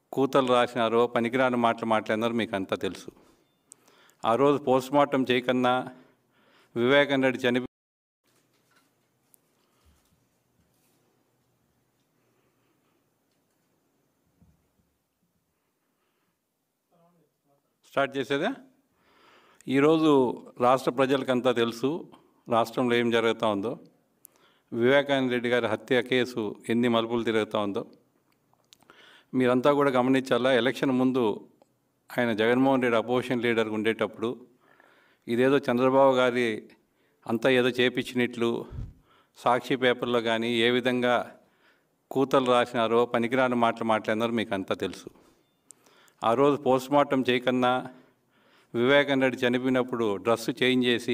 కూతలు రాసినారో పనికిరాని మాటలు మాట్లాడినారో మీకు అంతా తెలుసు ఆ రోజు పోస్ట్ మార్టం చేయకన్నా వివేకన్ రెడ్డి చనిపి స్టార్ట్ చేసేదా ఈరోజు రాష్ట్ర ప్రజలకంతా తెలుసు రాష్ట్రంలో ఏం జరుగుతూ ఉందో వివేకానంద రెడ్డి గారి హత్య కేసు ఎన్ని మలుపులు తిరుగుతూ ఉందో మీరంతా కూడా గమనించాలా ఎలక్షన్ ముందు ఆయన జగన్మోహన్ రెడ్డి అపోజిషన్ లీడర్గా ఉండేటప్పుడు ఇదేదో చంద్రబాబు గారి అంతా ఏదో చేపించినట్లు సాక్షి పేపర్లో కానీ ఏ విధంగా కూతలు రాసినారో పనికిరాని మాటలు మాట్లాడినారో మీకు అంతా తెలుసు ఆ రోజు పోస్ట్ మార్టం చేయకన్నా వివేకన్ రెడ్డి చనిపోయినప్పుడు డ్రెస్ చేంజ్ చేసి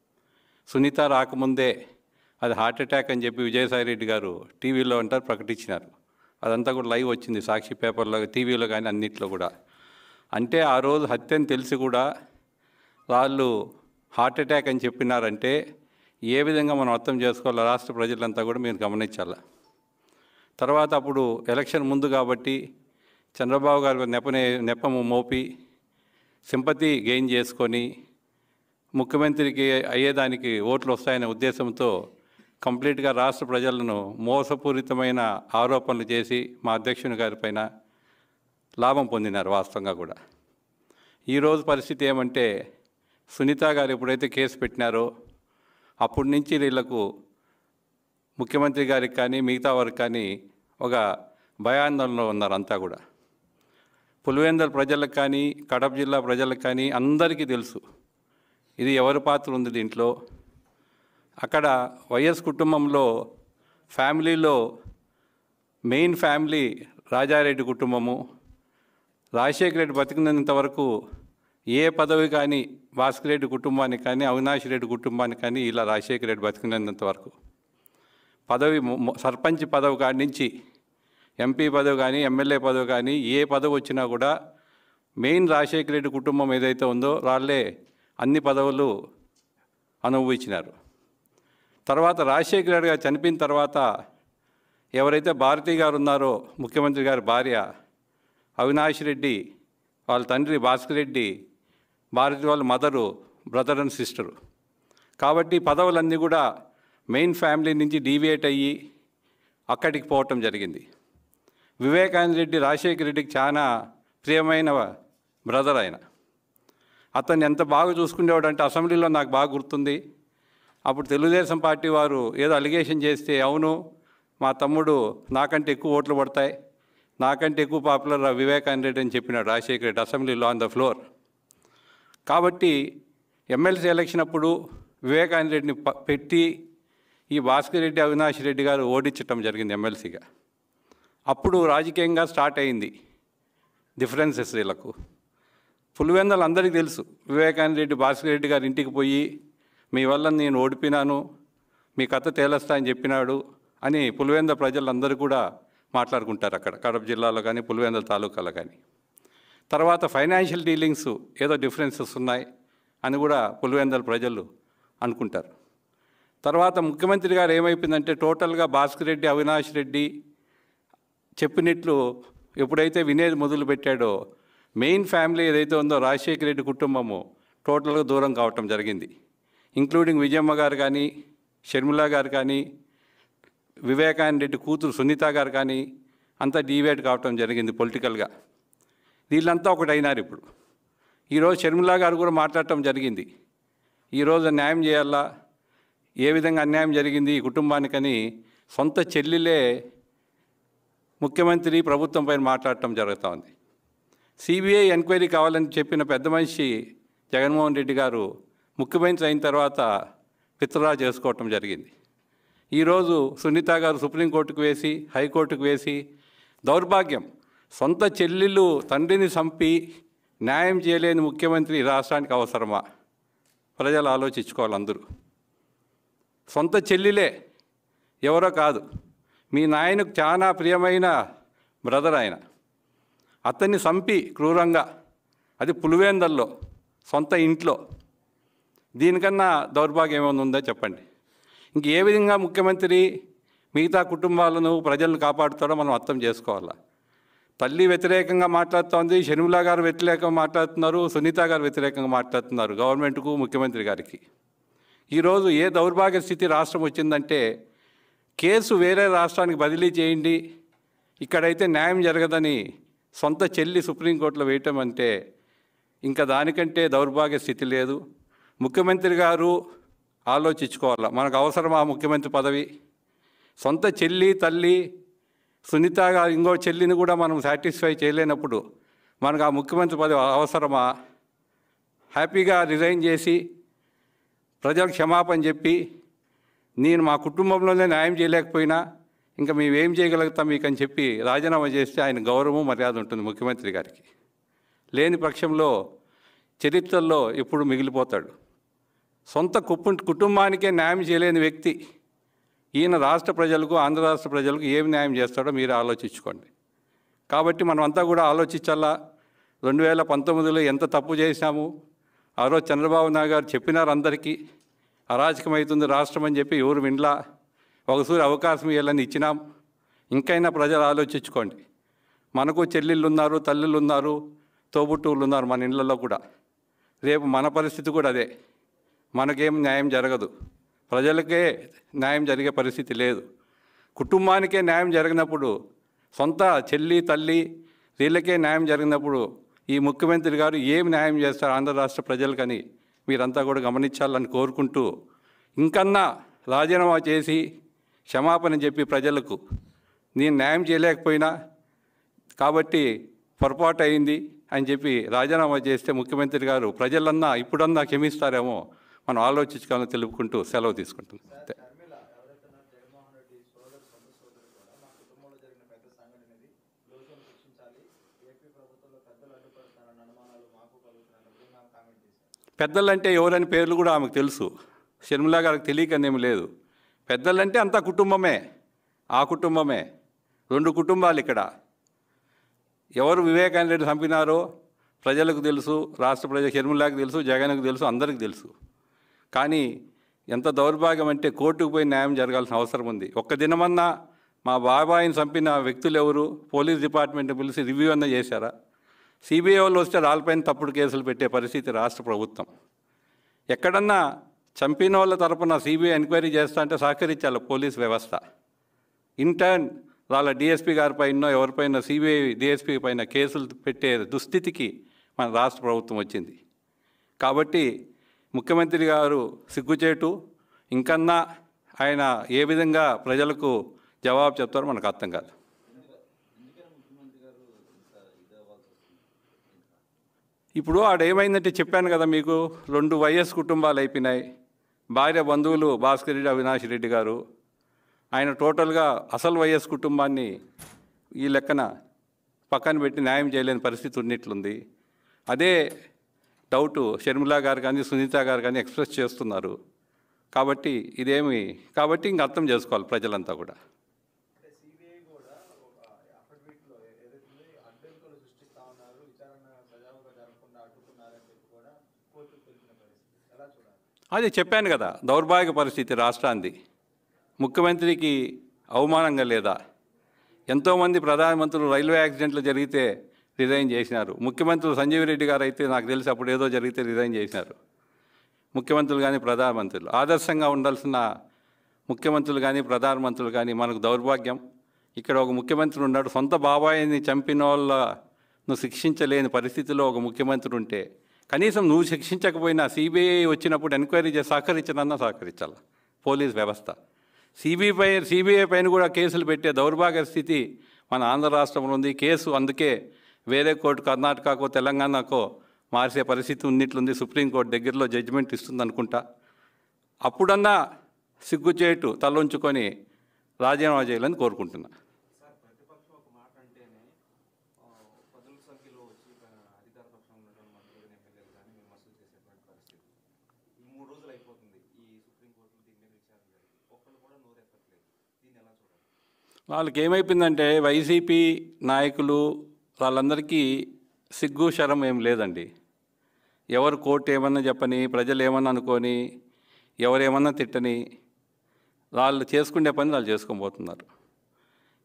సునీత రాకముందే అది హార్ట్ అటాక్ అని చెప్పి విజయసాయి రెడ్డి గారు టీవీలో అంటారు ప్రకటించినారు అదంతా కూడా లైవ్ వచ్చింది సాక్షి పేపర్లో టీవీలో కానీ అన్నిట్లో కూడా అంటే ఆ రోజు హత్య అని తెలిసి కూడా వాళ్ళు హార్ట్ అటాక్ అని చెప్పినారంటే ఏ విధంగా మనం అర్థం చేసుకోవాలో రాష్ట్ర ప్రజలంతా కూడా మీరు గమనించాలి తర్వాత అప్పుడు ఎలక్షన్ ముందు కాబట్టి చంద్రబాబు గారు నెపనే నెపము మోపి సింపతి గెయిన్ చేసుకొని ముఖ్యమంత్రికి అయ్యేదానికి ఓట్లు వస్తాయనే ఉద్దేశంతో కంప్లీట్గా రాష్ట్ర ప్రజలను మోసపూరితమైన ఆరోపణలు చేసి మా అధ్యక్షుని గారి పైన లాభం పొందినారు వాస్తవంగా కూడా ఈరోజు పరిస్థితి ఏమంటే సునీత గారు ఎప్పుడైతే కేసు పెట్టినారో అప్పటి నుంచి వీళ్ళకు ముఖ్యమంత్రి గారికి కానీ మిగతా వారికి కానీ ఒక భయాందోళనలో ఉన్నారు అంతా కూడా పులివెందల ప్రజలకు కానీ కడప జిల్లా ప్రజలకు కానీ అందరికీ తెలుసు ఇది ఎవరి పాత్ర ఉంది దీంట్లో అక్కడ వైఎస్ కుటుంబంలో ఫ్యామిలీలో మెయిన్ ఫ్యామిలీ రాజారెడ్డి కుటుంబము రాజశేఖర రెడ్డి బతికినంత వరకు ఏ పదవి కానీ భాస్కర్ రెడ్డి కుటుంబానికి కానీ అవినాష్ రెడ్డి కుటుంబానికి కానీ ఇలా రాజశేఖర రెడ్డి బతికినంత వరకు పదవి మొ- మొ- సర్పంచ్ పదవి కాడి నుంచి ఎంపీ పదవి కానీ ఎమ్మెల్యే పదవి కానీ ఏ పదవి వచ్చినా కూడా మెయిన్ రాజశేఖర రెడ్డి కుటుంబం ఏదైతే ఉందో వాళ్ళే అన్ని పదవులు అనుభవించినారు తర్వాత రాజశేఖర రెడ్డి గారు చనిపోయిన తర్వాత ఎవరైతే భారతి గారు ఉన్నారో ముఖ్యమంత్రి గారి భార్య అవినాష్ రెడ్డి వాళ్ళ తండ్రి భాస్కర్ రెడ్డి భారతి వాళ్ళ మదరు బ్రదర్ అండ్ సిస్టరు కాబట్టి పదవులన్నీ కూడా మెయిన్ ఫ్యామిలీ నుంచి డీవియేట్ అయ్యి అక్కడికి పోవటం జరిగింది వివేకానంద రెడ్డి రాజశేఖర రెడ్డికి చాలా ప్రియమైన బ్రదర్ ఆయన అతన్ని ఎంత బాగా చూసుకునేవాడు అంటే అసెంబ్లీలో నాకు బాగా గుర్తుంది అప్పుడు తెలుగుదేశం పార్టీ వారు ఏదో అలిగేషన్ చేస్తే అవును మా తమ్ముడు నాకంటే ఎక్కువ ఓట్లు పడతాయి నాకంటే ఎక్కువ పాపులర్ వివేకానంద రెడ్డి అని చెప్పినాడు రాజశేఖర రెడ్డి అసెంబ్లీలో ఆన్ ద ఫ్లోర్ కాబట్టి ఎమ్మెల్సీ ఎలక్షన్ అప్పుడు వివేకానంద రెడ్డిని ప- పెట్టి ఈ భాస్కర్ రెడ్డి అవినాష్ రెడ్డి గారు ఓడించటం జరిగింది ఎమ్మెల్సీగా అప్పుడు రాజకీయంగా స్టార్ట్ అయింది డిఫరెన్సెస్ వీళ్ళకు పులివెందలు అందరికీ తెలుసు వివేకానంద రెడ్డి భాస్కర్ రెడ్డి గారి ఇంటికి పోయి మీ వల్ల నేను ఓడిపోయినాను మీ కథ తేలస్తా అని చెప్పినాడు అని పులివెంద ప్రజలందరూ కూడా మాట్లాడుకుంటారు అక్కడ కడప జిల్లాలో కానీ పులివెందల తాలూకాలో కానీ తర్వాత ఫైనాన్షియల్ డీలింగ్స్ ఏదో డిఫరెన్సెస్ ఉన్నాయి అని కూడా పులివెందల ప్రజలు అనుకుంటారు తర్వాత ముఖ్యమంత్రి గారు ఏమైపోయిందంటే టోటల్గా భాస్కర్ రెడ్డి అవినాష్ రెడ్డి చెప్పినట్లు ఎప్పుడైతే వినేది మొదలు పెట్టాడో మెయిన్ ఫ్యామిలీ ఏదైతే ఉందో రాజశేఖర రెడ్డి కుటుంబము టోటల్గా దూరం కావటం జరిగింది ఇంక్లూడింగ్ విజయమ్మ గారు కానీ షర్మిల గారు కానీ వివేకానంద రెడ్డి కూతురు సునీత గారు కానీ అంతా డీవేట్ కావటం జరిగింది పొలిటికల్గా వీళ్ళంతా ఒకటి అయినారు ఇప్పుడు ఈరోజు షర్మిల గారు కూడా మాట్లాడటం జరిగింది ఈరోజు న్యాయం చేయాలా ఏ విధంగా అన్యాయం జరిగింది ఈ కుటుంబానికని సొంత చెల్లిలే ముఖ్యమంత్రి ప్రభుత్వం పైన మాట్లాడటం జరుగుతూ ఉంది సిబిఐ ఎంక్వైరీ కావాలని చెప్పిన పెద్ద మనిషి జగన్మోహన్ రెడ్డి గారు ముఖ్యమంత్రి అయిన తర్వాత విత్డ్రా చేసుకోవటం జరిగింది ఈరోజు సునీత గారు సుప్రీంకోర్టుకు వేసి హైకోర్టుకు వేసి దౌర్భాగ్యం సొంత చెల్లెళ్ళు తండ్రిని చంపి న్యాయం చేయలేని ముఖ్యమంత్రి ఈ రాష్ట్రానికి అవసరమా ప్రజలు ఆలోచించుకోవాలి అందరూ సొంత చెల్లిలే ఎవరో కాదు మీ నాయనకు చాలా ప్రియమైన బ్రదర్ ఆయన అతన్ని చంపి క్రూరంగా అది పులివేందల్లో సొంత ఇంట్లో దీనికన్నా దౌర్భాగ్యం ఏమైనా ఉందో చెప్పండి ఇంక ఏ విధంగా ముఖ్యమంత్రి మిగతా కుటుంబాలను ప్రజలను కాపాడుతాడో మనం అర్థం చేసుకోవాలా తల్లి వ్యతిరేకంగా మాట్లాడుతోంది షర్మిలా గారు వ్యతిరేకంగా మాట్లాడుతున్నారు సునీత గారు వ్యతిరేకంగా మాట్లాడుతున్నారు గవర్నమెంట్కు ముఖ్యమంత్రి గారికి ఈరోజు ఏ దౌర్భాగ్య స్థితి రాష్ట్రం వచ్చిందంటే కేసు వేరే రాష్ట్రానికి బదిలీ చేయండి ఇక్కడైతే న్యాయం జరగదని సొంత చెల్లి సుప్రీంకోర్టులో వేయటం అంటే ఇంకా దానికంటే దౌర్భాగ్య స్థితి లేదు ముఖ్యమంత్రి గారు ఆలోచించుకోవాలి మనకు అవసరమా ముఖ్యమంత్రి పదవి సొంత చెల్లి తల్లి సునీత గారు ఇంకో చెల్లిని కూడా మనం సాటిస్ఫై చేయలేనప్పుడు మనకు ఆ ముఖ్యమంత్రి పదవి అవసరమా హ్యాపీగా రిజైన్ చేసి ప్రజలకు క్షమాపణ చెప్పి నేను మా కుటుంబంలోనే న్యాయం చేయలేకపోయినా ఇంకా మేము ఏం చేయగలుగుతాం మీకు అని చెప్పి రాజీనామా చేస్తే ఆయన గౌరవం మర్యాద ఉంటుంది ముఖ్యమంత్రి గారికి లేని పక్షంలో చరిత్రలో ఎప్పుడు మిగిలిపోతాడు సొంత కుప్పు కుటుంబానికే న్యాయం చేయలేని వ్యక్తి ఈయన రాష్ట్ర ప్రజలకు ఆంధ్ర రాష్ట్ర ప్రజలకు ఏం న్యాయం చేస్తాడో మీరు ఆలోచించుకోండి కాబట్టి మనం అంతా కూడా ఆలోచించాలా రెండు వేల పంతొమ్మిదిలో ఎంత తప్పు చేశాము ఆ రోజు చంద్రబాబు నాయుడు గారు చెప్పినారు అందరికీ అరాచకమవుతుంది రాష్ట్రం అని చెప్పి ఎవరు వినలా ఒకసారి అవకాశం ఇవ్వాలని ఇచ్చినాం ఇంకైనా ప్రజలు ఆలోచించుకోండి మనకు చెల్లెళ్ళు ఉన్నారు తల్లులు ఉన్నారు తోబుట్టువులు ఉన్నారు మన ఇళ్ళల్లో కూడా రేపు మన పరిస్థితి కూడా అదే మనకేం న్యాయం జరగదు ప్రజలకే న్యాయం జరిగే పరిస్థితి లేదు కుటుంబానికే న్యాయం జరిగినప్పుడు సొంత చెల్లి తల్లి వీళ్ళకే న్యాయం జరిగినప్పుడు ఈ ముఖ్యమంత్రి గారు ఏం న్యాయం చేస్తారు ఆంధ్ర రాష్ట్ర ప్రజలకని మీరంతా కూడా గమనించాలని కోరుకుంటూ ఇంకన్నా రాజీనామా చేసి క్షమాపణ చెప్పి ప్రజలకు నేను న్యాయం చేయలేకపోయినా కాబట్టి పొరపాటు అయింది అని చెప్పి రాజీనామా చేస్తే ముఖ్యమంత్రి గారు ప్రజలన్నా ఇప్పుడన్నా క్షమిస్తారేమో మనం ఆలోచించుకోవాలని తెలుపుకుంటూ సెలవు తీసుకుంటున్నాం అంతే. షర్మిల ఎవరైతే ఉన్నారు జగన్మోహన్ రెడ్డి సోదరు సొంత సోదరు కూడా మా కుటుంబంలో జరిగిన పెద్ద సంఘటన ఇది దోషులను శిక్షించాలి ఏపీ ప్రభుత్వంలో పెద్దలు అడ్డుపడతారన్న అనుమానాలు మాకు కలుగుతున్నాయని మేము కామెంట్ చేశారు పెద్దలంటే ఎవరని పేర్లు కూడా ఆమెకు తెలుసు షర్మిలా గారికి తెలియకనేమి లేదు పెద్దలంటే అంతా కుటుంబమే ఆ కుటుంబమే రెండు కుటుంబాలు ఇక్కడ ఎవరు వివేకానంద రెడ్డి చంపినారో ప్రజలకు తెలుసు రాష్ట్ర ప్రజల షర్మిలాకి తెలుసు జగన్కు తెలుసు అందరికీ తెలుసు కానీ ఎంత దౌర్భాగ్యం అంటే కోర్టుకు పోయి న్యాయం జరగాల్సిన అవసరం ఉంది ఒక్క దినమన్నా మా బాబాయిని చంపిన వ్యక్తులు ఎవరు పోలీస్ డిపార్ట్మెంట్ పిలిచి రివ్యూ అన్న చేశారా సిబిఐ వాళ్ళు వస్తే రాళ్ళపైన తప్పుడు కేసులు పెట్టే పరిస్థితి రాష్ట్ర ప్రభుత్వం ఎక్కడన్నా చంపిన వాళ్ళ తరపున సిబిఐ ఎంక్వైరీ చేస్తా అంటే సహకరించాలి పోలీస్ వ్యవస్థ ఇంటర్న్ వాళ్ళ డిఎస్పీ గారి పైన ఎవరిపైన సిబిఐ డిఎస్పీ పైన కేసులు పెట్టే దుస్థితికి మన రాష్ట్ర ప్రభుత్వం వచ్చింది కాబట్టి ముఖ్యమంత్రి గారు సిగ్గుచేటు ఇంకన్నా ఆయన ఏ విధంగా ప్రజలకు జవాబు చెప్తారో మనకు అర్థం కాదు ఇప్పుడు ఆడ ఏమైందంటే చెప్పాను కదా మీకు రెండు వైఎస్ కుటుంబాలు అయిపోయినాయి భార్య బంధువులు భాస్కర్ రెడ్డి అవినాష్ రెడ్డి గారు ఆయన టోటల్గా అసలు వైఎస్ కుటుంబాన్ని ఈ లెక్కన పక్కన పెట్టి న్యాయం చేయలేని పరిస్థితి ఉన్నట్లుంది అదే డౌట్ షర్మిలా గారు కానీ సునీత గారు కానీ ఎక్స్ప్రెస్ చేస్తున్నారు కాబట్టి ఇదేమి కాబట్టి ఇంక అర్థం చేసుకోవాలి ప్రజలంతా కూడా అంటే సిబిఐ కూడా ఒక అఫిడవిట్లో ఏదైతే అడ్డంకులు సృష్టిస్తా ఉన్నారు విచారణ సజావుగా జరగకుండా అడ్డుకున్నారని చెప్పి కూడా కోర్టుకు తెలిపిన పరిస్థితి ఎలా చూడాలి అదే చెప్పాను కదా దౌర్భాగ్య పరిస్థితి రాష్ట్రాన్ని ముఖ్యమంత్రికి అవమానంగా లేదా ఎంతోమంది ప్రధానమంత్రులు రైల్వే యాక్సిడెంట్లు జరిగితే రిజైన్ చేసినారు ముఖ్యమంత్రులు సంజీవ్ రెడ్డి గారు అయితే నాకు తెలిసి అప్పుడు ఏదో జరిగితే రిజైన్ చేసినారు ముఖ్యమంత్రులు కానీ ప్రధానమంత్రులు ఆదర్శంగా ఉండాల్సిన ముఖ్యమంత్రులు కానీ ప్రధానమంత్రులు కానీ మనకు దౌర్భాగ్యం ఇక్కడ ఒక ముఖ్యమంత్రి ఉన్నాడు సొంత బాబాయిని చంపిన వాళ్ళను శిక్షించలేని పరిస్థితిలో ఒక ముఖ్యమంత్రి ఉంటే కనీసం నువ్వు శిక్షించకపోయినా సిబిఐ వచ్చినప్పుడు ఎంక్వైరీ చేసి సహకరించనన్నా సహకరించాలి పోలీస్ వ్యవస్థ సిబిఐ పై సిబిఐ పైన కూడా కేసులు పెట్టే దౌర్భాగ్య స్థితి మన ఆంధ్ర రాష్ట్రంలో ఉంది కేసు అందుకే వేరే కోర్టు కర్ణాటకకో తెలంగాణకో మార్చే పరిస్థితి ఉన్నట్లుంది సుప్రీంకోర్టు దగ్గరలో జడ్జిమెంట్ ఇస్తుంది అనుకుంటా అప్పుడన్నా సిగ్గుచేటు తలొంచుకొని రాజీనామా చేయాలని కోరుకుంటున్నా సార్ ప్రతిపక్షం ఒక మాట అంటేనే ఆ, పదుల సంఖ్యలో వచ్చి ఆ, అధికార పక్షంలో ఉన్నటువంటి మంత్రులు ఎమ్మెల్యేలు కానీ విమర్శలు చేసేటువంటి పరిస్థితి ఈ మూడు రోజులు అయిపోతుంది ఈ సుప్రీంకోర్టులో దీని మీద విచారణ జరిగి ఒక్కళ్ళు కూడా నోరెత్తట్లేదు దీన్ని ఎలా చూడాలి వాళ్ళకి ఏమైపోయిందంటే వైసీపీ నాయకులు వాళ్ళందరికీ సిగ్గు శరం ఏం లేదండి ఎవరు కోర్టు ఏమన్నా చెప్పని ప్రజలు ఏమన్నా అనుకొని ఎవరేమన్నా తిట్టని వాళ్ళు చేసుకునే పని వాళ్ళు చేసుకొని పోతున్నారు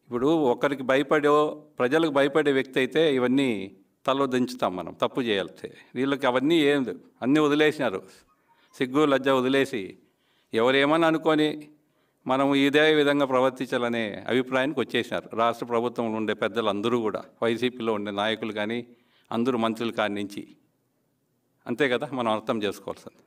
ఇప్పుడు ఒకరికి భయపడో ప్రజలకు భయపడే వ్యక్తి అయితే ఇవన్నీ తలో దించుతాం మనం తప్పు చేయాలి వీళ్ళకి అవన్నీ ఏం లేవు. అన్నీ వదిలేసినారు సిగ్గు లజ్జ వదిలేసి ఎవరేమని అనుకొని మనం ఇదే విధంగా ప్రవర్తించాలనే అభిప్రాయానికి వచ్చేసినారు రాష్ట్ర ప్రభుత్వంలో ఉండే పెద్దలు అందరూ కూడా వైసీపీలో ఉండే నాయకులు కానీ అందరూ మంత్రులు కాడి నుంచి అంతే కదా మనం అర్థం చేసుకోవాల్సింది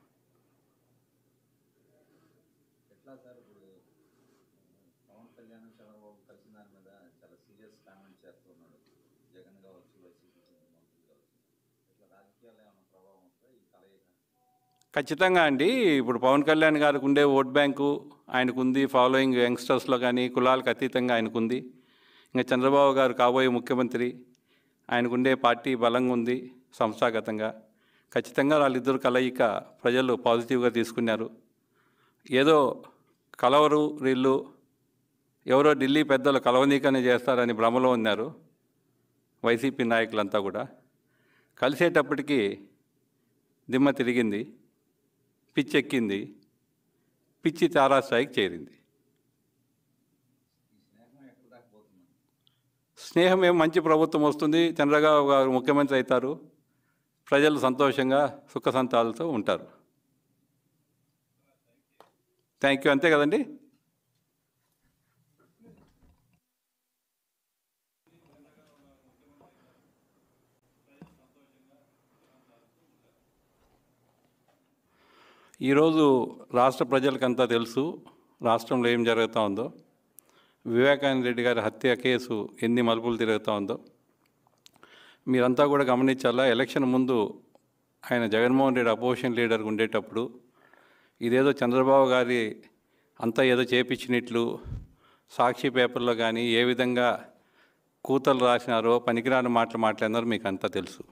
ఎట్లా సార్ ఇప్పుడు పవన్ కళ్యాణ్ చంద్రబాబు కలిసిన దాని మీద చాలా సీరియస్ కామెంట్ చేస్తున్నాడు జగన్ కావచ్చు వైసీపీ మంత్రులు కావచ్చు ఇట్లా రాజకీయాలు ఏమైనా ప్రభావం ఉంటుందా ఈ కలయిక ఖచ్చితంగా అండి ఇప్పుడు పవన్ కళ్యాణ్ గారికి ఉండే ఓట్ బ్యాంకు ఆయనకుంది ఫాలోయింగ్ యంగ్స్టర్స్లో కానీ కులాలకు అతీతంగా ఆయనకుంది ఇంకా చంద్రబాబు గారు కాబోయే ముఖ్యమంత్రి ఆయనకుండే పార్టీ బలంగా ఉంది సంస్థాగతంగా ఖచ్చితంగా వాళ్ళిద్దరు కలయిక ప్రజలు పాజిటివ్గా తీసుకున్నారు ఏదో కలవరు వీళ్ళు ఎవరో ఢిల్లీ పెద్దలు కలవనీకనే చేస్తారని భ్రమలో ఉన్నారు వైసీపీ నాయకులంతా కూడా కలిసేటప్పటికి దిమ్మ తిరిగింది పిచ్చెక్కింది పిచ్చి తారాస్థాయికి చేరింది ఈ స్నేహం ఎక్కడ దాకా పోతుంది స్నేహం ఏం మంచి ప్రభుత్వం వస్తుంది చంద్రబాబు గారు ముఖ్యమంత్రి అవుతారు ప్రజలు సంతోషంగా సుఖ సంతాలతో ఉంటారు థ్యాంక్ యూ అంతే కదండి ఈరోజు రాష్ట్ర ప్రజలకంతా తెలుసు రాష్ట్రంలో ఏం జరుగుతూ ఉందో వివేకానంద రెడ్డి గారి హత్య కేసు ఎన్ని మలుపులు తిరుగుతూ ఉందో మీరంతా కూడా గమనించాలా ఎలక్షన్ ముందు ఆయన జగన్మోహన్ రెడ్డి అపోజిషన్ లీడర్గా ఉండేటప్పుడు ఇదేదో చంద్రబాబు గారి అంతా ఏదో చేపించినట్లు సాక్షి పేపర్లో కానీ ఏ విధంగా కూతలు రాసినారో పనికిరాని మాటలు మాట్లాడినారో మీకు అంతా తెలుసు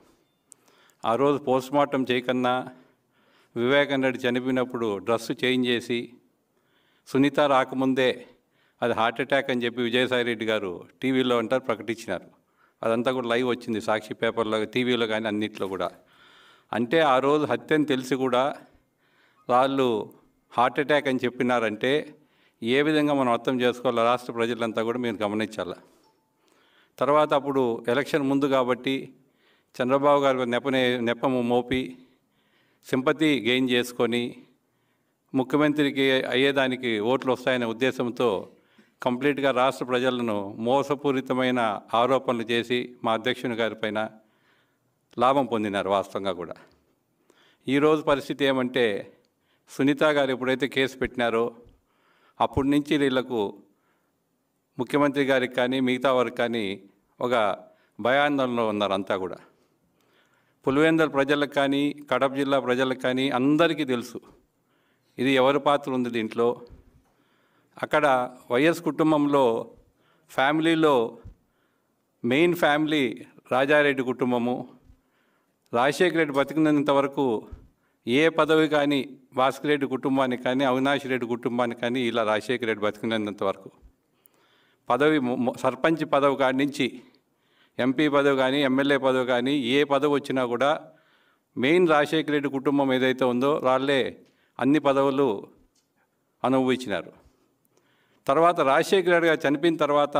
ఆ రోజు పోస్ట్ మార్టం చేయకన్నా వివేకానంద రెడ్డి చనిపోయినప్పుడు డ్రెస్ చేంజ్ చేసి సునీత రాకముందే అది హార్ట్ అటాక్ అని చెప్పి విజయసాయి రెడ్డి గారు టీవీలో అంటారు ప్రకటించినారు అదంతా కూడా లైవ్ వచ్చింది సాక్షి పేపర్లో టీవీలో కానీ అన్నిట్లో కూడా అంటే ఆ రోజు హత్య అని తెలిసి కూడా వాళ్ళు హార్ట్ అటాక్ అని చెప్పినారంటే ఏ విధంగా మనం అర్థం చేసుకోవాలో రాష్ట్ర ప్రజలంతా కూడా మీరు గమనించాలి తర్వాత అప్పుడు ఎలక్షన్ ముందు కాబట్టి చంద్రబాబు గారు నెపనే నెపము మోపి సింపతి గెయిన్ చేసుకొని ముఖ్యమంత్రికి అయ్యేదానికి ఓట్లు వస్తాయనే ఉద్దేశంతో కంప్లీట్గా రాష్ట్ర ప్రజలను మోసపూరితమైన ఆరోపణలు చేసి మా అధ్యక్షుని గారి పైన లాభం పొందినారు వాస్తవంగా కూడా ఈరోజు పరిస్థితి ఏమంటే సునీత గారు ఎప్పుడైతే కేసు పెట్టినారో అప్పటి నుంచి వీళ్ళకు ముఖ్యమంత్రి గారికి కానీ మిగతా వారికి కానీ ఒక భయాందోళనలో ఉన్నారు అంతా కూడా పులివెందల ప్రజలకు కానీ కడప జిల్లా ప్రజలకు కానీ అందరికీ తెలుసు ఇది ఎవరి పాత్ర ఉంది దీంట్లో అక్కడ వైఎస్ కుటుంబంలో ఫ్యామిలీలో మెయిన్ ఫ్యామిలీ రాజారెడ్డి కుటుంబము రాజశేఖర రెడ్డి బతికినంత వరకు ఏ పదవి కానీ భాస్కర్ రెడ్డి కుటుంబానికి కానీ అవినాష్ రెడ్డి కుటుంబానికి కానీ ఇలా రాజశేఖర రెడ్డి బతికినంత వరకు పదవి మొ- మొ- సర్పంచ్ పదవి కాడి నుంచి ఎంపీ పదవి కానీ ఎమ్మెల్యే పదవి కానీ ఏ పదవి వచ్చినా కూడా మెయిన్ రాజశేఖర రెడ్డి కుటుంబం ఏదైతే ఉందో వాళ్ళే అన్ని పదవులు అనుభవించినారు తర్వాత రాజశేఖర రెడ్డి గారు చనిపోయిన తర్వాత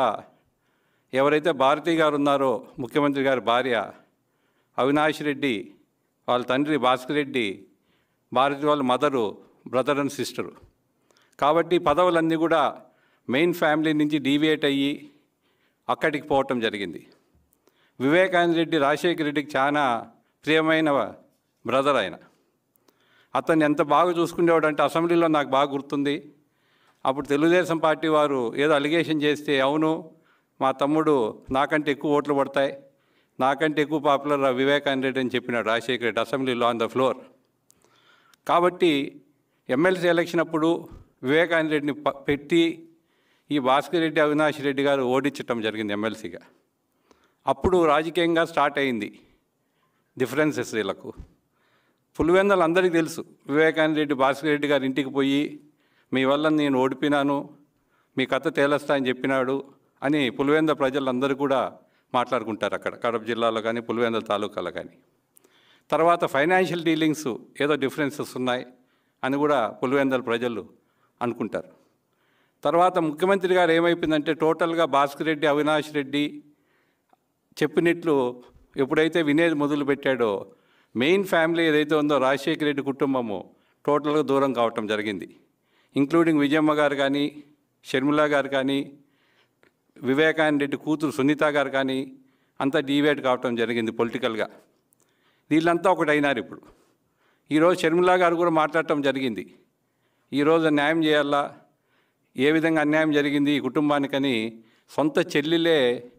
ఎవరైతే భారతి గారు ఉన్నారో ముఖ్యమంత్రి గారి భార్య అవినాష్ రెడ్డి వాళ్ళ తండ్రి భాస్కర్ రెడ్డి భారతి వాళ్ళ మదరు బ్రదర్ అండ్ సిస్టరు కాబట్టి పదవులన్నీ కూడా మెయిన్ ఫ్యామిలీ నుంచి డీవియేట్ అయ్యి అక్కడికి పోవటం జరిగింది వివేకానంద రెడ్డి రాజశేఖర రెడ్డికి చాలా ప్రియమైన బ్రదర్ ఆయన అతన్ని ఎంత బాగా చూసుకునేవాడు అంటే అసెంబ్లీలో నాకు బాగా గుర్తుంది అప్పుడు తెలుగుదేశం పార్టీ వారు ఏదో అలిగేషన్ చేస్తే అవును మా తమ్ముడు నాకంటే ఎక్కువ ఓట్లు పడతాయి నాకంటే ఎక్కువ పాపులర్ వివేకానంద రెడ్డి అని చెప్పినాడు రాజశేఖర రెడ్డి అసెంబ్లీలో ఆన్ ద ఫ్లోర్ కాబట్టి ఎమ్మెల్సీ ఎలక్షన్ అప్పుడు వివేకానంద రెడ్డిని ప- పెట్టి ఈ భాస్కర్ రెడ్డి అవినాష్ రెడ్డి గారు ఓడించటం జరిగింది ఎమ్మెల్సీగా అప్పుడు రాజకీయంగా స్టార్ట్ అయింది డిఫరెన్సెస్ వీళ్ళకు పులివెందలు అందరికీ తెలుసు వివేకానంద రెడ్డి భాస్కర్ రెడ్డి గారి ఇంటికి పోయి మీ వల్ల నేను ఓడిపోయినాను మీ కథ తేలస్తా అని చెప్పినాడు అని పులివెంద ప్రజలందరూ కూడా మాట్లాడుకుంటారు అక్కడ కడప జిల్లాలో కానీ పులివెంద తాలూకాలో కానీ తర్వాత ఫైనాన్షియల్ డీలింగ్స్ ఏదో డిఫరెన్సెస్ ఉన్నాయి అని కూడా పులివెందల ప్రజలు అనుకుంటారు తర్వాత ముఖ్యమంత్రి గారు ఏమైపోయిందంటే టోటల్గా భాస్కర్ రెడ్డి అవినాష్ రెడ్డి చెప్పినట్లు ఎప్పుడైతే వినేది మొదలు పెట్టాడో మెయిన్ ఫ్యామిలీ ఏదైతే ఉందో రాజశేఖర రెడ్డి కుటుంబము టోటల్గా దూరం కావటం జరిగింది ఇంక్లూడింగ్ విజయమ్మ గారు కానీ షర్మిల గారు కానీ వివేకానంద రెడ్డి కూతురు సునీత గారు కానీ అంతా డీవేట్ కావటం జరిగింది పొలిటికల్గా వీళ్ళంతా ఒకటి అయినారు ఇప్పుడు ఈరోజు షర్మిల గారు కూడా మాట్లాడటం జరిగింది ఈరోజు న్యాయం చేయాలా ఏ విధంగా అన్యాయం జరిగింది ఈ కుటుంబానికని సొంత చెల్లిలే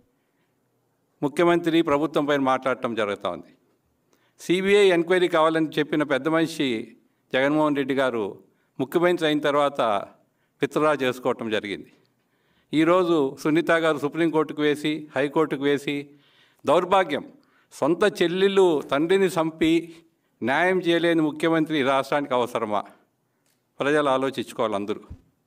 ముఖ్యమంత్రి ప్రభుత్వం పైన మాట్లాడటం జరుగుతూ ఉంది సిబిఐ ఎంక్వైరీ కావాలని చెప్పిన పెద్ద మనిషి జగన్మోహన్ రెడ్డి గారు ముఖ్యమంత్రి అయిన తర్వాత విత్డ్రా చేసుకోవటం జరిగింది ఈరోజు సునీత గారు సుప్రీంకోర్టుకు వేసి హైకోర్టుకు వేసి దౌర్భాగ్యం సొంత చెల్లెళ్ళు తండ్రిని చంపి న్యాయం చేయలేని ముఖ్యమంత్రి ఈ రాష్ట్రానికి అవసరమా ప్రజలు ఆలోచించుకోవాలి అందరూ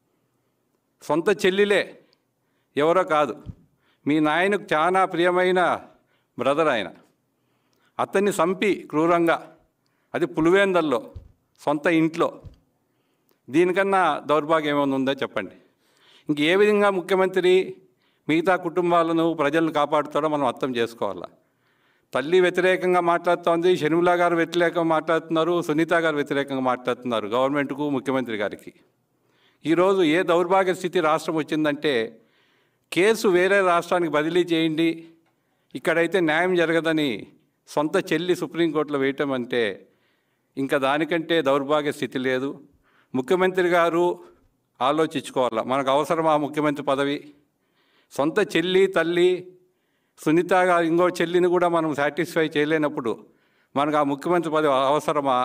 సొంత చెల్లిలే ఎవరో కాదు మీ నాయనకు చాలా ప్రియమైన బ్రదర్ ఆయన అతన్ని చంపి క్రూరంగా అది పులివేందల్లో సొంత ఇంట్లో దీనికన్నా దౌర్భాగ్యం ఏమైనా ఉందో చెప్పండి ఇంక ఏ విధంగా ముఖ్యమంత్రి మిగతా కుటుంబాలను ప్రజలను కాపాడుతాడో మనం అర్థం చేసుకోవాలా తల్లి వ్యతిరేకంగా మాట్లాడుతోంది షర్మిల గారు వ్యతిరేకంగా మాట్లాడుతున్నారు సునీత గారు వ్యతిరేకంగా మాట్లాడుతున్నారు గవర్నమెంట్కు ముఖ్యమంత్రి గారికి ఈరోజు ఏ దౌర్భాగ్య స్థితి రాష్ట్రం వచ్చిందంటే కేసు వేరే రాష్ట్రానికి బదిలీ చేయండి ఇక్కడైతే న్యాయం జరగదని సొంత చెల్లి సుప్రీంకోర్టులో వేయటం అంటే ఇంకా దానికంటే దౌర్భాగ్య స్థితి లేదు ముఖ్యమంత్రి గారు ఆలోచించుకోవాలా మనకు అవసరమా ముఖ్యమంత్రి పదవి సొంత చెల్లి తల్లి సునీత గారు ఇంకో చెల్లిని కూడా మనం సాటిస్ఫై చేయలేనప్పుడు మనకు ఆ ముఖ్యమంత్రి పదవి అవసరమా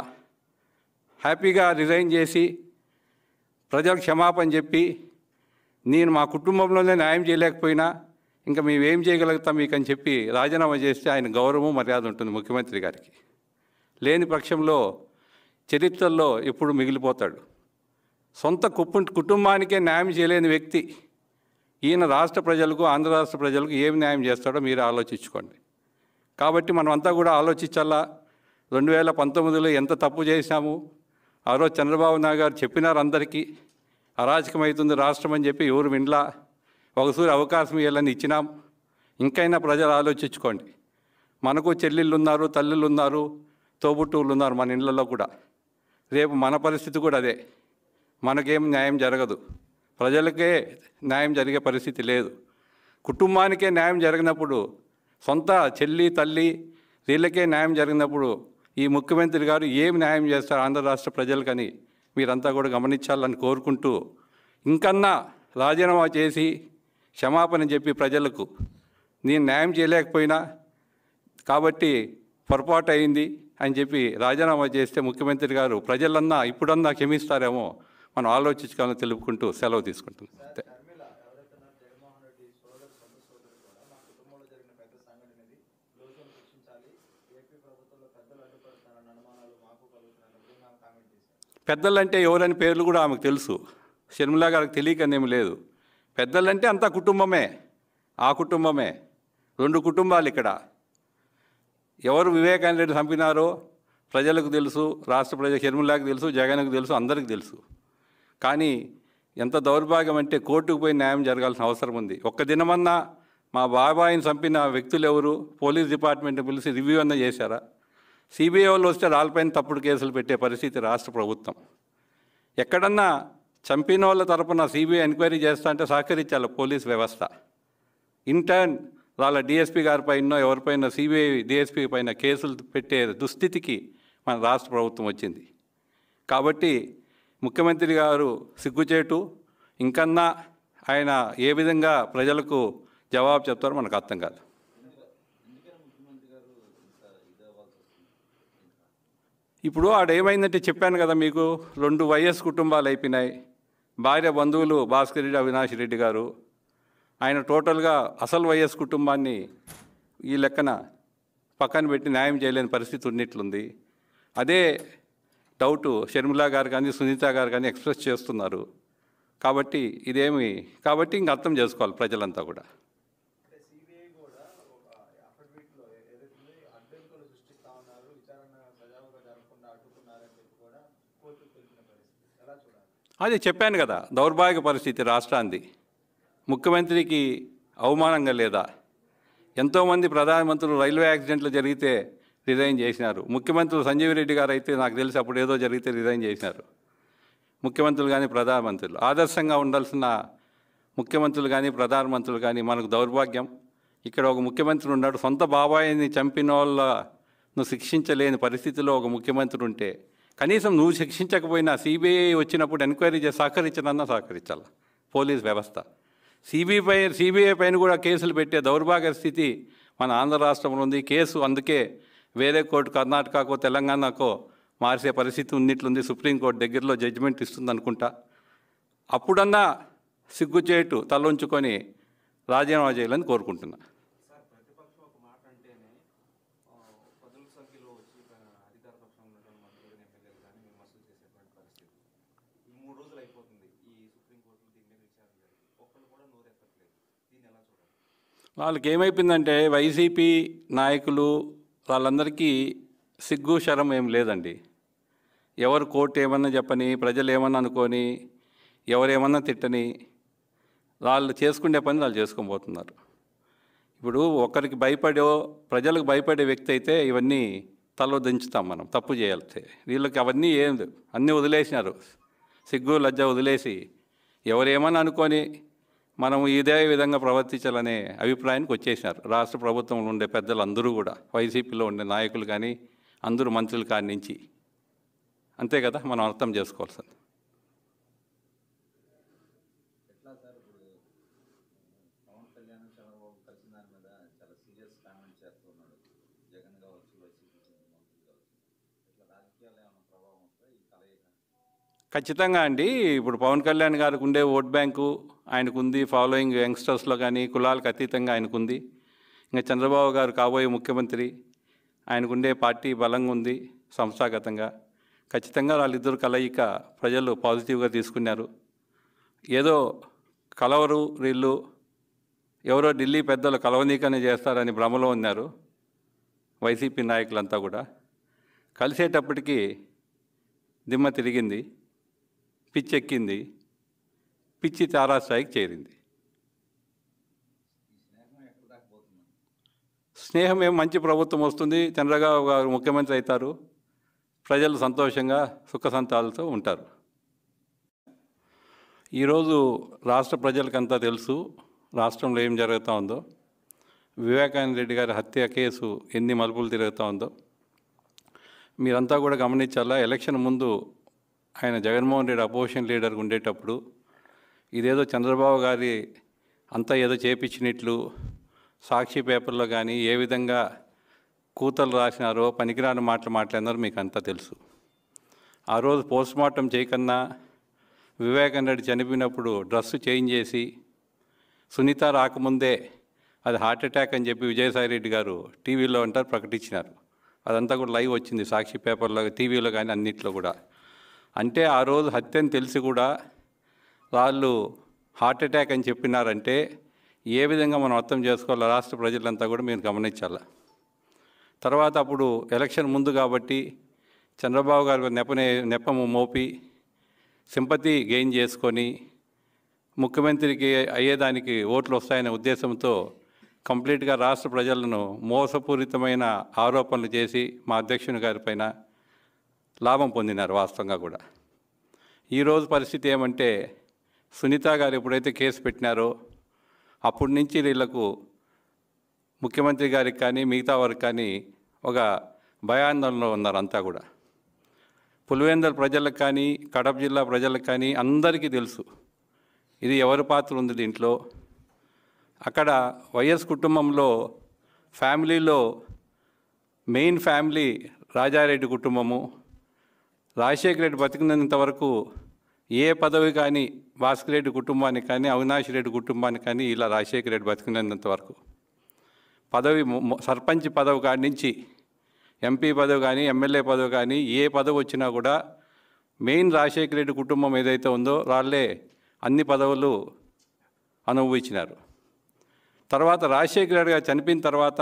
హ్యాపీగా రిజైన్ చేసి ప్రజలకు క్షమాపణ చెప్పి నేను మా కుటుంబంలోనే న్యాయం చేయలేకపోయినా ఇంకా మేము ఏం చేయగలుగుతాం మీకు అని చెప్పి రాజీనామా చేస్తే ఆయన గౌరవం మర్యాద ఉంటుంది ముఖ్యమంత్రి గారికి లేని పక్షంలో చరిత్రలో ఎప్పుడు మిగిలిపోతాడు సొంత కుప్పు కుటుంబానికే న్యాయం చేయలేని వ్యక్తి ఈయన రాష్ట్ర ప్రజలకు ఆంధ్ర రాష్ట్ర ప్రజలకు ఏం న్యాయం చేస్తాడో మీరు ఆలోచించుకోండి కాబట్టి మనం అంతా కూడా ఆలోచించాలా రెండు వేల పంతొమ్మిదిలో ఎంత తప్పు చేశాము ఆ రోజు చంద్రబాబు నాయుడు గారు చెప్పినారు అందరికీ అరాచకమవుతుంది రాష్ట్రం అని చెప్పి ఎవరు వినలా ఒకసారి అవకాశం ఇవ్వాలని ఇచ్చినాం ఇంకైనా ప్రజలు ఆలోచించుకోండి మనకు చెల్లెళ్ళు ఉన్నారు తల్లులు ఉన్నారు తోబుట్టువులు ఉన్నారు మన ఇళ్ళల్లో కూడా రేపు మన పరిస్థితి కూడా అదే మనకేం న్యాయం జరగదు ప్రజలకే న్యాయం జరిగే పరిస్థితి లేదు కుటుంబానికే న్యాయం జరిగినప్పుడు సొంత చెల్లి తల్లి వీళ్ళకే న్యాయం జరిగినప్పుడు ఈ ముఖ్యమంత్రి గారు ఏం న్యాయం చేస్తారు ఆంధ్ర రాష్ట్ర ప్రజలకని మీరంతా కూడా గమనించాలని కోరుకుంటూ ఇంకన్నా రాజీనామా చేసి క్షమాపణ చెప్పి ప్రజలకు నేను న్యాయం చేయలేకపోయినా కాబట్టి పొరపాటు అయింది అని చెప్పి రాజీనామా చేస్తే ముఖ్యమంత్రి గారు ప్రజలన్నా ఇప్పుడన్నా క్షమిస్తారేమో మనం ఆలోచించుకోవాలని తెలుపుకుంటూ సెలవు తీసుకుంటుంది అంతే. షర్మిల ఎవరైతే ఉన్నారో జగన్మోహన్ రెడ్డి సోదరు సొంత సోదరు కూడా మా కుటుంబంలో జరిగిన పెద్ద సంఘటన ఇది లోతును శిక్షించాలి ఏపీ ప్రభుత్వంలో పెద్దలు అడ్డుపడతారన్న అనుమానాలు మాకు కలుగుతున్నాయని కూడా ఆమె కామెంట్ చేశారు పెద్దలంటే ఎవరని పేర్లు కూడా ఆమెకు తెలుసు షర్మిల గారికి తెలియకనేమి లేదు పెద్దలంటే అంతా కుటుంబమే ఆ కుటుంబమే రెండు కుటుంబాలు ఇక్కడ ఎవరు వివేకానంద రెడ్డి చంపినారో ప్రజలకు తెలుసు రాష్ట్ర ప్రజల షర్మిలాకి తెలుసు జగన్కు తెలుసు అందరికీ తెలుసు కానీ ఎంత దౌర్భాగ్యం అంటే కోర్టుకు పోయి న్యాయం జరగాల్సిన అవసరం ఉంది ఒక్క దినమన్నా మా బాబాయిని చంపిన వ్యక్తులు ఎవరు పోలీస్ డిపార్ట్మెంట్ పిలిచి రివ్యూ అన్న చేశారా సిబిఐ వాళ్ళు వస్తే వాళ్ళపైన తప్పుడు కేసులు పెట్టే పరిస్థితి రాష్ట్ర ప్రభుత్వం ఎక్కడన్నా చంపిన వాళ్ళ తరపున సిబిఐ ఎంక్వైరీ చేస్తా అంటే సహకరించాలి పోలీస్ వ్యవస్థ ఇంటర్న్ వాళ్ళ డిఎస్పీ గారి పైన ఎవరిపైన సిబిఐ డిఎస్పీ పైన కేసులు పెట్టే దుస్థితికి మన రాష్ట్ర ప్రభుత్వం వచ్చింది కాబట్టి ముఖ్యమంత్రి గారు సిగ్గుచేటు ఇంకన్నా ఆయన ఏ విధంగా ప్రజలకు జవాబు చెప్తారో మనకు అర్థం కాదు ఎందుకని ముఖ్యమంత్రి గారు ఇంత ఇది అవ్వాల్సి వస్తుంది ఇప్పుడు ఆడ ఏమైందంటే చెప్పాను కదా మీకు రెండు వైఎస్ కుటుంబాలు అయిపోయినాయి భార్య బంధువులు భాస్కర్ రెడ్డి అవినాష్ రెడ్డి గారు ఆయన టోటల్గా అసలు వైఎస్ కుటుంబాన్ని ఈ లెక్కన పక్కన పెట్టి న్యాయం చేయలేని పరిస్థితి ఉన్నట్లుంది అదే డౌటు షర్మిల గారు కానీ సునీత గారు కానీ ఎక్స్ప్రెస్ చేస్తున్నారు కాబట్టి ఇదేమి కాబట్టి ఇంక అర్థం చేసుకోవాలి ప్రజలంతా కూడా అంటే సిబిఐ కూడా ఒక అఫిడవిట్లో ఏదైతే అడ్డంకులు సృష్టిస్తా ఉన్నారు విచారణ సజావుగా జరగకుండా అడ్డుకున్నారని చెప్పి కూడా కోర్టుకు తెలిపిన పరిస్థితి ఎలా చూడాలి అదే చెప్పాను కదా దౌర్భాగ్య పరిస్థితి రాష్ట్రాన్ని ముఖ్యమంత్రికి అవమానంగా లేదా ఎంతోమంది ప్రధానమంత్రులు రైల్వే యాక్సిడెంట్లు జరిగితే రిజైన్ చేసినారు ముఖ్యమంత్రులు సంజీవ్ రెడ్డి గారు అయితే నాకు తెలిసి అప్పుడు ఏదో జరిగితే రిజైన్ చేసినారు ముఖ్యమంత్రులు కానీ ప్రధానమంత్రులు ఆదర్శంగా ఉండాల్సిన ముఖ్యమంత్రులు కానీ ప్రధానమంత్రులు కానీ మనకు దౌర్భాగ్యం ఇక్కడ ఒక ముఖ్యమంత్రి ఉన్నాడు సొంత బాబాయిని చంపిన వాళ్ళను శిక్షించలేని పరిస్థితిలో ఒక ముఖ్యమంత్రి ఉంటే కనీసం నువ్వు శిక్షించకపోయినా సిబిఐ వచ్చినప్పుడు ఎంక్వైరీ చేసి సహకరించనన్నా సహకరించాలి పోలీస్ వ్యవస్థ సిబిఐ పై సిబిఐ పైన కూడా కేసులు పెట్టే దౌర్భాగ్య స్థితి మన ఆంధ్ర రాష్ట్రంలో ఉంది కేసు అందుకే వేరే కోర్టు కర్ణాటకకో తెలంగాణకో మార్చే పరిస్థితి ఉన్నట్లుంది సుప్రీంకోర్టు దగ్గరలో జడ్జిమెంట్ ఇస్తుంది అనుకుంటా అప్పుడన్నా సిగ్గుచేటు తలొంచుకొని రాజీనామా చేయాలని కోరుకుంటున్నా సార్ ప్రతిపక్షం ఒక మాట అంటేనే ఆ, పదుల సంఖ్యలో వచ్చి ఆ, అధికార పక్షంలో ఉన్నటువంటి మంత్రులు కానీ ఎమ్మెల్యేలు కానీ విమర్శలు చేసేటువంటి పరిస్థితి ఈ మూడు రోజులు అయిపోతుంది ఈ సుప్రీంకోర్టులో దీని మీద విచారణ జరిగి ఒక్కళ్ళు కూడా నోరెత్తట్లేదు దీన్ని ఎలా చూడాలి వాళ్ళకి ఏమైపోయిందంటే వైసీపీ నాయకులు వాళ్ళందరికీ సిగ్గు శరం ఏం లేదండి ఎవరు కోర్టు ఏమన్నా చెప్పని ప్రజలు ఏమన్నా అనుకొని ఎవరేమన్నా తిట్టని వాళ్ళు చేసుకునే పని వాళ్ళు చేసుకొని పోతున్నారు ఇప్పుడు ఒకరికి భయపడో ప్రజలకు భయపడే వ్యక్తి అయితే ఇవన్నీ తలో దించుతాం మనం తప్పు చేయాలి వీళ్ళకి అవన్నీ ఏం లేవు. అన్నీ వదిలేసినారు సిగ్గు లజ్జ వదిలేసి ఎవరేమన్నా అనుకొని మనం ఇదే విధంగా ప్రవర్తించాలనే అభిప్రాయానికి వచ్చేసినారు రాష్ట్ర ప్రభుత్వంలో ఉండే పెద్దలు అందరూ కూడా వైసీపీలో ఉండే నాయకులు కానీ అందరూ మంత్రులు కాడి నుంచి అంతే కదా మనం అర్థం చేసుకోవాల్సింది ఎట్లా సార్ ఇప్పుడు పవన్ కళ్యాణ్ చంద్రబాబు కలిసిన దాని మీద చాలా సీరియస్ కామెంట్ చేస్తున్నాడు జగన్ కావచ్చు వైసీపీ మంత్రులు కావచ్చు ఇట్లా రాజకీయాలు ఏమైనా ప్రభావం వస్తాయి ఈ కలయిక ఖచ్చితంగా అండి ఇప్పుడు పవన్ కళ్యాణ్ గారికి ఉండే ఓట్ బ్యాంకు ఆయనకు ఉంది ఫాలోయింగ్ యంగ్స్టర్స్లో కానీ కులాలకు అతీతంగా ఆయనకుంది ఇంకా చంద్రబాబు గారు కాబోయే ముఖ్యమంత్రి ఆయనకుండే పార్టీ బలంగా ఉంది సంస్థాగతంగా ఖచ్చితంగా వాళ్ళిద్దరు కలయిక ప్రజలు పాజిటివ్గా తీసుకున్నారు ఏదో కలవరు వీళ్ళు ఎవరో ఢిల్లీ పెద్దలు కలవనీకనే చేస్తారని భ్రమలో ఉన్నారు వైసీపీ నాయకులంతా కూడా కలిసేటప్పటికి దిమ్మ తిరిగింది పిచ్చెక్కింది పిచ్చి తారాస్థాయికి చేరింది ఈ స్నేహం ఎక్కడ దాకా పోతుంది స్నేహం ఏం మంచి ప్రభుత్వం వస్తుంది చంద్రబాబు గారు ముఖ్యమంత్రి అవుతారు ప్రజలు సంతోషంగా సుఖ సంతాలతో ఉంటారు ఈరోజు రాష్ట్ర ప్రజలకంతా తెలుసు రాష్ట్రంలో ఏం జరుగుతూ ఉందో వివేకానంద రెడ్డి గారి హత్య కేసు ఎన్ని మలుపులు తిరుగుతూ ఉందో మీరంతా కూడా గమనించాలా ఎలక్షన్ ముందు ఆయన జగన్మోహన్ రెడ్డి అపోజిషన్ లీడర్ ఉండేటప్పుడు ఇదేదో చంద్రబాబు గారి అంతా ఏదో చేపించినట్లు సాక్షి పేపర్లో కానీ ఏ విధంగా కూతలు రాసినారో పనికిరాని మాటలు మాట్లాడినారో మీకు అంతా తెలుసు ఆ రోజు పోస్ట్ మార్టం చేయకన్నా వివేకానంద రెడ్డి చనిపోయినప్పుడు డ్రెస్సు చేంజ్ చేసి సునీత రాకముందే అది హార్ట్ అటాక్ అని చెప్పి విజయసాయి రెడ్డి గారు టీవీలో అంటారు ప్రకటించినారు అదంతా కూడా లైవ్ వచ్చింది సాక్షి పేపర్లో టీవీలో కానీ అన్నిట్లో కూడా అంటే ఆ రోజు హత్య అని తెలిసి కూడా వాళ్ళు హార్ట్ అటాక్ అని చెప్పినారంటే ఏ విధంగా మనం అర్థం చేసుకోవాలో రాష్ట్ర ప్రజలంతా కూడా మీరు గమనించాలి తర్వాత అప్పుడు ఎలక్షన్ ముందు కాబట్టి చంద్రబాబు గారు నెపనే నెపము మోపి సింపతి గెయిన్ చేసుకొని ముఖ్యమంత్రికి అయ్యేదానికి ఓట్లు వస్తాయనే ఉద్దేశంతో కంప్లీట్గా రాష్ట్ర ప్రజలను మోసపూరితమైన ఆరోపణలు చేసి మా అధ్యక్షుని గారిపైన లాభం పొందినారు వాస్తవంగా కూడా ఈరోజు పరిస్థితి ఏమంటే సునీత గారు ఎప్పుడైతే కేసు పెట్టినారో అప్పటి నుంచి వీళ్ళకు ముఖ్యమంత్రి గారికి కానీ మిగతా వారికి కానీ ఒక భయాందోళనలో ఉన్నారు అంతా కూడా పులివెందల ప్రజలకు కానీ కడప జిల్లా ప్రజలకు కానీ అందరికీ తెలుసు ఇది ఎవరి పాత్ర ఉంది దీంట్లో అక్కడ వైఎస్ కుటుంబంలో ఫ్యామిలీలో మెయిన్ ఫ్యామిలీ రాజారెడ్డి కుటుంబము రాజశేఖర రెడ్డి బతికినంత వరకు ఏ పదవి కానీ భాస్కర్ రెడ్డి కుటుంబానికి కానీ అవినాష్ రెడ్డి కుటుంబానికి కానీ ఇలా రాజశేఖర రెడ్డి బతికినంత వరకు పదవి మొ- మొ- సర్పంచ్ పదవి కాడి నుంచి ఎంపీ పదవి కానీ ఎమ్మెల్యే పదవి కానీ ఏ పదవి వచ్చినా కూడా మెయిన్ రాజశేఖర రెడ్డి కుటుంబం ఏదైతే ఉందో వాళ్ళే అన్ని పదవులు అనుభవించినారు తర్వాత రాజశేఖర రెడ్డి గారు చనిపోయిన తర్వాత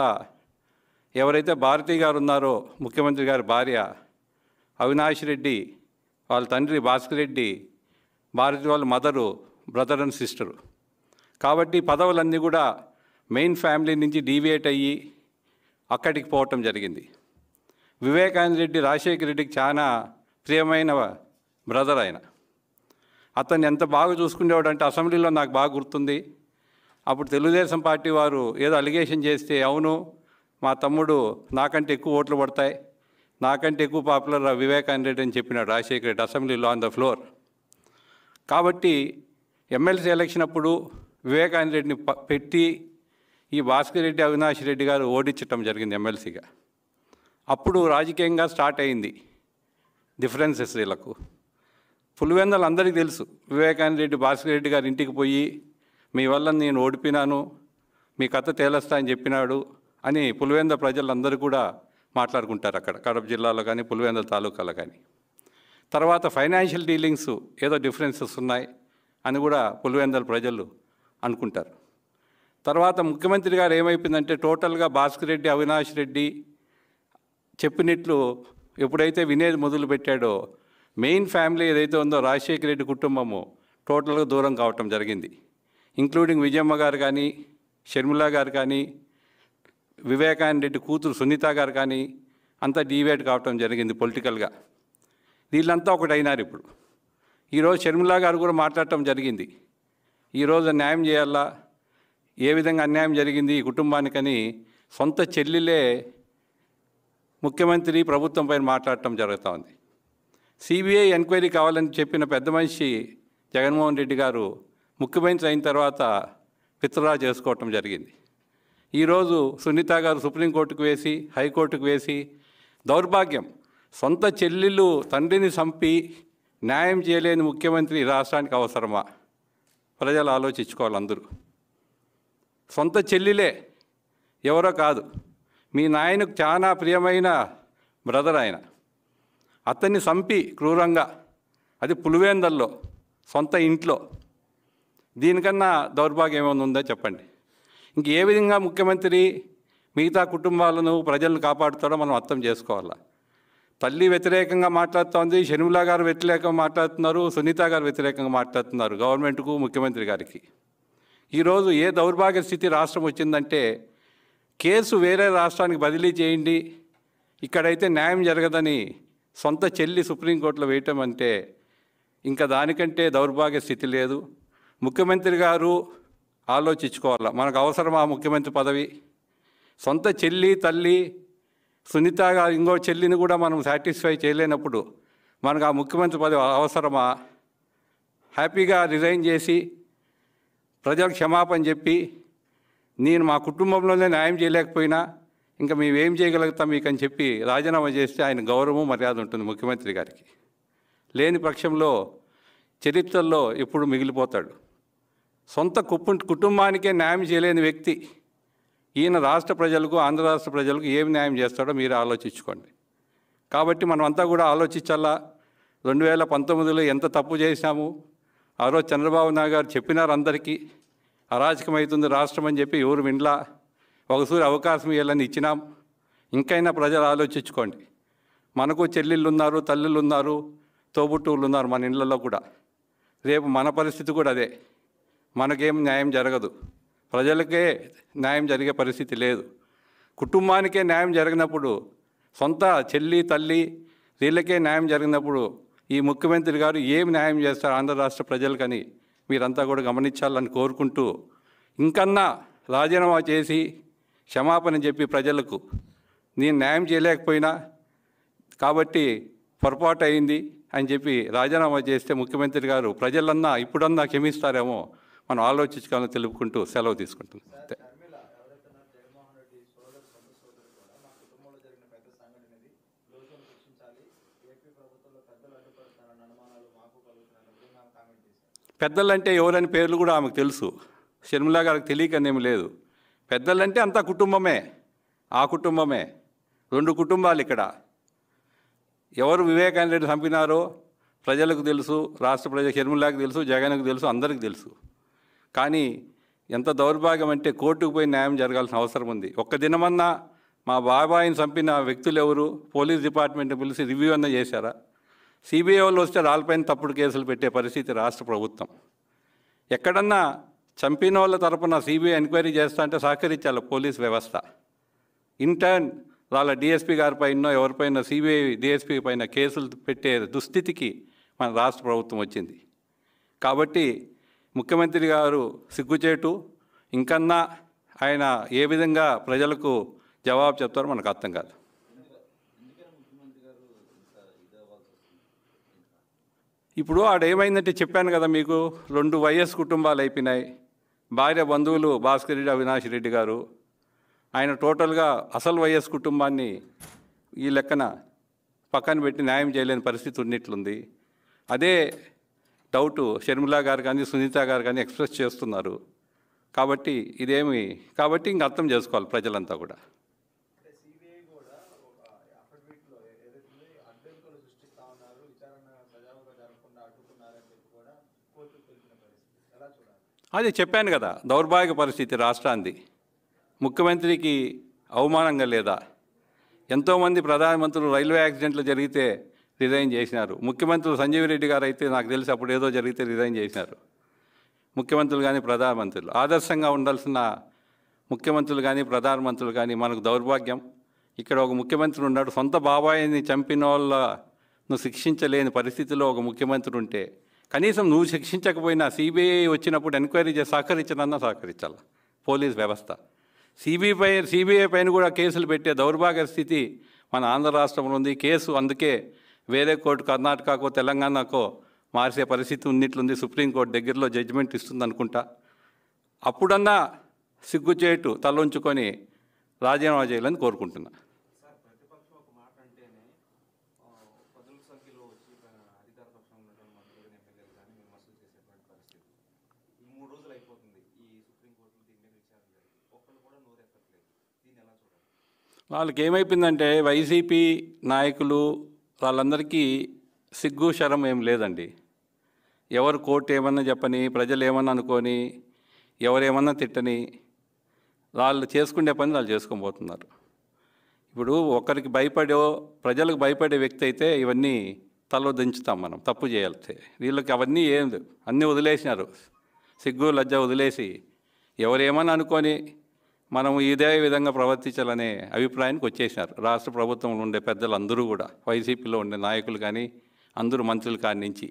ఎవరైతే భారతి గారు ఉన్నారో ముఖ్యమంత్రి గారి భార్య అవినాష్ రెడ్డి వాళ్ళ తండ్రి భాస్కర్ రెడ్డి భారతి వాళ్ళ మదరు బ్రదర్ అండ్ సిస్టరు కాబట్టి పదవులన్నీ కూడా మెయిన్ ఫ్యామిలీ నుంచి డీవియేట్ అయ్యి అక్కడికి పోవటం జరిగింది వివేకానంద రెడ్డి రాజశేఖర రెడ్డికి చాలా ప్రియమైన బ్రదర్ ఆయన అతన్ని ఎంత బాగా చూసుకునేవాడు అంటే అసెంబ్లీలో నాకు బాగా గుర్తుంది అప్పుడు తెలుగుదేశం పార్టీ వారు ఏదో అలిగేషన్ చేస్తే అవును మా తమ్ముడు నాకంటే ఎక్కువ ఓట్లు పడతాయి నాకంటే ఎక్కువ పాపులర్ వివేకానంద రెడ్డి అని చెప్పినాడు రాజశేఖర రెడ్డి అసెంబ్లీలో ఆన్ ద ఫ్లోర్ కాబట్టి ఎమ్మెల్సీ ఎలక్షన్ అప్పుడు వివేకానంద రెడ్డిని ప- పెట్టి ఈ భాస్కర్ రెడ్డి అవినాష్ రెడ్డి గారు ఓడించటం జరిగింది ఎమ్మెల్సీగా అప్పుడు రాజకీయంగా స్టార్ట్ అయింది డిఫరెన్సెస్ వీళ్ళకు పులివెందలు అందరికీ తెలుసు వివేకానంద రెడ్డి భాస్కర్ రెడ్డి గారి ఇంటికి పోయి మీ వల్ల నేను ఓడిపోయినాను మీ కథ తేలస్తా అని చెప్పినాడు అని పులివెంద ప్రజలందరూ కూడా మాట్లాడుకుంటారు అక్కడ కడప జిల్లాలో కానీ పులివెంద తాలూకాలో కానీ తర్వాత ఫైనాన్షియల్ డీలింగ్స్ ఏదో డిఫరెన్సెస్ ఉన్నాయి అని కూడా పులివెందల ప్రజలు అనుకుంటారు తర్వాత ముఖ్యమంత్రి గారు ఏమైపోయిందంటే టోటల్గా భాస్కర్ రెడ్డి అవినాష్ రెడ్డి చెప్పినట్లు ఎప్పుడైతే వినేది మొదలు పెట్టాడో మెయిన్ ఫ్యామిలీ ఏదైతే ఉందో రాజశేఖర రెడ్డి కుటుంబము టోటల్గా దూరం కావటం జరిగింది ఇంక్లూడింగ్ విజయమ్మ గారు కానీ షర్మిల గారు కానీ వివేకానంద రెడ్డి కూతురు సునీత గారు కానీ అంతా డీవేట్ కావటం జరిగింది పొలిటికల్గా వీళ్ళంతా ఒకటైనారు ఇప్పుడు ఈరోజు షర్మిల గారు కూడా మాట్లాడటం జరిగింది ఈరోజు న్యాయం చేయాలా ఏ విధంగా అన్యాయం జరిగింది ఈ కుటుంబానికని సొంత చెల్లిలే ముఖ్యమంత్రి ప్రభుత్వం పైన మాట్లాడటం జరుగుతూ ఉంది సిబిఐ ఎంక్వైరీ కావాలని చెప్పిన పెద్ద మనిషి జగన్మోహన్ రెడ్డి గారు ముఖ్యమంత్రి అయిన తర్వాత విత్డ్రా చేసుకోవటం జరిగింది ఈరోజు సునీత గారు సుప్రీంకోర్టుకు వేసి హైకోర్టుకు వేసి దౌర్భాగ్యం సొంత చెల్లెళ్ళు తండ్రిని చంపి న్యాయం చేయలేని ముఖ్యమంత్రి ఈ రాష్ట్రానికి అవసరమా ప్రజలు ఆలోచించుకోవాలి అందరూ సొంత చెల్లిలే ఎవరో కాదు మీ నాయనకు చాలా ప్రియమైన బ్రదర్ ఆయన అతన్ని చంపి క్రూరంగా అది పులివేందల్లో సొంత ఇంట్లో దీనికన్నా దౌర్భాగ్యం ఏమైనా ఉందో చెప్పండి ఇంక ఏ విధంగా ముఖ్యమంత్రి మిగతా కుటుంబాలను ప్రజలను కాపాడుతాడో మనం అర్థం చేసుకోవాలా తల్లి వ్యతిరేకంగా మాట్లాడుతోంది షర్మిల గారు వ్యతిరేకంగా మాట్లాడుతున్నారు సునీత గారు వ్యతిరేకంగా మాట్లాడుతున్నారు గవర్నమెంట్కు ముఖ్యమంత్రి గారికి ఈరోజు ఏ దౌర్భాగ్య స్థితి రాష్ట్రం వచ్చిందంటే కేసు వేరే రాష్ట్రానికి బదిలీ చేయండి ఇక్కడైతే న్యాయం జరగదని సొంత చెల్లి సుప్రీంకోర్టులో వేయటం అంటే ఇంకా దానికంటే దౌర్భాగ్య స్థితి లేదు ముఖ్యమంత్రి గారు ఆలోచించుకోవాలా మనకు అవసరమా ముఖ్యమంత్రి పదవి సొంత చెల్లి తల్లి సునీత గారు ఇంకో చెల్లిని కూడా మనం సాటిస్ఫై చేయలేనప్పుడు మనకు ఆ ముఖ్యమంత్రి పదవి అవసరమా హ్యాపీగా రిజైన్ చేసి ప్రజలకు క్షమాపణ చెప్పి నేను మా కుటుంబంలోనే న్యాయం చేయలేకపోయినా ఇంకా మేము ఏం చేయగలుగుతాం మీకు అని చెప్పి రాజీనామా చేస్తే ఆయన గౌరవం మర్యాద ఉంటుంది ముఖ్యమంత్రి గారికి లేని పక్షంలో చరిత్రలో ఎప్పుడు మిగిలిపోతాడు సొంత కుప్పు కుటుంబానికే న్యాయం చేయలేని వ్యక్తి ఈయన రాష్ట్ర ప్రజలకు ఆంధ్ర రాష్ట్ర ప్రజలకు ఏం న్యాయం చేస్తాడో మీరు ఆలోచించుకోండి కాబట్టి మనమంతా కూడా ఆలోచించాలా రెండు వేల పంతొమ్మిదిలో ఎంత తప్పు చేశాము ఆ రోజు చంద్రబాబు నాయుడు గారు చెప్పినారు అందరికీ అరాచకమవుతుంది రాష్ట్రం అని చెప్పి ఎవరు వినలా ఒకసారి అవకాశం ఇవ్వాలని ఇచ్చినాం ఇంకైనా ప్రజలు ఆలోచించుకోండి మనకు చెల్లెళ్ళు ఉన్నారు తల్లులు ఉన్నారు తోబుట్టువులు ఉన్నారు మన ఇళ్ళల్లో కూడా రేపు మన పరిస్థితి కూడా అదే మనకేం న్యాయం జరగదు ప్రజలకే న్యాయం జరిగే పరిస్థితి లేదు కుటుంబానికే న్యాయం జరిగినప్పుడు సొంత చెల్లి తల్లి వీళ్ళకే న్యాయం జరిగినప్పుడు ఈ ముఖ్యమంత్రి గారు ఏం న్యాయం చేస్తారు ఆంధ్ర రాష్ట్ర ప్రజలకని మీరంతా కూడా గమనించాలని కోరుకుంటూ ఇంకన్నా రాజీనామా చేసి క్షమాపణ చెప్పి ప్రజలకు నేను న్యాయం చేయలేకపోయినా కాబట్టి పొరపాటు అయింది అని చెప్పి రాజీనామా చేస్తే ముఖ్యమంత్రి గారు ప్రజలన్నా ఇప్పుడన్నా క్షమిస్తారేమో మనం ఆలోచించుకోవాలని తెలుపుకుంటూ సెలవు తీసుకుంటున్నాం అంతే. షర్మిల ఎవరైతే ఉన్నారు జగన్మోహన్ రెడ్డి సోదరు సొంత సోదరుడు కూడా మా కుటుంబంలో జరిగిన పెద్ద సంఘటన ఇది రోజును శిక్షించాలి ఏపీ ప్రభుత్వంలో పెద్దలు అడ్డుపడుతున్నారన్న అనుమానాలు మాకు కలుగుతున్నారన్న విధంగా ఆమె కామెంట్ చేశారు పెద్దలంటే ఎవరని పేర్లు కూడా ఆమెకు తెలుసు షర్మిల గారికి తెలియకనేమి లేదు పెద్దలంటే అంతా కుటుంబమే ఆ కుటుంబమే రెండు కుటుంబాలు ఇక్కడ ఎవరు వివేకానంద రెడ్డి చంపినారో ప్రజలకు తెలుసు రాష్ట్ర ప్రజల షర్మిలాకి తెలుసు జగన్కు తెలుసు అందరికీ తెలుసు కానీ ఎంత దౌర్భాగ్యం అంటే కోర్టుకు పోయి న్యాయం జరగాల్సిన అవసరం ఉంది ఒక్క దినమన్నా మా బాబాయిని చంపిన వ్యక్తులు ఎవరు పోలీస్ డిపార్ట్మెంట్ పిలిచి రివ్యూ అన్న చేశారా సిబిఐ వాళ్ళు వస్తే వాళ్ళపైన తప్పుడు కేసులు పెట్టే పరిస్థితి రాష్ట్ర ప్రభుత్వం ఎక్కడన్నా చంపిన వాళ్ళ తరపున సిబిఐ ఎంక్వైరీ చేస్తా అంటే సహకరించాలి పోలీస్ వ్యవస్థ ఇంటర్న్ వాళ్ళ డిఎస్పీ గారిపైన ఎవరిపైన సిబిఐ డిఎస్పీ పైన కేసులు పెట్టే దుస్థితికి మన రాష్ట్ర ప్రభుత్వం వచ్చింది కాబట్టి ముఖ్యమంత్రి గారు సిగ్గుచేటు ఇంకన్నా ఆయన ఏ విధంగా ప్రజలకు జవాబు చెప్తారో మనకు అర్థం కాదు ఎందుకని ముఖ్యమంత్రి గారు ఇంత ఇదవ్వాల్సి వస్తుంది ఇప్పుడు ఆడ ఏమైందంటే చెప్పాను కదా మీకు రెండు వైఎస్ కుటుంబాలు అయిపోయినాయి భార్య బంధువులు భాస్కర్ రెడ్డి అవినాష్ రెడ్డి గారు ఆయన టోటల్గా అసలు వైఎస్ కుటుంబాన్ని ఈ లెక్కన పక్కన పెట్టి న్యాయం చేయలేని పరిస్థితి ఉన్నట్లుంది అదే డౌటు షర్మిలా గారు కానీ సునీత గారు కానీ ఎక్స్ప్రెస్ చేస్తున్నారు కాబట్టి ఇదేమి కాబట్టి ఇంక అర్థం చేసుకోవాలి ప్రజలంతా కూడా అంటే సిబిఐ కూడా ఒక అఫిడవిట్లో ఏదైతే అడ్డంకులు సృష్టిస్తా ఉన్నారు విచారణ సజావుగా జరగకుండా అడ్డుకున్నారని చెప్పి కూడా కోర్టుకు తెలిపిన పరిస్థితి ఎలా చూడాలి అదే చెప్పాను కదా దౌర్భాగ్య పరిస్థితి రాష్ట్రాన్ని ముఖ్యమంత్రికి అవమానంగా లేదా ఎంతోమంది ప్రధానమంత్రులు రైల్వే యాక్సిడెంట్లు జరిగితే రిజైన్ చేసినారు ముఖ్యమంత్రులు సంజీవ్ రెడ్డి గారు అయితే నాకు తెలిసి అప్పుడు ఏదో జరిగితే రిజైన్ చేసినారు ముఖ్యమంత్రులు కానీ ప్రధానమంత్రులు ఆదర్శంగా ఉండాల్సిన ముఖ్యమంత్రులు కానీ ప్రధానమంత్రులు కానీ మనకు దౌర్భాగ్యం ఇక్కడ ఒక ముఖ్యమంత్రి ఉన్నాడు సొంత బాబాయిని చంపిన వాళ్ళను శిక్షించలేని పరిస్థితిలో ఒక ముఖ్యమంత్రి ఉంటే కనీసం నువ్వు శిక్షించకపోయినా సిబిఐ వచ్చినప్పుడు ఎంక్వైరీ చేసి సహకరించనన్నా సహకరించాలి పోలీస్ వ్యవస్థ సిబిఐ పై సిబిఐ పైన కూడా కేసులు పెట్టే దౌర్భాగ్య స్థితి మన ఆంధ్ర రాష్ట్రంలో ఉంది కేసు అందుకే వేరే కోర్టు కర్ణాటకకో తెలంగాణకో మార్చే పరిస్థితి ఉన్నట్లుంది సుప్రీంకోర్టు దగ్గరలో జడ్జిమెంట్ ఇస్తుంది అనుకుంటా అప్పుడన్నా సిగ్గుచేటు తలొంచుకొని రాజీనామా చేయాలని కోరుకుంటున్నా సార్ ప్రతిపక్షం ఒక మాట అంటేనే ఆ, పదుల సంఖ్యలో వచ్చి ఆ, అధికార పక్షంలో ఉన్నటువంటి మంత్రులు ఎమ్మెల్యేలు కానీ విమర్శలు చేసేటువంటి పరిస్థితి ఈ మూడు రోజులు అయిపోతుంది ఈ సుప్రీంకోర్టులో దీని మీద విచారణ జరిగి ఒక్కళ్ళు కూడా నోరెత్తట్లేదు దీన్ని ఎలా చూడాలి వాళ్ళకి ఏమైపోయిందంటే వైసీపీ నాయకులు వాళ్ళందరికీ సిగ్గు శరం ఏం లేదండి ఎవరు కోర్టు ఏమన్నా చెప్పని ప్రజలు ఏమన్నా అనుకొని ఎవరేమన్నా తిట్టని వాళ్ళు చేసుకునే పని వాళ్ళు చేసుకొని పోతున్నారు ఇప్పుడు ఒకరికి భయపడో ప్రజలకు భయపడే వ్యక్తి అయితే ఇవన్నీ తల దించుతాం మనం తప్పు చేయాలి వీళ్ళకి అవన్నీ ఏం లేవు. అన్నీ వదిలేసినారు సిగ్గు లజ్జ వదిలేసి ఎవరేమని అనుకొని మనం ఇదే విధంగా ప్రవర్తించాలనే అభిప్రాయానికి వచ్చేసినారు రాష్ట్ర ప్రభుత్వంలో ఉండే పెద్దలు అందరూ కూడా వైసీపీలో ఉండే నాయకులు కానీ అందరూ మంత్రులు కాడి నుంచి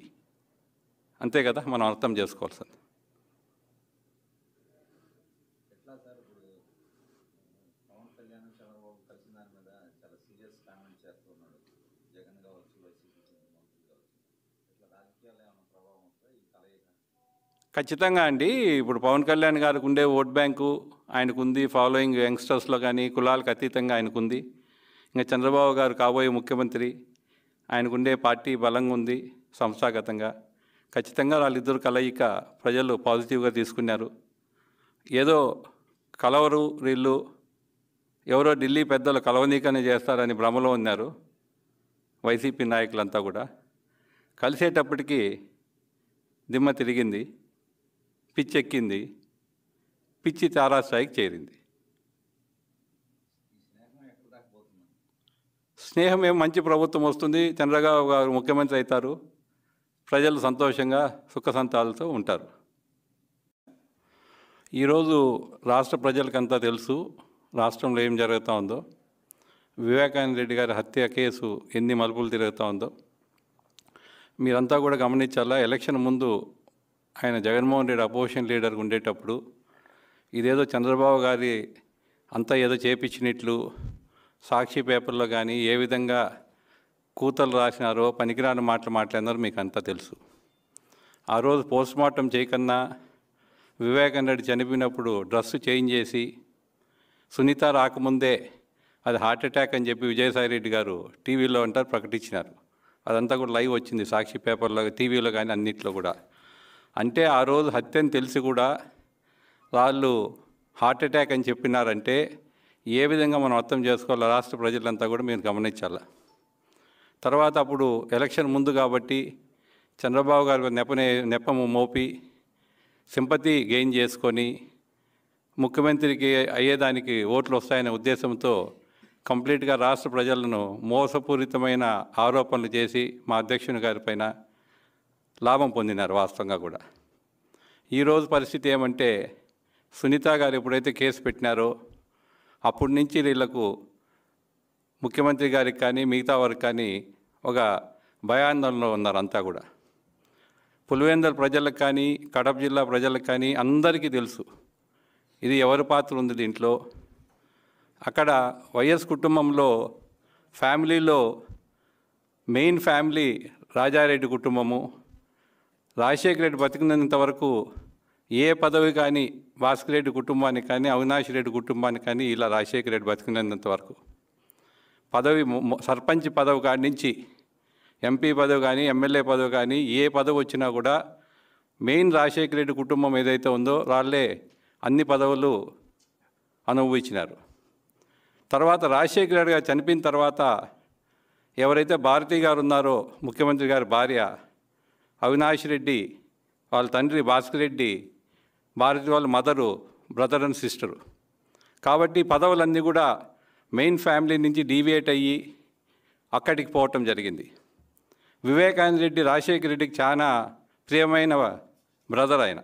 అంతే కదా మనం అర్థం చేసుకోవాల్సింది ఎట్లా సార్ ఇప్పుడు పవన్ కళ్యాణ్ చంద్రబాబు కలిసిన దాని మీద చాలా సీరియస్ కామెంట్ చేస్తున్నాడు జగన్ కావచ్చు వైసీపీ మంత్రులు కావచ్చు ఇట్లా రాజకీయాలు ఏమైనా ప్రభావం వస్తే ఈ కలయిక ఖచ్చితంగా అండి ఇప్పుడు పవన్ కళ్యాణ్ గారికి ఉండే ఓట్ బ్యాంకు ఆయనకు ఉంది ఫాలోయింగ్ యంగ్స్టర్స్లో కానీ కులాలకు అతీతంగా ఆయనకు ఉంది ఇంకా చంద్రబాబు గారు కాబోయే ముఖ్యమంత్రి ఆయనకుండే పార్టీ బలంగా ఉంది సంస్థాగతంగా ఖచ్చితంగా వాళ్ళిద్దరు కలయిక ప్రజలు పాజిటివ్గా తీసుకున్నారు ఏదో కలవరు వీళ్ళు ఎవరో ఢిల్లీ పెద్దలు కలవనీకనే చేస్తారని భ్రమలో ఉన్నారు వైసీపీ నాయకులంతా కూడా కలిసేటప్పటికి దిమ్మ తిరిగింది పిచ్చెక్కింది పిచ్చి తారాస్థాయికి చేరింది ఈ స్నేహం ఎక్కడ దాకా పోతుందండి స్నేహం ఏం మంచి ప్రభుత్వం వస్తుంది చంద్రబాబు గారు ముఖ్యమంత్రి అవుతారు ప్రజలు సంతోషంగా సుఖ సంతాలతో ఉంటారు ఈరోజు రాష్ట్ర ప్రజలకంతా తెలుసు రాష్ట్రంలో ఏం జరుగుతూ ఉందో వివేకానంద రెడ్డి గారి హత్య కేసు ఎన్ని మలుపులు తిరుగుతూ ఉందో మీరంతా కూడా గమనించాలా ఎలక్షన్ ముందు ఆయన జగన్మోహన్ రెడ్డి అపోజిషన్ లీడర్గా ఉండేటప్పుడు ఇదేదో చంద్రబాబు గారి అంతా ఏదో చేపించినట్లు సాక్షి పేపర్లో కానీ ఏ విధంగా కూతలు రాసినారో పనికిరాని మాటలు మాట్లాడినారో మీకు అంతా తెలుసు ఆ రోజు పోస్ట్ మార్టం చేయకన్నా వివేకానంద రెడ్డి చనిపోయినప్పుడు డ్రెస్ చేంజ్ చేసి సునీత రాకముందే అది హార్ట్ అటాక్ అని చెప్పి విజయసాయి రెడ్డి గారు టీవీలో అంటారు ప్రకటించినారు అదంతా కూడా లైవ్ వచ్చింది సాక్షి పేపర్లో టీవీలో కానీ అన్నిట్లో కూడా అంటే ఆ రోజు హత్య అని తెలిసి కూడా వాళ్ళు హార్ట్ అటాక్ అని చెప్పినారంటే ఏ విధంగా మనం అర్థం చేసుకోవాలో రాష్ట్ర ప్రజలంతా కూడా మీరు గమనించాలి తర్వాత అప్పుడు ఎలక్షన్ ముందు కాబట్టి చంద్రబాబు గారు నెపనే నెపము మోపి సింపతి గెయిన్ చేసుకొని ముఖ్యమంత్రికి అయ్యేదానికి ఓట్లు వస్తాయనే ఉద్దేశంతో కంప్లీట్గా రాష్ట్ర ప్రజలను మోసపూరితమైన ఆరోపణలు చేసి మా అధ్యక్షుని గారి పైన లాభం పొందినారు వాస్తవంగా కూడా ఈరోజు పరిస్థితి ఏమంటే సునీత గారు ఎప్పుడైతే కేసు పెట్టినారో అప్పటి నుంచి వీళ్ళకు ముఖ్యమంత్రి గారికి కానీ మిగతా వారికి కానీ ఒక భయాందోళనలో ఉన్నారు అంతా కూడా పులివెందల ప్రజలకు కానీ కడప జిల్లా ప్రజలకు కానీ అందరికీ తెలుసు ఇది ఎవరి పాత్ర ఉంది దీంట్లో అక్కడ వైఎస్ కుటుంబంలో ఫ్యామిలీలో మెయిన్ ఫ్యామిలీ రాజారెడ్డి కుటుంబము రాజశేఖర రెడ్డి బతికినంత వరకు ఏ పదవి కానీ భాస్కర్ రెడ్డి కుటుంబానికి కానీ అవినాష్ రెడ్డి కుటుంబానికి కానీ ఇలా రాజశేఖర రెడ్డి బతికినంత వరకు పదవి మొ- మొ- సర్పంచ్ పదవి కాడి నుంచి ఎంపీ పదవి కానీ ఎమ్మెల్యే పదవి కానీ ఏ పదవి వచ్చినా కూడా మెయిన్ రాజశేఖర రెడ్డి కుటుంబం ఏదైతే ఉందో వాళ్ళే అన్ని పదవులు అనుభవించినారు తర్వాత రాజశేఖర రెడ్డి గారు చనిపోయిన తర్వాత ఎవరైతే భారతి గారు ఉన్నారో ముఖ్యమంత్రి గారి భార్య అవినాష్ రెడ్డి వాళ్ళ తండ్రి భాస్కర్ రెడ్డి భారతి వాళ్ళ మదరు బ్రదర్ అండ్ సిస్టరు కాబట్టి పదవులన్నీ కూడా మెయిన్ ఫ్యామిలీ నుంచి డీవియేట్ అయ్యి అక్కడికి పోవటం జరిగింది వివేకానంద రెడ్డి రాజశేఖర రెడ్డికి చాలా ప్రియమైన బ్రదర్ ఆయన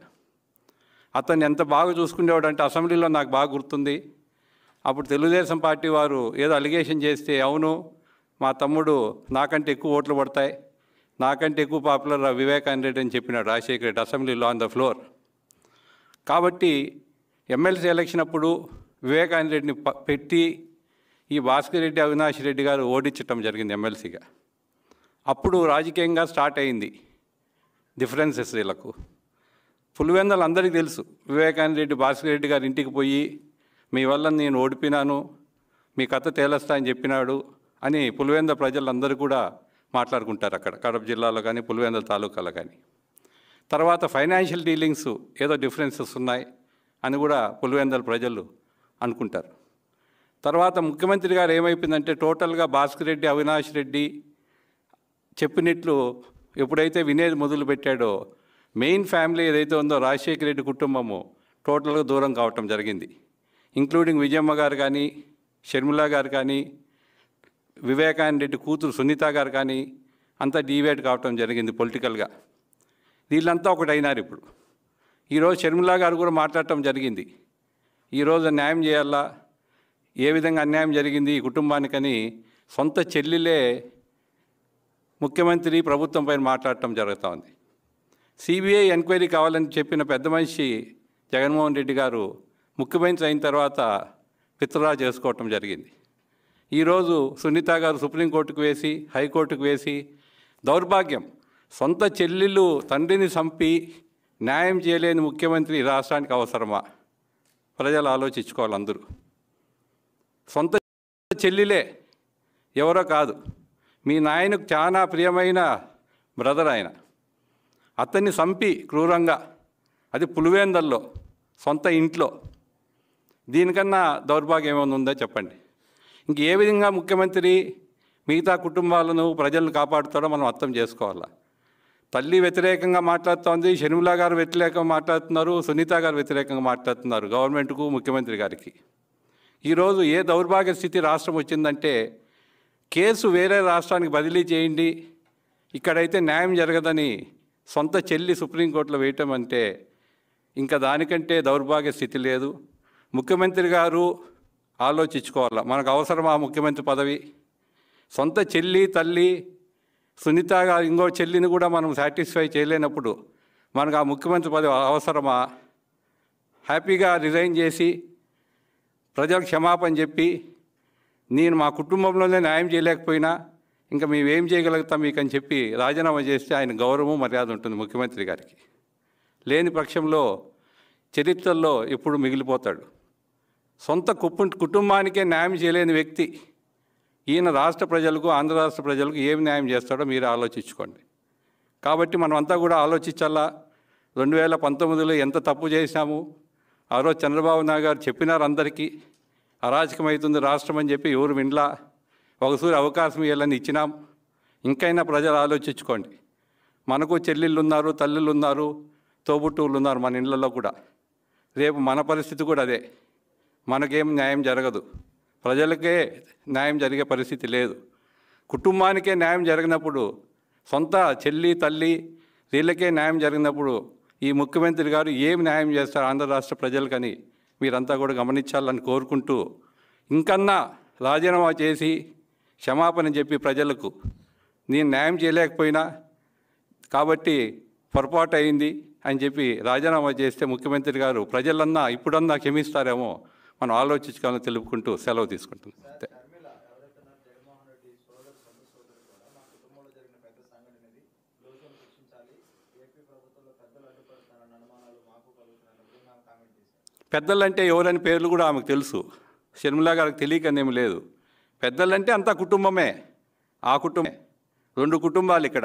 అతన్ని ఎంత బాగా చూసుకునేవాడు అంటే అసెంబ్లీలో నాకు బాగా గుర్తుంది అప్పుడు తెలుగుదేశం పార్టీ వారు ఏదో అలిగేషన్ చేస్తే అవును మా తమ్ముడు నాకంటే ఎక్కువ ఓట్లు పడతాయి నాకంటే ఎక్కువ పాపులర్ వివేకానంద రెడ్డి అని చెప్పినాడు రాజశేఖర రెడ్డి అసెంబ్లీలో ఆన్ ద ఫ్లోర్ కాబట్టి ఎమ్మెల్సీ ఎలక్షన్ అప్పుడు వివేకానంద రెడ్డిని ప- పెట్టి ఈ భాస్కర్ రెడ్డి అవినాష్ రెడ్డి గారు ఓడించటం జరిగింది ఎమ్మెల్సీగా అప్పుడు రాజకీయంగా స్టార్ట్ అయింది డిఫరెన్సెస్ వీళ్ళకు పులివెందలు అందరికీ తెలుసు వివేకానంద రెడ్డి భాస్కర్ రెడ్డి గారి ఇంటికి పోయి మీ వల్ల నేను ఓడిపోయినాను మీ కథ తేలస్తా అని చెప్పినాడు అని పులివెంద ప్రజలందరూ కూడా మాట్లాడుకుంటారు అక్కడ కడప జిల్లాలో కానీ పులివెందల తాలూకాలో కానీ తర్వాత ఫైనాన్షియల్ డీలింగ్స్ ఏదో డిఫరెన్సెస్ ఉన్నాయి అని కూడా పులివెందల ప్రజలు అనుకుంటారు తర్వాత ముఖ్యమంత్రి గారు ఏమైపోయిందంటే టోటల్గా భాస్కర్ రెడ్డి అవినాష్ రెడ్డి చెప్పినట్లు ఎప్పుడైతే వినేది మొదలు పెట్టాడో మెయిన్ ఫ్యామిలీ ఏదైతే ఉందో రాజశేఖర రెడ్డి కుటుంబము టోటల్గా దూరం కావటం జరిగింది ఇంక్లూడింగ్ విజయమ్మ గారు కానీ షర్మిల గారు కానీ వివేకానంద రెడ్డి కూతురు సునీత గారు కానీ అంతా డీవేట్ కావటం జరిగింది పొలిటికల్గా వీళ్ళంతా ఒకటైనారు ఇప్పుడు ఈరోజు షర్మిల గారు కూడా మాట్లాడటం జరిగింది ఈరోజు న్యాయం చేయాలా ఏ విధంగా అన్యాయం జరిగింది ఈ కుటుంబానికని సొంత చెల్లిలే ముఖ్యమంత్రి ప్రభుత్వం పైన మాట్లాడటం జరుగుతూ ఉంది సిబిఐ ఎంక్వైరీ కావాలని చెప్పిన పెద్ద మనిషి జగన్మోహన్ రెడ్డి గారు ముఖ్యమంత్రి అయిన తర్వాత విత్డ్రా చేసుకోవటం జరిగింది ఈరోజు సునీత గారు సుప్రీంకోర్టుకు వేసి హైకోర్టుకు వేసి దౌర్భాగ్యం సొంత చెల్లెళ్ళు తండ్రిని చంపి న్యాయం చేయలేని ముఖ్యమంత్రి ఈ రాష్ట్రానికి అవసరమా ప్రజలు ఆలోచించుకోవాలి అందరూ సొంత చెల్లిలే ఎవరో కాదు మీ నాయనకు చాలా ప్రియమైన బ్రదర్ ఆయన అతన్ని చంపి క్రూరంగా అది పులివేందల్లో సొంత ఇంట్లో దీనికన్నా దౌర్భాగ్యం ఏమైనా ఉందో చెప్పండి ఇంక ఏ విధంగా ముఖ్యమంత్రి మిగతా కుటుంబాలను ప్రజలను కాపాడుతాడో మనం అర్థం చేసుకోవాలా తల్లి వ్యతిరేకంగా మాట్లాడుతోంది షర్మిల గారు వ్యతిరేకంగా మాట్లాడుతున్నారు సునీత గారు వ్యతిరేకంగా మాట్లాడుతున్నారు గవర్నమెంట్కు ముఖ్యమంత్రి గారికి ఈరోజు ఏ దౌర్భాగ్య స్థితి రాష్ట్రం వచ్చిందంటే కేసు వేరే రాష్ట్రానికి బదిలీ చేయండి ఇక్కడైతే న్యాయం జరగదని సొంత చెల్లి సుప్రీంకోర్టులో వేయటం అంటే ఇంకా దానికంటే దౌర్భాగ్య స్థితి లేదు ముఖ్యమంత్రి గారు ఆలోచించుకోవాలి మనకు అవసరం ఆ ముఖ్యమంత్రి పదవి సొంత చెల్లి తల్లి సునీత గారు ఇంకో చెల్లిని కూడా మనం సాటిస్ఫై చేయలేనప్పుడు మనకు ఆ ముఖ్యమంత్రి పదవి అవసరమా హ్యాపీగా రిజైన్ చేసి ప్రజలకు క్షమాపణ చెప్పి నేను మా కుటుంబంలోనే న్యాయం చేయలేకపోయినా ఇంకా మేము ఏం చేయగలుగుతాం మీకు అని చెప్పి రాజీనామా చేస్తే ఆయన గౌరవం మర్యాద ఉంటుంది ముఖ్యమంత్రి గారికి లేని పక్షంలో చరిత్రలో ఎప్పుడు మిగిలిపోతాడు సొంత కుప్పు కుటుంబానికే న్యాయం చేయలేని వ్యక్తి ఈయన రాష్ట్ర ప్రజలకు ఆంధ్ర రాష్ట్ర ప్రజలకు ఏం న్యాయం చేస్తాడో మీరు ఆలోచించుకోండి కాబట్టి మనమంతా కూడా ఆలోచించాలా రెండు వేల పంతొమ్మిదిలో ఎంత తప్పు చేశాము ఆ రోజు చంద్రబాబు నాయుడు గారు చెప్పినారు అందరికీ అరాచకమవుతుంది రాష్ట్రం అని చెప్పి ఎవరు వినలా ఒకసారి అవకాశం ఇవ్వాలని ఇచ్చినాం ఇంకైనా ప్రజలు ఆలోచించుకోండి మనకు చెల్లెళ్ళు ఉన్నారు తల్లులు ఉన్నారు తోబుట్టువులు ఉన్నారు మన ఇళ్ళల్లో కూడా రేపు మన పరిస్థితి కూడా అదే మనకేం న్యాయం జరగదు ప్రజలకే న్యాయం జరిగే పరిస్థితి లేదు కుటుంబానికే న్యాయం జరిగినప్పుడు సొంత చెల్లి తల్లి వీళ్ళకే న్యాయం జరిగినప్పుడు ఈ ముఖ్యమంత్రి గారు ఏం న్యాయం చేస్తారు ఆంధ్ర రాష్ట్ర ప్రజలకని మీరంతా కూడా గమనించాలని కోరుకుంటూ ఇంకన్నా రాజీనామా చేసి క్షమాపణ చెప్పి ప్రజలకు నేను న్యాయం చేయలేకపోయినా కాబట్టి పొరపాటు అయింది అని చెప్పి రాజీనామా చేస్తే ముఖ్యమంత్రి గారు ప్రజలన్నా ఇప్పుడన్నా క్షమిస్తారేమో మనం ఆలోచించుకోవాలని తెలుపుకుంటూ సెలవు తీసుకుంటున్నాం అంతే. షర్మిల ఎవరైతే ఉన్నారు జగన్మోహన్ రెడ్డి సోదరు సొంత సోదరుడు కూడా మా కుటుంబంలో జరిగిన పెద్ద సంఘటన ఇది లోతులను శిక్షించాలి ఏపీ ప్రభుత్వంలో పెద్దలు అడ్డుపడుతున్నారన్న అనుమానాలు మాకు కలుగుతున్నారన్న విధంగా ఆమె కామెంట్ చేశారు పెద్దలంటే ఎవరని పేర్లు కూడా ఆమెకు తెలుసు షర్మిల గారికి తెలియకనేమి లేదు పెద్దలంటే అంతా కుటుంబమే ఆ కుటుంబమే రెండు కుటుంబాలు ఇక్కడ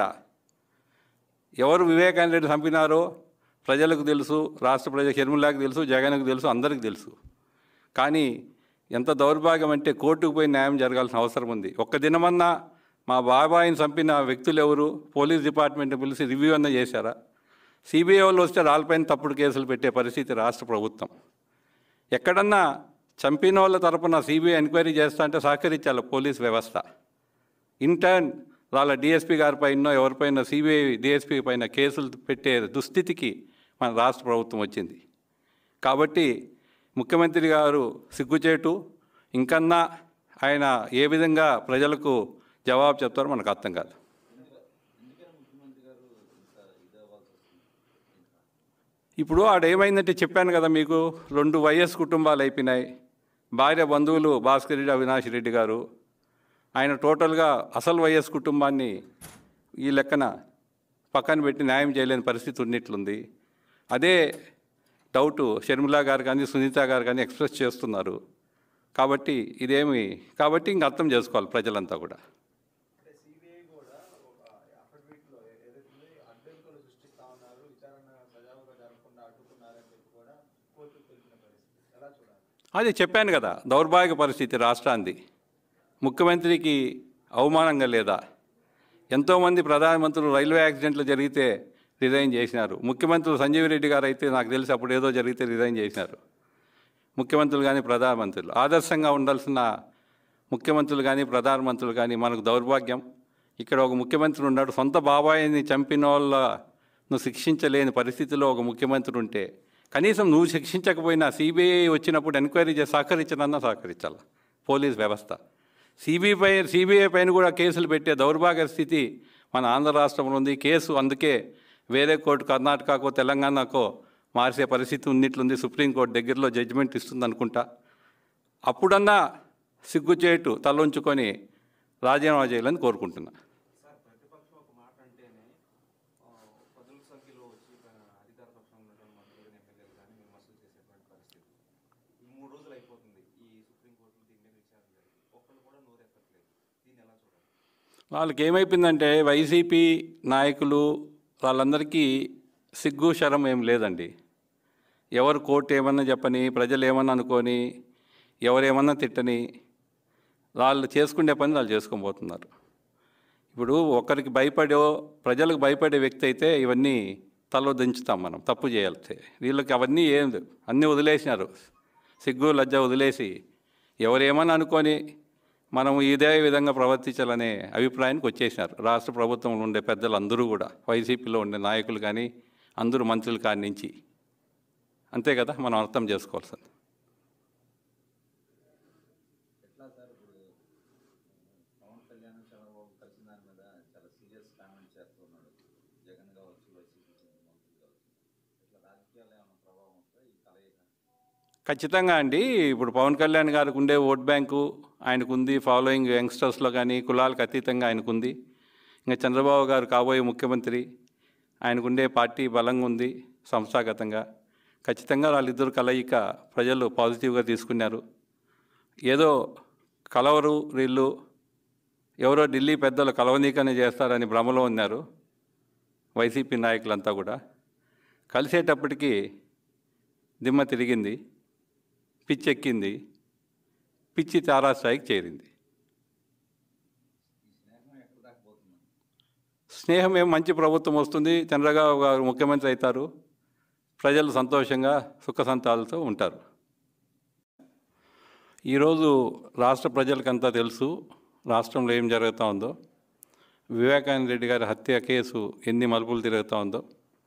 ఎవరు వివేకానంద రెడ్డి చంపినారో ప్రజలకు తెలుసు రాష్ట్ర ప్రజల షర్మిలాకి తెలుసు జగన్కు తెలుసు అందరికీ తెలుసు కానీ ఎంత దౌర్భాగ్యం అంటే కోర్టుకు పోయి న్యాయం జరగాల్సిన అవసరం ఉంది ఒక్క దినమన్నా మా బాబాయిని చంపిన వ్యక్తులు ఎవరు పోలీస్ డిపార్ట్మెంట్ పిలిచి రివ్యూ అన్న చేశారా సిబిఐ వాళ్ళు వస్తే వాళ్ళపైన తప్పుడు కేసులు పెట్టే పరిస్థితి రాష్ట్ర ప్రభుత్వం ఎక్కడన్నా చంపిన వాళ్ళ తరపున సిబిఐ ఎంక్వైరీ చేస్తా అంటే సహకరించాలి పోలీస్ వ్యవస్థ ఇంటర్న్ వాళ్ళ డిఎస్పీ గారిపైన ఎవరిపైన సిబిఐ డిఎస్పీ పైన కేసులు పెట్టే దుస్థితికి మన రాష్ట్ర ప్రభుత్వం వచ్చింది కాబట్టి ముఖ్యమంత్రి గారు సిగ్గుచేటు ఇంకన్నా ఆయన ఏ విధంగా ప్రజలకు జవాబు చెప్తారో మనకు అర్థం కాదు ఎందుకని ముఖ్యమంత్రి గారు ఇంత ఇదవ్వాల్సి వస్తుంది ఇప్పుడు ఆడ ఏమైందంటే చెప్పాను కదా మీకు రెండు వైఎస్ కుటుంబాలు అయిపోయినాయి భార్య బంధువులు భాస్కర్ రెడ్డి అవినాష్ రెడ్డి గారు ఆయన టోటల్గా అసలు వైఎస్ కుటుంబాన్ని ఈ లెక్కన పక్కన పెట్టి న్యాయం చేయలేని పరిస్థితి ఉన్నట్లుంది అదే డౌటు షర్మిలా గారు కానీ సునీత గారు కానీ ఎక్స్ప్రెస్ చేస్తున్నారు కాబట్టి ఇదేమి కాబట్టి ఇంక అర్థం చేసుకోవాలి ప్రజలంతా కూడా అంటే సిబిఐ కూడా ఒక అఫిడవిట్లో ఏదైతే ఉందో అడ్డంకులు సృష్టిస్తా ఉన్నారు విచారణ సజావుగా జరగకుండా అడ్డుకున్నారని చెప్పి కూడా కోర్టుకు తెలిపిన పరిస్థితి ఎలా చూడాలి అదే చెప్పాను కదా దౌర్భాగ్య పరిస్థితి రాష్ట్రాన్ని ముఖ్యమంత్రికి అవమానంగా లేదా ఎంతోమంది ప్రధానమంత్రులు రైల్వే యాక్సిడెంట్లు జరిగితే రిజైన్ చేసినారు ముఖ్యమంత్రులు సంజీవ్ రెడ్డి గారు అయితే నాకు తెలిసి అప్పుడు ఏదో జరిగితే రిజైన్ చేసినారు ముఖ్యమంత్రులు కానీ ప్రధానమంత్రులు ఆదర్శంగా ఉండాల్సిన ముఖ్యమంత్రులు కానీ ప్రధానమంత్రులు కానీ మనకు దౌర్భాగ్యం ఇక్కడ ఒక ముఖ్యమంత్రి ఉన్నాడు సొంత బాబాయిని చంపిన వాళ్ళను శిక్షించలేని పరిస్థితిలో ఒక ముఖ్యమంత్రి ఉంటే కనీసం నువ్వు శిక్షించకపోయినా సిబిఐ వచ్చినప్పుడు ఎంక్వైరీ చేసి సహకరించనన్నా సహకరించాలి పోలీస్ వ్యవస్థ సిబిఐ పై సిబిఐ పైన కూడా కేసులు పెట్టే దౌర్భాగ్య స్థితి మన ఆంధ్ర రాష్ట్రంలో ఉంది కేసు అందుకే వేరే కోర్టు కర్ణాటకకో తెలంగాణకో మార్చే పరిస్థితి ఉన్నట్లుంది సుప్రీంకోర్టు దగ్గరలో జడ్జిమెంట్ ఇస్తుంది అనుకుంటా అప్పుడన్నా సిగ్గుచేటు తలొంచుకొని రాజీనామా చేయాలని కోరుకుంటున్నా సార్ ప్రతిపక్షం ఒక మాట అంటేనే ఆ, పదుల సంఖ్యలో వచ్చి ఆ, అధికార పక్షంలో ఉన్నటువంటి మంత్రులు ఎమ్మెల్యేలు కానీ విమర్శలు చేసేటువంటి పరిస్థితి ఈ మూడు రోజులు అయిపోతుంది ఈ సుప్రీంకోర్టులో దీని మీద విచారణ జరిగి ఒక్కళ్ళు కూడా నోరెత్తట్లేదు దీన్ని ఎలా చూడాలి వాళ్ళకి ఏమైపోయిందంటే వైసీపీ నాయకులు వాళ్ళందరికీ సిగ్గు శరం ఏం లేదండి ఎవరు కోర్టు ఏమన్నా చెప్పని ప్రజలు ఏమన్నా అనుకొని ఎవరేమన్నా తిట్టని వాళ్ళు చేసుకునే పని వాళ్ళు చేసుకొని పోతున్నారు ఇప్పుడు ఒకరికి భయపడో ప్రజలకు భయపడే వ్యక్తి అయితే ఇవన్నీ తల దించుతాం మనం తప్పు చేయాలి వీళ్ళకి అవన్నీ ఏం లేవు. అన్నీ వదిలేసినారు సిగ్గు లజ్జ వదిలేసి ఎవరేమని అనుకొని మనం ఇదే విధంగా ప్రవర్తించాలనే అభిప్రాయానికి వచ్చేసినారు రాష్ట్ర ప్రభుత్వంలో ఉండే పెద్దలు అందరూ కూడా వైసీపీలో ఉండే నాయకులు కానీ అందరూ మంత్రులు కాడి నుంచి అంతే కదా మనం అర్థం చేసుకోవాల్సింది ఎట్లా సార్ ఇప్పుడు పవన్ కళ్యాణ్ చంద్రబాబు కలిసిన దాని మీద చాలా సీరియస్ కామెంట్ చేస్తున్నాడు జగన్ కావచ్చు వైసీపీ మంత్రులు కావచ్చు ఇట్లా రాజకీయాలు ఏమైనా ప్రభావం వస్తే ఈ కలయిక ఖచ్చితంగా అండి ఇప్పుడు పవన్ కళ్యాణ్ గారికి ఉండే ఓట్ బ్యాంకు ఆయనకు ఉంది ఫాలోయింగ్ యంగ్స్టర్స్లో కానీ కులాలకు అతీతంగా ఆయనకు ఉంది ఇంకా చంద్రబాబు గారు కాబోయే ముఖ్యమంత్రి ఆయనకుండే పార్టీ బలంగా ఉంది సంస్థాగతంగా ఖచ్చితంగా వాళ్ళిద్దరు కలయిక ప్రజలు పాజిటివ్గా తీసుకున్నారు ఏదో కలవరు వీళ్ళు ఎవరో ఢిల్లీ పెద్దలు కలవనీకనే చేస్తారని భ్రమలో ఉన్నారు వైసీపీ నాయకులంతా కూడా కలిసేటప్పటికి దిమ్మ తిరిగింది పిచ్చెక్కింది పిచ్చి తారాస్థాయికి చేరింది ఈ స్నేహం ఎక్కడ దాకా పోతుందని స్నేహం ఏం మంచి ప్రభుత్వం వస్తుంది చంద్రబాబు గారు ముఖ్యమంత్రి అవుతారు ప్రజలు సంతోషంగా సుఖ సంతాలతో ఉంటారు ఈరోజు రాష్ట్ర ప్రజలకంతా తెలుసు రాష్ట్రంలో ఏం జరుగుతూ ఉందో వివేకానంద రెడ్డి గారి హత్య కేసు ఎన్ని మలుపులు తిరుగుతూ ఉందో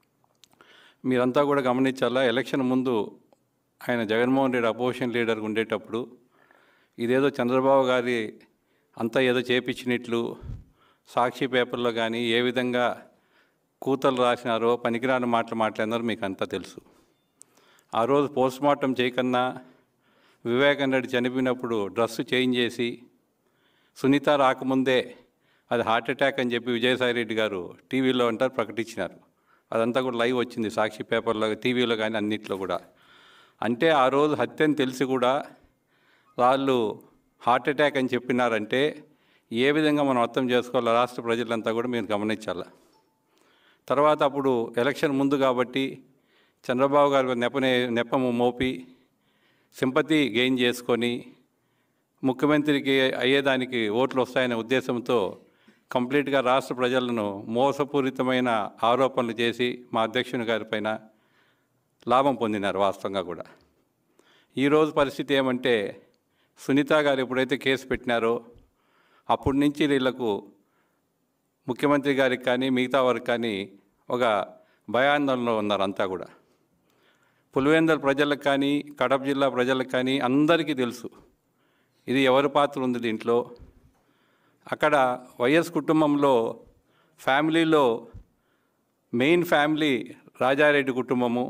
మీరంతా కూడా గమనించాలా ఎలక్షన్ ముందు ఆయన జగన్మోహన్ రెడ్డి అపోజిషన్ లీడర్గా ఉండేటప్పుడు ఇదేదో చంద్రబాబు గారి అంతా ఏదో చేపించినట్లు సాక్షి పేపర్లో కానీ ఏ విధంగా కూతలు రాసినారో పనికిరాని మాటలు మాట్లాడినారో మీకు అంతా తెలుసు ఆ రోజు పోస్ట్ మార్టం చేయకన్నా వివేకానంద రెడ్డి చనిపోయినప్పుడు డ్రెస్ చేంజ్ చేసి సునీత రాకముందే అది హార్ట్ అటాక్ అని చెప్పి విజయసాయి రెడ్డి గారు టీవీలో అంటారు ప్రకటించినారు అదంతా కూడా లైవ్ వచ్చింది సాక్షి పేపర్లో టీవీలో కానీ అన్నిట్లో కూడా అంటే ఆ రోజు హత్య అని తెలిసి కూడా వాళ్ళు హార్ట్ అటాక్ అని చెప్పినారంటే ఏ విధంగా మనం అర్థం చేసుకోవాలో రాష్ట్ర ప్రజలంతా కూడా మీరు గమనించాలి తర్వాత అప్పుడు ఎలక్షన్ ముందు కాబట్టి చంద్రబాబు గారు నెపనే నెపము మోపి సింపతి గెయిన్ చేసుకొని ముఖ్యమంత్రికి అయ్యేదానికి ఓట్లు వస్తాయనే ఉద్దేశంతో కంప్లీట్గా రాష్ట్ర ప్రజలను మోసపూరితమైన ఆరోపణలు చేసి మా అధ్యక్షుని గారి పైన లాభం పొందినారు వాస్తవంగా కూడా ఈరోజు పరిస్థితి ఏమంటే సునీత గారు ఎప్పుడైతే కేసు పెట్టినారో అప్పటి నుంచి వీళ్ళకు ముఖ్యమంత్రి గారికి కానీ మిగతా వారికి కానీ ఒక భయాందోళనలో ఉన్నారు అంతా కూడా పులివెందల ప్రజలకు కానీ కడప జిల్లా ప్రజలకు కానీ అందరికీ తెలుసు ఇది ఎవరి పాత్ర ఉంది దీంట్లో అక్కడ వైఎస్ కుటుంబంలో ఫ్యామిలీలో మెయిన్ ఫ్యామిలీ రాజారెడ్డి కుటుంబము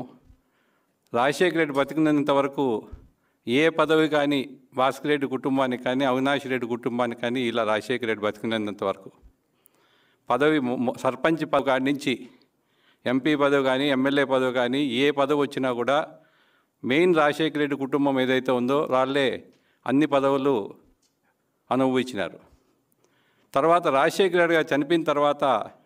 రాజశేఖర రెడ్డి బతికినంత వరకు ఏ పదవి కానీ భాస్కర్ రెడ్డి కుటుంబానికి కానీ అవినాష్ రెడ్డి కుటుంబానికి కానీ ఇలా రాజశేఖర రెడ్డి బతికినంత వరకు పదవి మొ- మొ- సర్పంచ్ పదవి కాడి నుంచి ఎంపీ పదవి కానీ ఎమ్మెల్యే పదవి కానీ ఏ పదవి వచ్చినా కూడా మెయిన్ రాజశేఖర రెడ్డి కుటుంబం ఏదైతే ఉందో వాళ్ళే అన్ని పదవులు అనుభవించినారు తర్వాత రాజశేఖర రెడ్డి గారు చనిపోయిన తర్వాత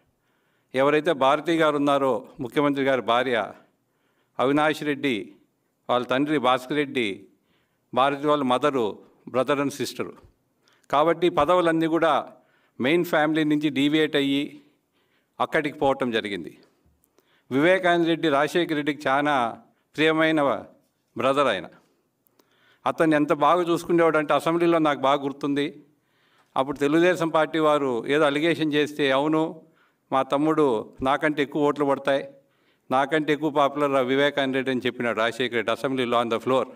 ఎవరైతే భారతి గారు ఉన్నారో ముఖ్యమంత్రి గారి భార్య అవినాష్ రెడ్డి వాళ్ళ తండ్రి భాస్కర్ రెడ్డి భారతి వాళ్ళ మదరు బ్రదర్ అండ్ సిస్టరు కాబట్టి పదవులన్నీ కూడా మెయిన్ ఫ్యామిలీ నుంచి డీవియేట్ అయ్యి అక్కడికి పోవటం జరిగింది వివేకానంద రెడ్డి రాజశేఖర రెడ్డికి చాలా ప్రియమైన బ్రదర్ ఆయన అతన్ని ఎంత బాగా చూసుకునేవాడు అంటే అసెంబ్లీలో నాకు బాగా గుర్తుంది అప్పుడు తెలుగుదేశం పార్టీ వారు ఏదో అలిగేషన్ చేస్తే అవును మా తమ్ముడు నాకంటే ఎక్కువ ఓట్లు పడతాయి నాకంటే ఎక్కువ పాపులర్ వివేకానంద రెడ్డి అని చెప్పినాడు రాజశేఖర రెడ్డి అసెంబ్లీలో ఆన్ ద ఫ్లోర్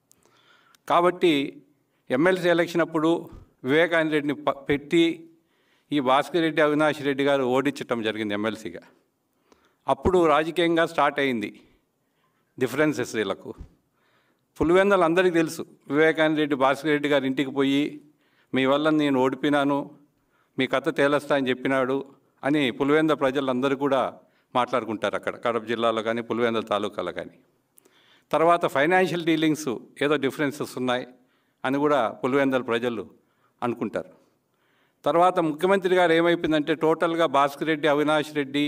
కాబట్టి ఎమ్మెల్సీ ఎలక్షన్ అప్పుడు వివేకానంద రెడ్డిని ప- పెట్టి ఈ భాస్కర్ రెడ్డి అవినాష్ రెడ్డి గారు ఓడించటం జరిగింది ఎమ్మెల్సీగా అప్పుడు రాజకీయంగా స్టార్ట్ అయింది డిఫరెన్సెస్ వీళ్ళకు పులివెందలు అందరికీ తెలుసు వివేకానంద రెడ్డి భాస్కర్ రెడ్డి గారి ఇంటికి పోయి మీ వల్ల నేను ఓడిపోయినాను మీ కథ తేలస్తా అని చెప్పినాడు అని పులివెంద ప్రజలందరూ కూడా మాట్లాడుకుంటారు అక్కడ కడప జిల్లాలో కానీ పులివెంద తాలూకాలో కానీ తర్వాత ఫైనాన్షియల్ డీలింగ్స్ ఏదో డిఫరెన్సెస్ ఉన్నాయి అని కూడా పులివెందల ప్రజలు అనుకుంటారు తర్వాత ముఖ్యమంత్రి గారు ఏమైపోయిందంటే టోటల్గా భాస్కర్ రెడ్డి అవినాష్ రెడ్డి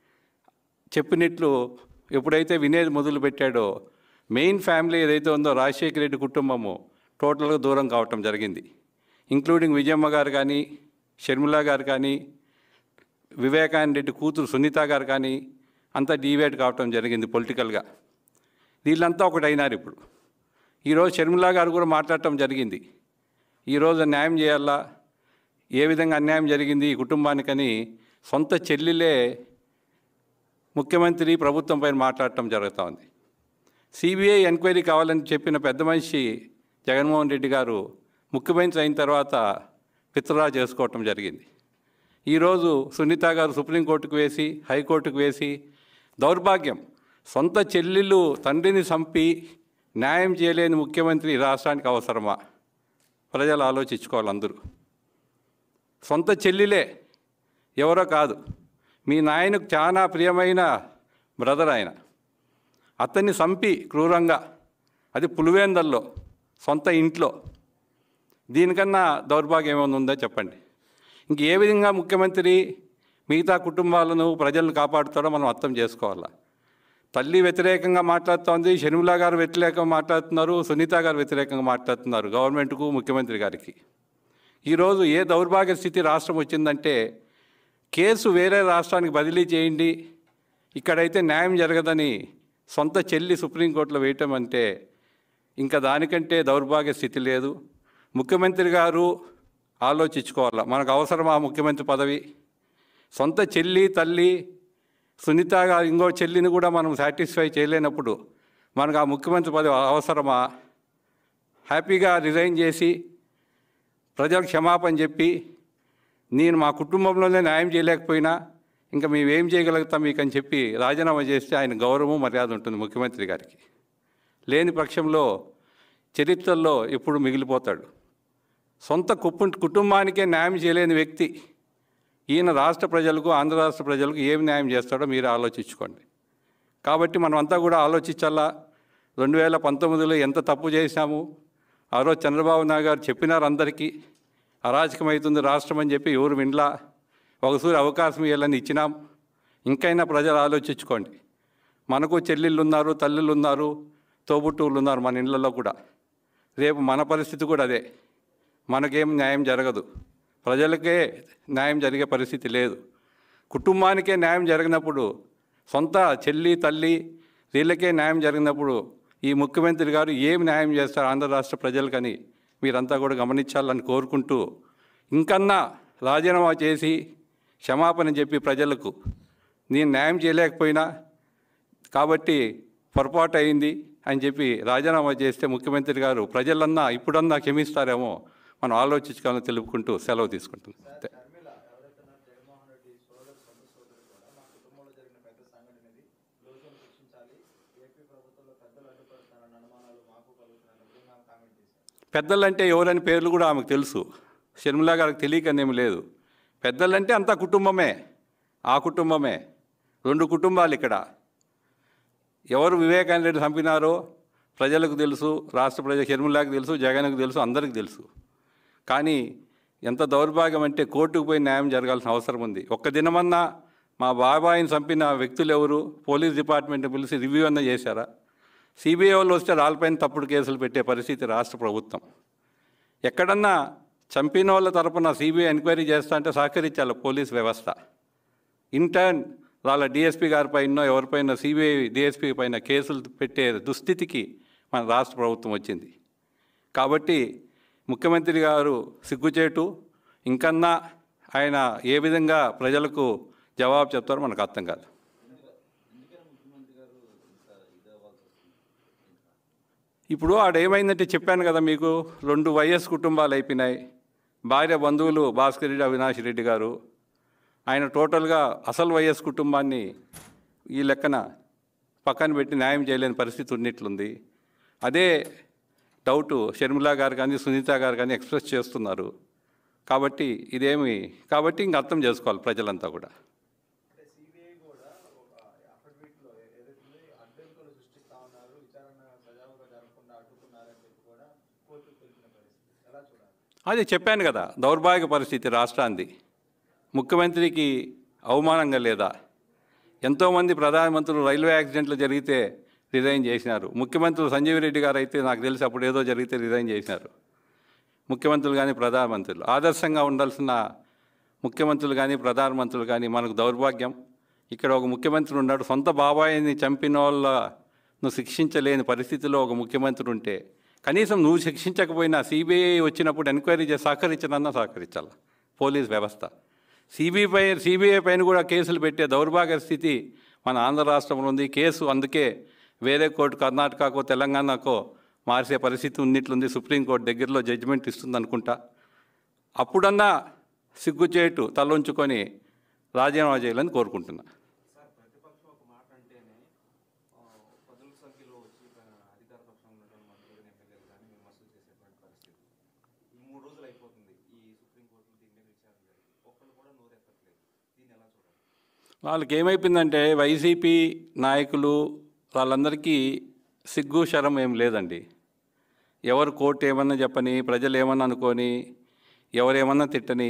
చెప్పినట్లు ఎప్పుడైతే వినేది మొదలు పెట్టాడో మెయిన్ ఫ్యామిలీ ఏదైతే ఉందో రాజశేఖర రెడ్డి కుటుంబము టోటల్గా దూరం కావటం జరిగింది ఇంక్లూడింగ్ విజయమ్మ గారు కానీ షర్మిల గారు కానీ వివేకానంద రెడ్డి కూతురు సునీత గారు కానీ అంతా డీవేట్ కావటం జరిగింది పొలిటికల్గా వీళ్ళంతా ఒకటి అయినారు ఇప్పుడు ఈరోజు షర్మిల గారు కూడా మాట్లాడటం జరిగింది ఈరోజు న్యాయం చేయాలా ఏ విధంగా అన్యాయం జరిగింది ఈ కుటుంబానికని సొంత చెల్లిలే ముఖ్యమంత్రి ప్రభుత్వం పైన మాట్లాడటం జరుగుతూ ఉంది సిబిఐ ఎంక్వైరీ కావాలని చెప్పిన పెద్ద మనిషి జగన్మోహన్ రెడ్డి గారు ముఖ్యమంత్రి అయిన తర్వాత విత్డ్రా చేసుకోవటం జరిగింది ఈరోజు సునీత గారు సుప్రీంకోర్టుకు వేసి హైకోర్టుకు వేసి దౌర్భాగ్యం సొంత చెల్లెళ్ళు తండ్రిని చంపి న్యాయం చేయలేని ముఖ్యమంత్రి ఈ రాష్ట్రానికి అవసరమా ప్రజలు ఆలోచించుకోవాలి అందరూ సొంత చెల్లిలే ఎవరో కాదు మీ నాయనకు చాలా ప్రియమైన బ్రదర్ ఆయన అతన్ని చంపి క్రూరంగా అది పులివేందల్లో సొంత ఇంట్లో దీనికన్నా దౌర్భాగ్యం ఏమైనా ఉందో చెప్పండి ఇంక ఏ విధంగా ముఖ్యమంత్రి మిగతా కుటుంబాలను ప్రజలను కాపాడుతాడో మనం అర్థం చేసుకోవాలా తల్లి వ్యతిరేకంగా మాట్లాడుతోంది షర్మిల గారు వ్యతిరేకంగా మాట్లాడుతున్నారు సునీత గారు వ్యతిరేకంగా మాట్లాడుతున్నారు గవర్నమెంట్కు ముఖ్యమంత్రి గారికి ఈరోజు ఏ దౌర్భాగ్య స్థితి రాష్ట్రం వచ్చిందంటే కేసు వేరే రాష్ట్రానికి బదిలీ చేయండి ఇక్కడైతే న్యాయం జరగదని సొంత చెల్లి సుప్రీంకోర్టులో వేయటం అంటే ఇంకా దానికంటే దౌర్భాగ్య స్థితి లేదు ముఖ్యమంత్రి గారు ఆలోచించుకోవాలా మనకు అవసరమా ముఖ్యమంత్రి పదవి సొంత చెల్లి తల్లి సునీత గారు ఇంకో చెల్లిని కూడా మనం సాటిస్ఫై చేయలేనప్పుడు మనకు ఆ ముఖ్యమంత్రి పదవి అవసరమా హ్యాపీగా రిజైన్ చేసి ప్రజలకు క్షమాపణ చెప్పి నేను మా కుటుంబంలోనే న్యాయం చేయలేకపోయినా ఇంకా మేము ఏం చేయగలుగుతాం మీకు అని చెప్పి రాజీనామా చేస్తే ఆయన గౌరవం మర్యాద ఉంటుంది ముఖ్యమంత్రి గారికి లేని పక్షంలో చరిత్రలో ఎప్పుడు మిగిలిపోతాడు సొంత కుప్పు కుటుంబానికే న్యాయం చేయలేని వ్యక్తి ఈయన రాష్ట్ర ప్రజలకు ఆంధ్ర రాష్ట్ర ప్రజలకు ఏం న్యాయం చేస్తాడో మీరు ఆలోచించుకోండి కాబట్టి మనం అంతా కూడా ఆలోచించాలా రెండు వేల పంతొమ్మిదిలో ఎంత తప్పు చేశాము ఆ రోజు చంద్రబాబు నాయుడు గారు చెప్పినారు అందరికీ అరాచకమవుతుంది రాష్ట్రం అని చెప్పి ఎవరు వినలా ఒకసారి అవకాశం ఇవ్వాలని ఇచ్చినాం ఇంకైనా ప్రజలు ఆలోచించుకోండి మనకు చెల్లెళ్ళు ఉన్నారు తల్లులు ఉన్నారు తోబుట్టువులు ఉన్నారు మన ఇళ్ళల్లో కూడా రేపు మన పరిస్థితి కూడా అదే మనకేం న్యాయం జరగదు ప్రజలకే న్యాయం జరిగే పరిస్థితి లేదు కుటుంబానికే న్యాయం జరిగినప్పుడు సొంత చెల్లి తల్లి వీళ్ళకే న్యాయం జరిగినప్పుడు ఈ ముఖ్యమంత్రి గారు ఏం న్యాయం చేస్తారు ఆంధ్ర రాష్ట్ర ప్రజలకని మీరంతా కూడా గమనించాలని కోరుకుంటూ ఇంకన్నా రాజీనామా చేసి క్షమాపణ చెప్పి ప్రజలకు నేను న్యాయం చేయలేకపోయినా కాబట్టి పొరపాటు అయింది అని చెప్పి రాజీనామా చేస్తే ముఖ్యమంత్రి గారు ప్రజలన్నా ఇప్పుడన్నా క్షమిస్తారేమో మనం ఆలోచించుకోవాలని తెలుపుకుంటూ సెలవు తీసుకుంటున్నాం అంతే. షర్మిల ఎవరైతే ఉన్నారు జగన్మోహన్ రెడ్డి సోదరు సొంత సోదరుడు కూడా మా కుటుంబంలో జరిగిన పెద్ద సంఘటన ఇది లోతును శిక్షించాలి ఏపీ ప్రభుత్వంలో పెద్దలు అడ్డుపడుతున్నారన్న అనుమానాలు మాకు కలుగుతున్నారన్న విధంగా ఆమె కామెంట్ చేశారు పెద్దలంటే ఎవరని పేర్లు కూడా ఆమెకు తెలుసు షర్మిలా గారికి తెలియకనేమి లేదు పెద్దలంటే అంతా కుటుంబమే ఆ కుటుంబమే రెండు కుటుంబాలు ఇక్కడ ఎవరు వివేకానంద రెడ్డి చంపినారో ప్రజలకు తెలుసు రాష్ట్ర ప్రజల షర్మిలాకి తెలుసు జగన్కు తెలుసు అందరికీ తెలుసు కానీ ఎంత దౌర్భాగ్యం అంటే కోర్టుకు పోయి న్యాయం జరగాల్సిన అవసరం ఉంది ఒక్క దినమన్నా మా బాబాయిని చంపిన వ్యక్తులు ఎవరు పోలీస్ డిపార్ట్మెంట్ పిలిచి రివ్యూ అన్న చేశారా సిబిఐ వాళ్ళు వస్తే వాళ్ళపైన తప్పుడు కేసులు పెట్టే పరిస్థితి రాష్ట్ర ప్రభుత్వం ఎక్కడన్నా చంపిన వాళ్ళ తరపున సిబిఐ ఎంక్వైరీ చేస్తా అంటే సహకరించాలి పోలీస్ వ్యవస్థ ఇంటర్న్ వాళ్ళ డిఎస్పీ గారిపైన ఎవరిపైన సిబిఐ డిఎస్పీ పైన కేసులు పెట్టే దుస్థితికి మన రాష్ట్ర ప్రభుత్వం వచ్చింది కాబట్టి ముఖ్యమంత్రి గారు సిగ్గుచేటు ఇంకన్నా ఆయన ఏ విధంగా ప్రజలకు జవాబు చెప్తారో మనకు అర్థం కాదు ఎందుకని ముఖ్యమంత్రి గారు ఇంత ఇదవ్వాల్సి వస్తుంది ఇప్పుడు ఆడ ఏమైందంటే చెప్పాను కదా మీకు రెండు వైఎస్ కుటుంబాలు అయిపోయినాయి భార్య బంధువులు భాస్కర్ రెడ్డి అవినాష్ రెడ్డి గారు ఆయన టోటల్గా అసలు వైఎస్ కుటుంబాన్ని ఈ లెక్కన పక్కన పెట్టి న్యాయం చేయలేని పరిస్థితి ఉన్నట్లుంది అదే డౌటు షర్మిలా గారు కానీ సునీత గారు కానీ ఎక్స్ప్రెస్ చేస్తున్నారు కాబట్టి ఇదేమి కాబట్టి ఇంక అర్థం చేసుకోవాలి ప్రజలంతా కూడా అంటే సిబిఐ కూడా ఒక అఫిడవిట్లో ఏదైతే ఉందో అడ్డంకులు సృష్టిస్తా ఉన్నారు విచారణ సజావుగా జరగకుండా అడ్డుకున్నారని చెప్పి కూడా కోర్టుకు తెలిపిన పరిస్థితి ఎలా చూడాలి అదే చెప్పాను కదా దౌర్భాగ్య పరిస్థితి రాష్ట్రాన్ని ముఖ్యమంత్రికి అవమానంగా లేదా ఎంతోమంది ప్రధానమంత్రులు రైల్వే యాక్సిడెంట్లు జరిగితే రిజైన్ చేసినారు ముఖ్యమంత్రులు సంజీవ్ రెడ్డి గారు అయితే నాకు తెలిసి అప్పుడు ఏదో జరిగితే రిజైన్ చేసినారు ముఖ్యమంత్రులు కానీ ప్రధానమంత్రులు ఆదర్శంగా ఉండాల్సిన ముఖ్యమంత్రులు కానీ ప్రధానమంత్రులు కానీ మనకు దౌర్భాగ్యం ఇక్కడ ఒక ముఖ్యమంత్రి ఉన్నాడు సొంత బాబాయిని చంపిన వాళ్ళను శిక్షించలేని పరిస్థితిలో ఒక ముఖ్యమంత్రి ఉంటే కనీసం నువ్వు శిక్షించకపోయినా సిబిఐ వచ్చినప్పుడు ఎంక్వైరీ చేసి సహకరించనన్నా సహకరించాలి పోలీస్ వ్యవస్థ సిబిఐ పై సిబిఐ పైన కూడా కేసులు పెట్టే దౌర్భాగ్య స్థితి మన ఆంధ్ర రాష్ట్రంలో ఉంది కేసు అందుకే వేరే కోర్టు కర్ణాటకకో తెలంగాణకో మార్చే పరిస్థితి ఉన్నట్లుంది సుప్రీంకోర్టు దగ్గరలో జడ్జిమెంట్ ఇస్తుంది అనుకుంటా అప్పుడన్నా సిగ్గుచేటు తలొంచుకొని రాజీనామా చేయాలని కోరుకుంటున్నా సార్ ప్రతిపక్షం ఒక మాట అంటేనే ఆ, పదుల సంఖ్యలో వచ్చి ఆ, అధికార పక్షంలో ఉన్నటువంటి మంత్రులు ఎమ్మెల్యేలు కానీ విమర్శలు చేసేటువంటి పరిస్థితి ఈ మూడు రోజులు అయిపోతుంది ఈ సుప్రీంకోర్టులో దీని మీద విచారణ జరిగి ఒక్కళ్ళు కూడా నోరెత్తట్లేదు దీన్ని ఎలా చూడాలి వాళ్ళకి ఏమైపోయిందంటే వైసీపీ నాయకులు వాళ్ళందరికీ సిగ్గు శరం ఏం లేదండి ఎవరు కోర్టు ఏమన్నా చెప్పని ప్రజలు ఏమన్నా అనుకొని ఎవరేమన్నా తిట్టని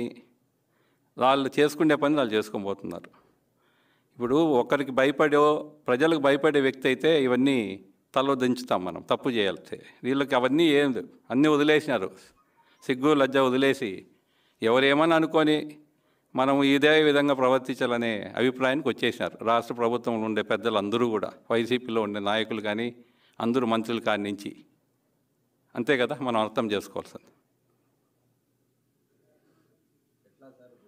వాళ్ళు చేసుకునే పని వాళ్ళు చేసుకొని పోతున్నారు ఇప్పుడు ఒకరికి భయపడో ప్రజలకు భయపడే వ్యక్తి అయితే ఇవన్నీ తల దించుతాం మనం తప్పు చేయాలి వీళ్ళకి అవన్నీ ఏం లేవు. అన్నీ వదిలేసినారు సిగ్గు లజ్జ వదిలేసి ఎవరేమని అనుకొని మనం ఇదే విధంగా ప్రవర్తించాలనే అభిప్రాయానికి వచ్చేసినారు రాష్ట్ర ప్రభుత్వంలో ఉండే పెద్దలు అందరూ కూడా వైసీపీలో ఉండే నాయకులు కానీ అందరూ మంత్రులు కాడి నుంచి అంతే కదా మనం అర్థం చేసుకోవాల్సింది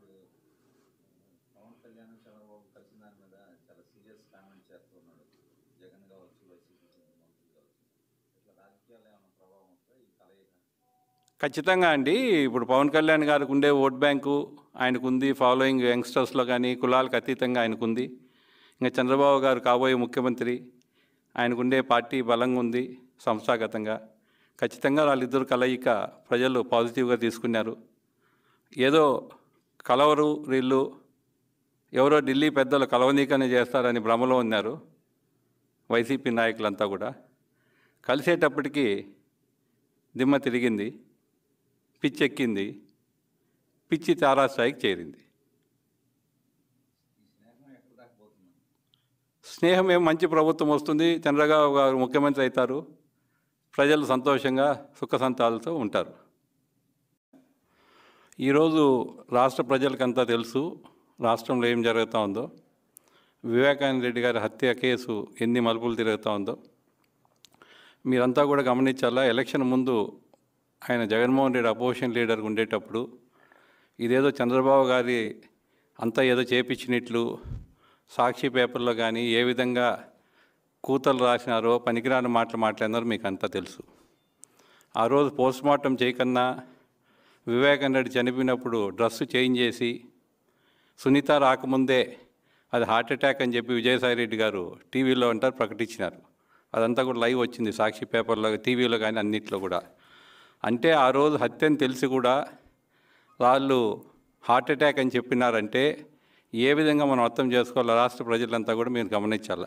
ఇప్పుడు పవన్ కళ్యాణ్ చంద్రబాబు కలిసిన దాని మీద చాలా సీరియస్ కామెంట్ చేస్తున్నాడు జగన్ కావచ్చు వైసీపీ మంత్రులు కావచ్చు ఇట్లా రాజకీయాలు ఏమైనా ప్రభావం వస్తే ఈ కలయిక ఖచ్చితంగా అండి ఇప్పుడు పవన్ కళ్యాణ్ గారికి ఉండే ఓట్ బ్యాంకు ఆయనకు ఉంది ఫాలోయింగ్ యంగ్స్టర్స్లో కానీ కులాలకు అతీతంగా ఆయనకు ఉంది ఇంకా చంద్రబాబు గారు కాబోయే ముఖ్యమంత్రి ఆయనకుండే పార్టీ బలంగా ఉంది సంస్థాగతంగా ఖచ్చితంగా వాళ్ళిద్దరు కలయిక ప్రజలు పాజిటివ్గా తీసుకున్నారు ఏదో కలవరు వీళ్ళు ఎవరో ఢిల్లీ పెద్దలు కలవనీకనే చేస్తారని భ్రమలో ఉన్నారు వైసీపీ నాయకులంతా కూడా కలిసేటప్పటికి దిమ్మ తిరిగింది పిచ్చెక్కింది పిచ్చి తారాస్థాయికి చేరింది ఈ స్నేహం ఎక్కడ దాకా పోతుందని స్నేహం ఏం మంచి ప్రభుత్వం వస్తుంది చంద్రబాబు గారు ముఖ్యమంత్రి అవుతారు ప్రజలు సంతోషంగా సుఖ సంతాలతో ఉంటారు ఈరోజు రాష్ట్ర ప్రజలకంతా తెలుసు రాష్ట్రంలో ఏం జరుగుతూ ఉందో వివేకానంద రెడ్డి గారి హత్య కేసు ఎన్ని మలుపులు తిరుగుతూ ఉందో మీరంతా కూడా గమనించాలా ఎలక్షన్ ముందు ఆయన జగన్మోహన్ రెడ్డి అపోజిషన్ లీడర్గా ఉండేటప్పుడు ఇదేదో చంద్రబాబు గారి అంతా ఏదో చేపించినట్లు సాక్షి పేపర్లో కానీ ఏ విధంగా కూతలు రాసినారో పనికిరాని మాటలు మాట్లాడినారో మీకు అంతా తెలుసు ఆ రోజు పోస్ట్ మార్టం చేయకన్నా వివేకానంద రెడ్డి చనిపోయినప్పుడు డ్రెస్ చేంజ్ చేసి సునీత రాకముందే అది హార్ట్ అటాక్ అని చెప్పి విజయసాయి రెడ్డి గారు టీవీలో అంటారు ప్రకటించినారు అదంతా కూడా లైవ్ వచ్చింది సాక్షి పేపర్లో టీవీలో కానీ అన్నిట్లో కూడా అంటే ఆ రోజు హత్య అని తెలిసి కూడా వాళ్ళు హార్ట్ అటాక్ అని చెప్పినారంటే ఏ విధంగా మనం అర్థం చేసుకోవాలో రాష్ట్ర ప్రజలంతా కూడా మీరు గమనించాలి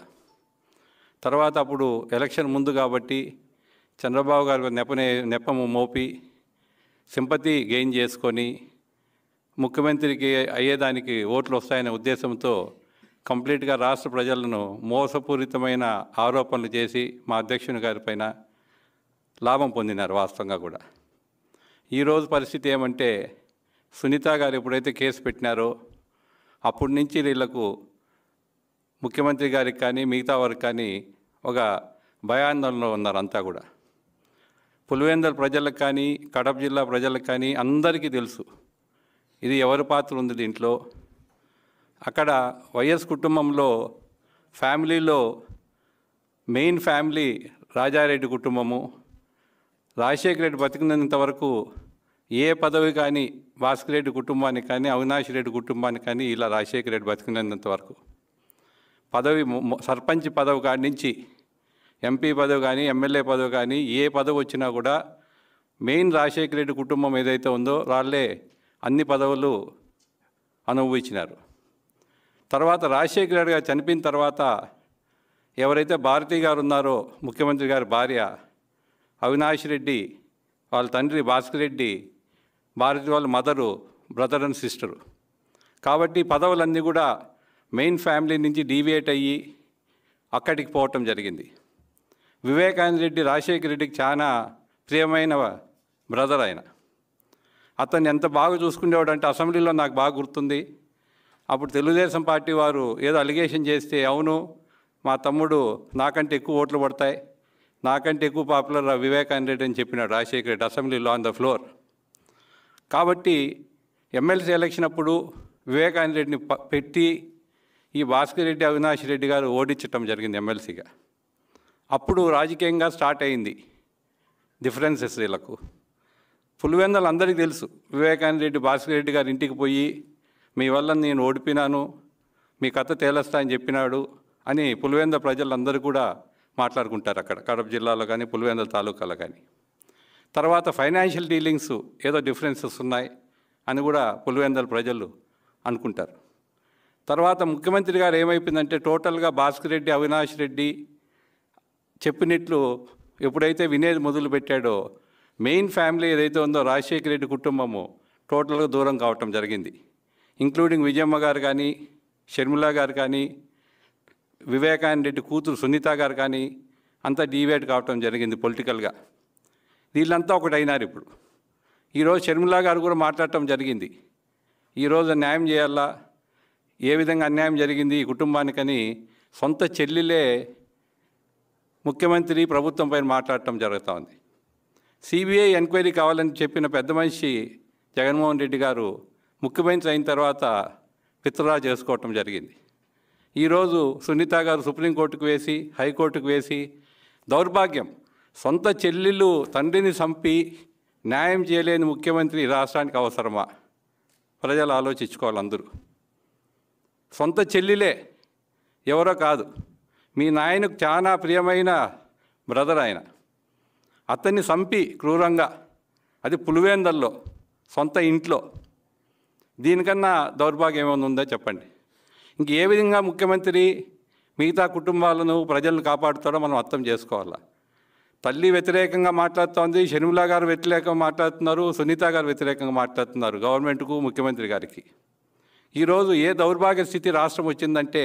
తర్వాత అప్పుడు ఎలక్షన్ ముందు కాబట్టి చంద్రబాబు గారు నెపనే నెపము మోపి సింపతి గెయిన్ చేసుకొని ముఖ్యమంత్రికి అయ్యేదానికి ఓట్లు వస్తాయనే ఉద్దేశంతో కంప్లీట్గా రాష్ట్ర ప్రజలను మోసపూరితమైన ఆరోపణలు చేసి మా అధ్యక్షుని గారి పైన లాభం పొందినారు వాస్తవంగా కూడా ఈరోజు పరిస్థితి ఏమంటే సునీత గారు ఎప్పుడైతే కేసు పెట్టినారో అప్పటి నుంచి వీళ్ళకు ముఖ్యమంత్రి గారికి కానీ మిగతా వారికి కానీ ఒక భయాందోళనలో ఉన్నారు అంతా కూడా పులివెందల ప్రజలకు కానీ కడప జిల్లా ప్రజలకు కానీ అందరికీ తెలుసు ఇది ఎవరి పాత్ర ఉంది దీంట్లో అక్కడ వైఎస్ కుటుంబంలో ఫ్యామిలీలో మెయిన్ ఫ్యామిలీ రాజారెడ్డి కుటుంబము రాజశేఖర రెడ్డి బతికినంత వరకు ఏ పదవి కానీ భాస్కర్ రెడ్డి కుటుంబానికి కానీ అవినాష్ రెడ్డి కుటుంబానికి కానీ ఇలా రాజశేఖర రెడ్డి బతికినంత వరకు పదవి మొ- మొ- సర్పంచ్ పదవి కాడి నుంచి ఎంపీ పదవి కానీ ఎమ్మెల్యే పదవి కానీ ఏ పదవి వచ్చినా కూడా మెయిన్ రాజశేఖర రెడ్డి కుటుంబం ఏదైతే ఉందో వాళ్ళే అన్ని పదవులు అనుభవించినారు తర్వాత రాజశేఖర రెడ్డి గారు చనిపోయిన తర్వాత ఎవరైతే భారతి గారు ఉన్నారో ముఖ్యమంత్రి గారి భార్య అవినాష్ రెడ్డి వాళ్ళ తండ్రి భాస్కర్ రెడ్డి భారతి వాళ్ళ మదరు బ్రదర్ అండ్ సిస్టరు కాబట్టి ఈ పదవులన్నీ కూడా మెయిన్ ఫ్యామిలీ నుంచి డీవియేట్ అయ్యి అక్కడికి పోవటం జరిగింది వివేకానంద రెడ్డి రాజశేఖర రెడ్డికి చాలా ప్రియమైన బ్రదర్ ఆయన అతన్ని ఎంత బాగా చూసుకునేవాడు అంటే అసెంబ్లీలో నాకు బాగా గుర్తుంది అప్పుడు తెలుగుదేశం పార్టీ వారు ఏదో అలిగేషన్ చేస్తే అవును మా తమ్ముడు నాకంటే ఎక్కువ ఓట్లు పడతాయి నాకంటే ఎక్కువ పాపులర్ వివేకానంద రెడ్డి అని చెప్పినాడు రాజశేఖర రెడ్డి అసెంబ్లీలో ఆన్ ద ఫ్లోర్ కాబట్టి ఎమ్మెల్సీ ఎలక్షన్ అప్పుడు వివేకానంద రెడ్డిని ప- పెట్టి ఈ భాస్కర్ రెడ్డి అవినాష్ రెడ్డి గారు ఓడించటం జరిగింది ఎమ్మెల్సీగా అప్పుడు రాజకీయంగా స్టార్ట్ అయింది డిఫరెన్సెస్ వీళ్ళకు పులివెందలు అందరికీ తెలుసు వివేకానంద రెడ్డి భాస్కర్ రెడ్డి గారి ఇంటికి పోయి మీ వల్ల నేను ఓడిపోయినాను మీ కథ తేలస్తా అని చెప్పినాడు అని పులివెంద ప్రజలందరూ కూడా మాట్లాడుకుంటారు అక్కడ కడప జిల్లాలో కానీ పులివెందుల తాలూకాలో కానీ తర్వాత ఫైనాన్షియల్ డీలింగ్స్ ఏదో డిఫరెన్సెస్ ఉన్నాయి అని కూడా పులివెందల ప్రజలు అనుకుంటారు తర్వాత ముఖ్యమంత్రి గారు ఏమైపోయిందంటే టోటల్గా భాస్కర్ రెడ్డి అవినాష్ రెడ్డి చెప్పినట్లు ఎప్పుడైతే వినేది మొదలు పెట్టాడో మెయిన్ ఫ్యామిలీ ఏదైతే ఉందో రాజశేఖర రెడ్డి కుటుంబము టోటల్గా దూరం కావటం జరిగింది ఇంక్లూడింగ్ విజయమ్మ గారు కానీ షర్మిల గారు కానీ వివేకానంద రెడ్డి కూతురు సునీత గారు కానీ అంతా డీవేట్ కావటం జరిగింది పొలిటికల్గా వీళ్ళంతా ఒకటి అయినారు ఇప్పుడు ఈరోజు షర్మిల గారు కూడా మాట్లాడటం జరిగింది ఈరోజు న్యాయం చేయాలా ఏ విధంగా అన్యాయం జరిగింది ఈ కుటుంబానికని సొంత చెల్లిలే ముఖ్యమంత్రి ప్రభుత్వం పైన మాట్లాడటం జరుగుతూ ఉంది సిబిఐ ఎంక్వైరీ కావాలని చెప్పిన పెద్ద మనిషి జగన్మోహన్ రెడ్డి గారు ముఖ్యమంత్రి అయిన తర్వాత విత్డ్రా చేసుకోవటం జరిగింది ఈరోజు సునీత గారు సుప్రీంకోర్టుకు వేసి హైకోర్టుకు వేసి దౌర్భాగ్యం సొంత చెల్లెళ్ళు తండ్రిని చంపి న్యాయం చేయలేని ముఖ్యమంత్రి ఈ రాష్ట్రానికి అవసరమా ప్రజలు ఆలోచించుకోవాలి అందరూ సొంత చెల్లిలే ఎవరో కాదు మీ నాయనకు చాలా ప్రియమైన బ్రదర్ ఆయన అతన్ని చంపి క్రూరంగా అది పులివేందల్లో సొంత ఇంట్లో దీనికన్నా దౌర్భాగ్యం ఏమైనా ఉందో చెప్పండి ఇంక ఏ విధంగా ముఖ్యమంత్రి మిగతా కుటుంబాలను ప్రజలను కాపాడుతాడో మనం అర్థం చేసుకోవాలా తల్లి వ్యతిరేకంగా మాట్లాడుతోంది షర్మిలా గారు వ్యతిరేకంగా మాట్లాడుతున్నారు సునీత గారు వ్యతిరేకంగా మాట్లాడుతున్నారు గవర్నమెంట్కు ముఖ్యమంత్రి గారికి ఈరోజు ఏ దౌర్భాగ్య స్థితి రాష్ట్రం వచ్చిందంటే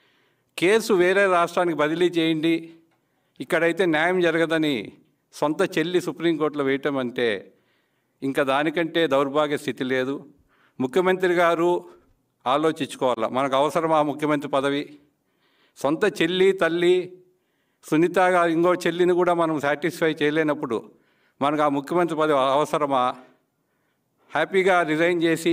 కేసు వేరే రాష్ట్రానికి బదిలీ చేయండి ఇక్కడైతే న్యాయం జరగదని సొంత చెల్లి సుప్రీంకోర్టులో వేయటం అంటే ఇంకా దానికంటే దౌర్భాగ్య స్థితి లేదు ముఖ్యమంత్రి గారు ఆలోచించుకోవాలి మనకు అవసరం ఆ ముఖ్యమంత్రి పదవి సొంత చెల్లి తల్లి సునీత గారు ఇంకో చెల్లిని కూడా మనం సాటిస్ఫై చేయలేనప్పుడు మనకు ఆ ముఖ్యమంత్రి పదవి అవసరమా హ్యాపీగా రిజైన్ చేసి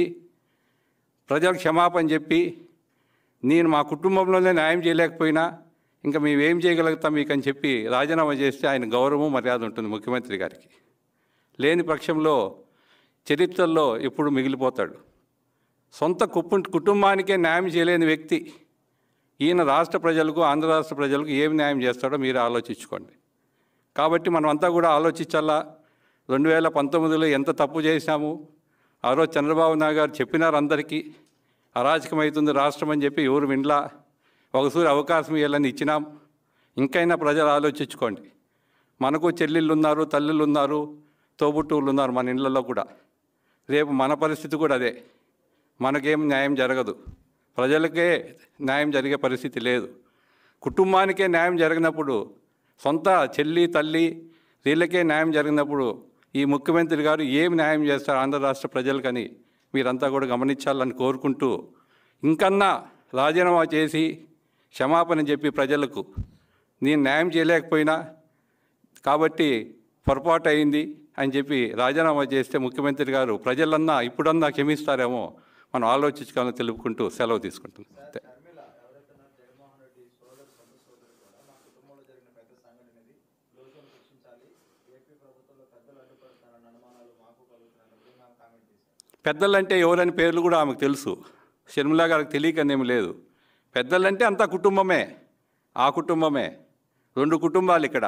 ప్రజలకు క్షమాపణ చెప్పి నేను మా కుటుంబంలోనే న్యాయం చేయలేకపోయినా ఇంకా మేము ఏం చేయగలుగుతాం మీకు అని చెప్పి రాజీనామా చేస్తే ఆయన గౌరవం మర్యాద ఉంటుంది ముఖ్యమంత్రి గారికి లేని పక్షంలో చరిత్రలో ఎప్పుడు మిగిలిపోతాడు సొంత కుప్పు కుటుంబానికే న్యాయం చేయలేని వ్యక్తి ఈయన రాష్ట్ర ప్రజలకు ఆంధ్ర రాష్ట్ర ప్రజలకు ఏం న్యాయం చేస్తాడో మీరు ఆలోచించుకోండి కాబట్టి మనం అంతా కూడా ఆలోచించాలా రెండు వేల పంతొమ్మిదిలో ఎంత తప్పు చేశాము ఆ రోజు చంద్రబాబు నాయుడు గారు చెప్పినారు అందరికీ అరాచకమవుతుంది రాష్ట్రం అని చెప్పి ఎవరు వినలా ఒకసారి అవకాశం ఇవ్వాలని ఇచ్చినాం ఇంకైనా ప్రజలు ఆలోచించుకోండి మనకు చెల్లెళ్ళు ఉన్నారు తల్లులు ఉన్నారు తోబుట్టువులు ఉన్నారు మన ఇళ్ళల్లో కూడా రేపు మన పరిస్థితి కూడా అదే మనకేం న్యాయం జరగదు ప్రజలకే న్యాయం జరిగే పరిస్థితి లేదు కుటుంబానికే న్యాయం జరిగినప్పుడు సొంత చెల్లి తల్లి వీళ్ళకే న్యాయం జరిగినప్పుడు ఈ ముఖ్యమంత్రి గారు ఏం న్యాయం చేస్తారు ఆంధ్ర రాష్ట్ర ప్రజలకని మీరంతా కూడా గమనించాలని కోరుకుంటూ ఇంకన్నా రాజీనామా చేసి క్షమాపణ చెప్పి ప్రజలకు నేను న్యాయం చేయలేకపోయినా కాబట్టి పొరపాటు అయింది అని చెప్పి రాజీనామా చేస్తే ముఖ్యమంత్రి గారు ప్రజలన్నా ఇప్పుడన్నా క్షమిస్తారేమో మనం ఆలోచించుకోవాలని తెలుపుకుంటూ సెలవు తీసుకుంటున్నాం అంతే. షర్మిల ఎవరైతే ఉన్నారు జగన్మోహన్ రెడ్డి సోదరు సొంత సోదరు కూడా మా కుటుంబంలో జరిగిన పెద్ద సంఘటన ఇది లోతును శిక్షించాలి ఏపీ ప్రభుత్వంలో పెద్దలు అడ్డుపడతారన్న అనుమానాలు మాకు కలుగుతున్నాయని కూడా మేము కామెంట్ చేశాం పెద్దలంటే ఎవరని పేర్లు కూడా ఆమెకు తెలుసు షర్మిలా గారికి తెలియకనేమి లేదు పెద్దలంటే అంతా కుటుంబమే ఆ కుటుంబమే రెండు కుటుంబాలు ఇక్కడ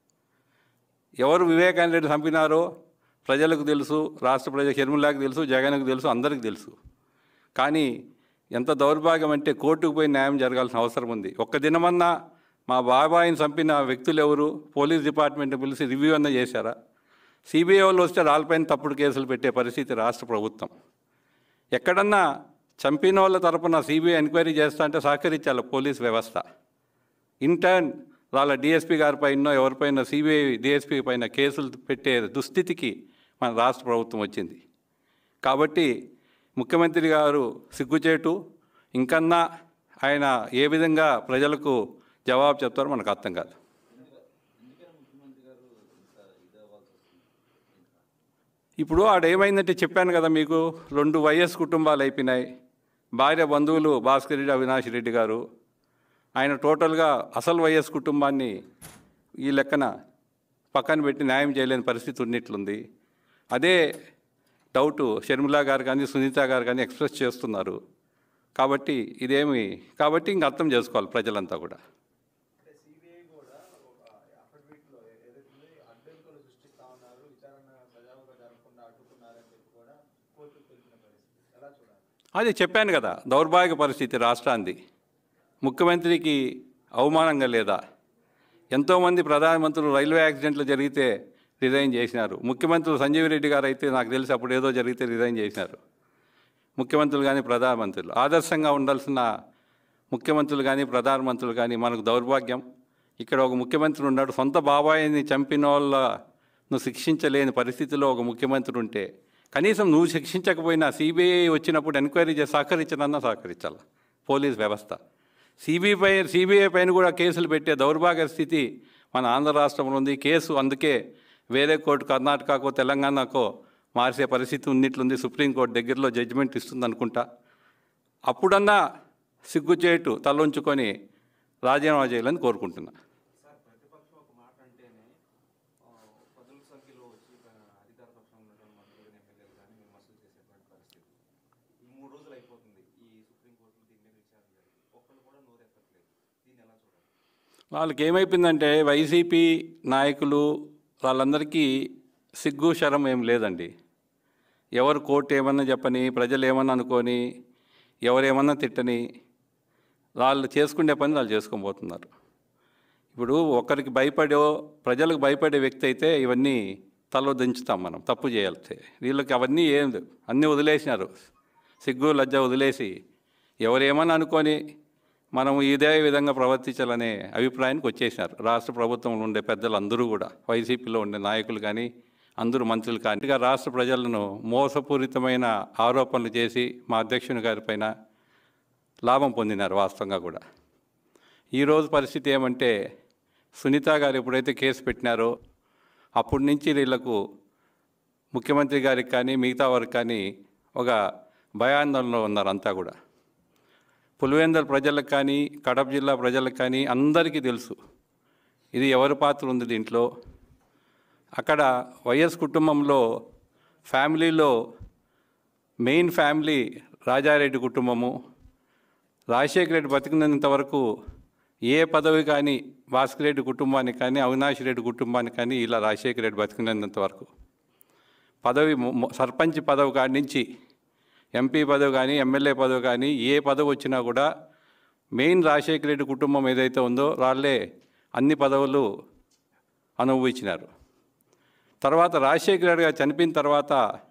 ఎవరు వివేకానంద రెడ్డి చంపినారో ప్రజలకు తెలుసు రాష్ట్ర ప్రజల షర్మిలాకి తెలుసు జగన్కు తెలుసు అందరికీ తెలుసు కానీ ఎంత దౌర్భాగ్యం అంటే కోర్టుకు పోయి న్యాయం జరగాల్సిన అవసరం ఉంది ఒక్క దినమన్నా మా బాబాయిని చంపిన వ్యక్తులు ఎవరు పోలీస్ డిపార్ట్మెంట్ పిలిచి రివ్యూ అన్న చేశారా సిబిఐ వాళ్ళు వస్తే వాళ్ళపైన తప్పుడు కేసులు పెట్టే పరిస్థితి రాష్ట్ర ప్రభుత్వం ఎక్కడన్నా చంపిన వాళ్ళ తరపున సిబిఐ ఎంక్వైరీ చేస్తా అంటే సహకరించాలి పోలీస్ వ్యవస్థ ఇంటర్న్ వాళ్ళ డిఎస్పీ గారి పైన ఎవరిపైన సిబిఐ డిఎస్పీ పైన కేసులు పెట్టే దుస్థితికి మన రాష్ట్ర ప్రభుత్వం వచ్చింది కాబట్టి ముఖ్యమంత్రి గారు సిగ్గుచేటు ఇంకన్నా ఆయన ఏ విధంగా ప్రజలకు జవాబు చెప్తారో మనకు అర్థం కాదు ఎందుకని ముఖ్యమంత్రి గారు ఇంత ఇది అవ్వాల్సి వస్తుంది ఇప్పుడు ఆడ ఏమైందంటే చెప్పాను కదా మీకు రెండు వైఎస్ కుటుంబాలు అయిపోయినాయి భార్య బంధువులు భాస్కర్ రెడ్డి అవినాష్ రెడ్డి గారు ఆయన టోటల్గా అసలు వైఎస్ కుటుంబాన్ని ఈ లెక్కన పక్కన పెట్టి న్యాయం చేయలేని పరిస్థితి ఉన్నట్లుంది అదే డౌట్ షర్మిలా గారు కానీ సునీత గారు కానీ ఎక్స్ప్రెస్ చేస్తున్నారు కాబట్టి ఇదేమి కాబట్టి ఇంక అర్థం చేసుకోవాలి ప్రజలంతా కూడా అంటే సిబిఐ కూడా ఒక అఫిడవిట్లో ఏదైతే అడ్డంకులు సృష్టిస్తా ఉన్నారు విచారణ సజావుగా జరగకుండా అడ్డుకున్నారని చెప్పి కూడా కోర్టుకు తెలిపిన పరిస్థితి ఎలా చూడాలి అదే చెప్పాను కదా దౌర్భాగ్య పరిస్థితి రాష్ట్రాన్ని ముఖ్యమంత్రికి అవమానంగా లేదా ఎంతోమంది ప్రధానమంత్రులు రైల్వే యాక్సిడెంట్లు జరిగితే రిజైన్ చేసినారు ముఖ్యమంత్రులు సంజీవ్ రెడ్డి గారు అయితే నాకు తెలిసి అప్పుడు ఏదో జరిగితే రిజైన్ చేసినారు ముఖ్యమంత్రులు కానీ ప్రధానమంత్రులు ఆదర్శంగా ఉండాల్సిన ముఖ్యమంత్రులు కానీ ప్రధానమంత్రులు కానీ మనకు దౌర్భాగ్యం ఇక్కడ ఒక ముఖ్యమంత్రి ఉన్నాడు సొంత బాబాయిని చంపిన వాళ్ళను శిక్షించలేని పరిస్థితిలో ఒక ముఖ్యమంత్రి ఉంటే కనీసం నువ్వు శిక్షించకపోయినా సిబిఐ వచ్చినప్పుడు ఎంక్వైరీ చేసి సహకరించనన్నా సహకరించాలి పోలీస్ వ్యవస్థ సిబిఐ పై సిబిఐ పైన కూడా కేసులు పెట్టే దౌర్భాగ్య స్థితి మన ఆంధ్ర రాష్ట్రంలో ఉంది కేసు అందుకే వేరే కోర్టు కర్ణాటకకో తెలంగాణకో మార్చే పరిస్థితి ఉన్నట్లుంది సుప్రీంకోర్టు దగ్గరలో జడ్జిమెంట్ ఇస్తుంది అనుకుంటా అప్పుడన్నా సిగ్గుచేటు తలొంచుకొని రాజీనామా చేయాలని కోరుకుంటున్నా సార్ ప్రతిపక్షం ఒక మాట అంటేనే ఆ, పదుల సంఖ్యలో వచ్చి ఆ, అధికార పక్షంలో ఉన్నటువంటి మంత్రులు ఎమ్మెల్యేలు కానీ విమర్శలు చేసేటువంటి పరిస్థితి ఈ మూడు రోజులు అయిపోతుంది ఈ సుప్రీంకోర్టులో దీని మీద విచారణ జరిగి ఒక్కళ్ళు కూడా నోరెత్తట్లేదు దీన్ని ఎలా చూడాలి వాళ్ళకి ఏమైపోయిందంటే వైసీపీ నాయకులు వాళ్ళందరికీ సిగ్గు శరం ఏం లేదండి ఎవరు కోర్టు ఏమన్నా చెప్పని ప్రజలు ఏమన్నా అనుకొని ఎవరేమన్నా తిట్టని వాళ్ళు చేసుకునే పని వాళ్ళు చేసుకొని పోతున్నారు ఇప్పుడు ఒకరికి భయపడో ప్రజలకు భయపడే వ్యక్తి అయితే ఇవన్నీ తలో దించుతాం మనం తప్పు చేయాలి వీళ్ళకి అవన్నీ ఏం లేవు. అన్నీ వదిలేసినారు సిగ్గు లజ్జ వదిలేసి ఎవరేమన్నా అనుకొని మనం ఇదే విధంగా ప్రవర్తించాలనే అభిప్రాయానికి వచ్చేసినారు రాష్ట్ర ప్రభుత్వంలో ఉండే పెద్దలు అందరూ కూడా వైసీపీలో ఉండే నాయకులు కానీ అందరూ మంత్రులు కానీ ఇక రాష్ట్ర ప్రజలను మోసపూరితమైన ఆరోపణలు చేసి మా అధ్యక్షుని గారిపైన లాభం పొందినారు వాస్తవంగా కూడా ఈరోజు పరిస్థితి ఏమంటే సునీత గారు ఎప్పుడైతే కేసు పెట్టినారో అప్పటి నుంచి వీళ్ళకు ముఖ్యమంత్రి గారికి కానీ మిగతా వారికి కానీ ఒక భయాందోళనలో ఉన్నారు అంతా కూడా పులివెందల ప్రజలకు కానీ కడప జిల్లా ప్రజలకు కానీ అందరికీ తెలుసు ఇది ఎవరి పాత్ర ఉంది దీంట్లో అక్కడ వైఎస్ కుటుంబంలో ఫ్యామిలీలో మెయిన్ ఫ్యామిలీ రాజారెడ్డి కుటుంబము రాజశేఖర రెడ్డి బతికినంత వరకు ఏ పదవి కానీ భాస్కర్ రెడ్డి కుటుంబానికి కానీ అవినాష్ రెడ్డి కుటుంబానికి కానీ ఇలా రాజశేఖర రెడ్డి బతికినంత వరకు పదవి మొ- మొ- సర్పంచ్ పదవి కాడి నుంచి ఎంపీ పదవి కానీ ఎమ్మెల్యే పదవి కానీ ఏ పదవి వచ్చినా కూడా మెయిన్ రాజశేఖర రెడ్డి కుటుంబం ఏదైతే ఉందో వాళ్ళే అన్ని పదవులు అనుభవించినారు తర్వాత రాజశేఖర రెడ్డి గారు చనిపోయిన తర్వాత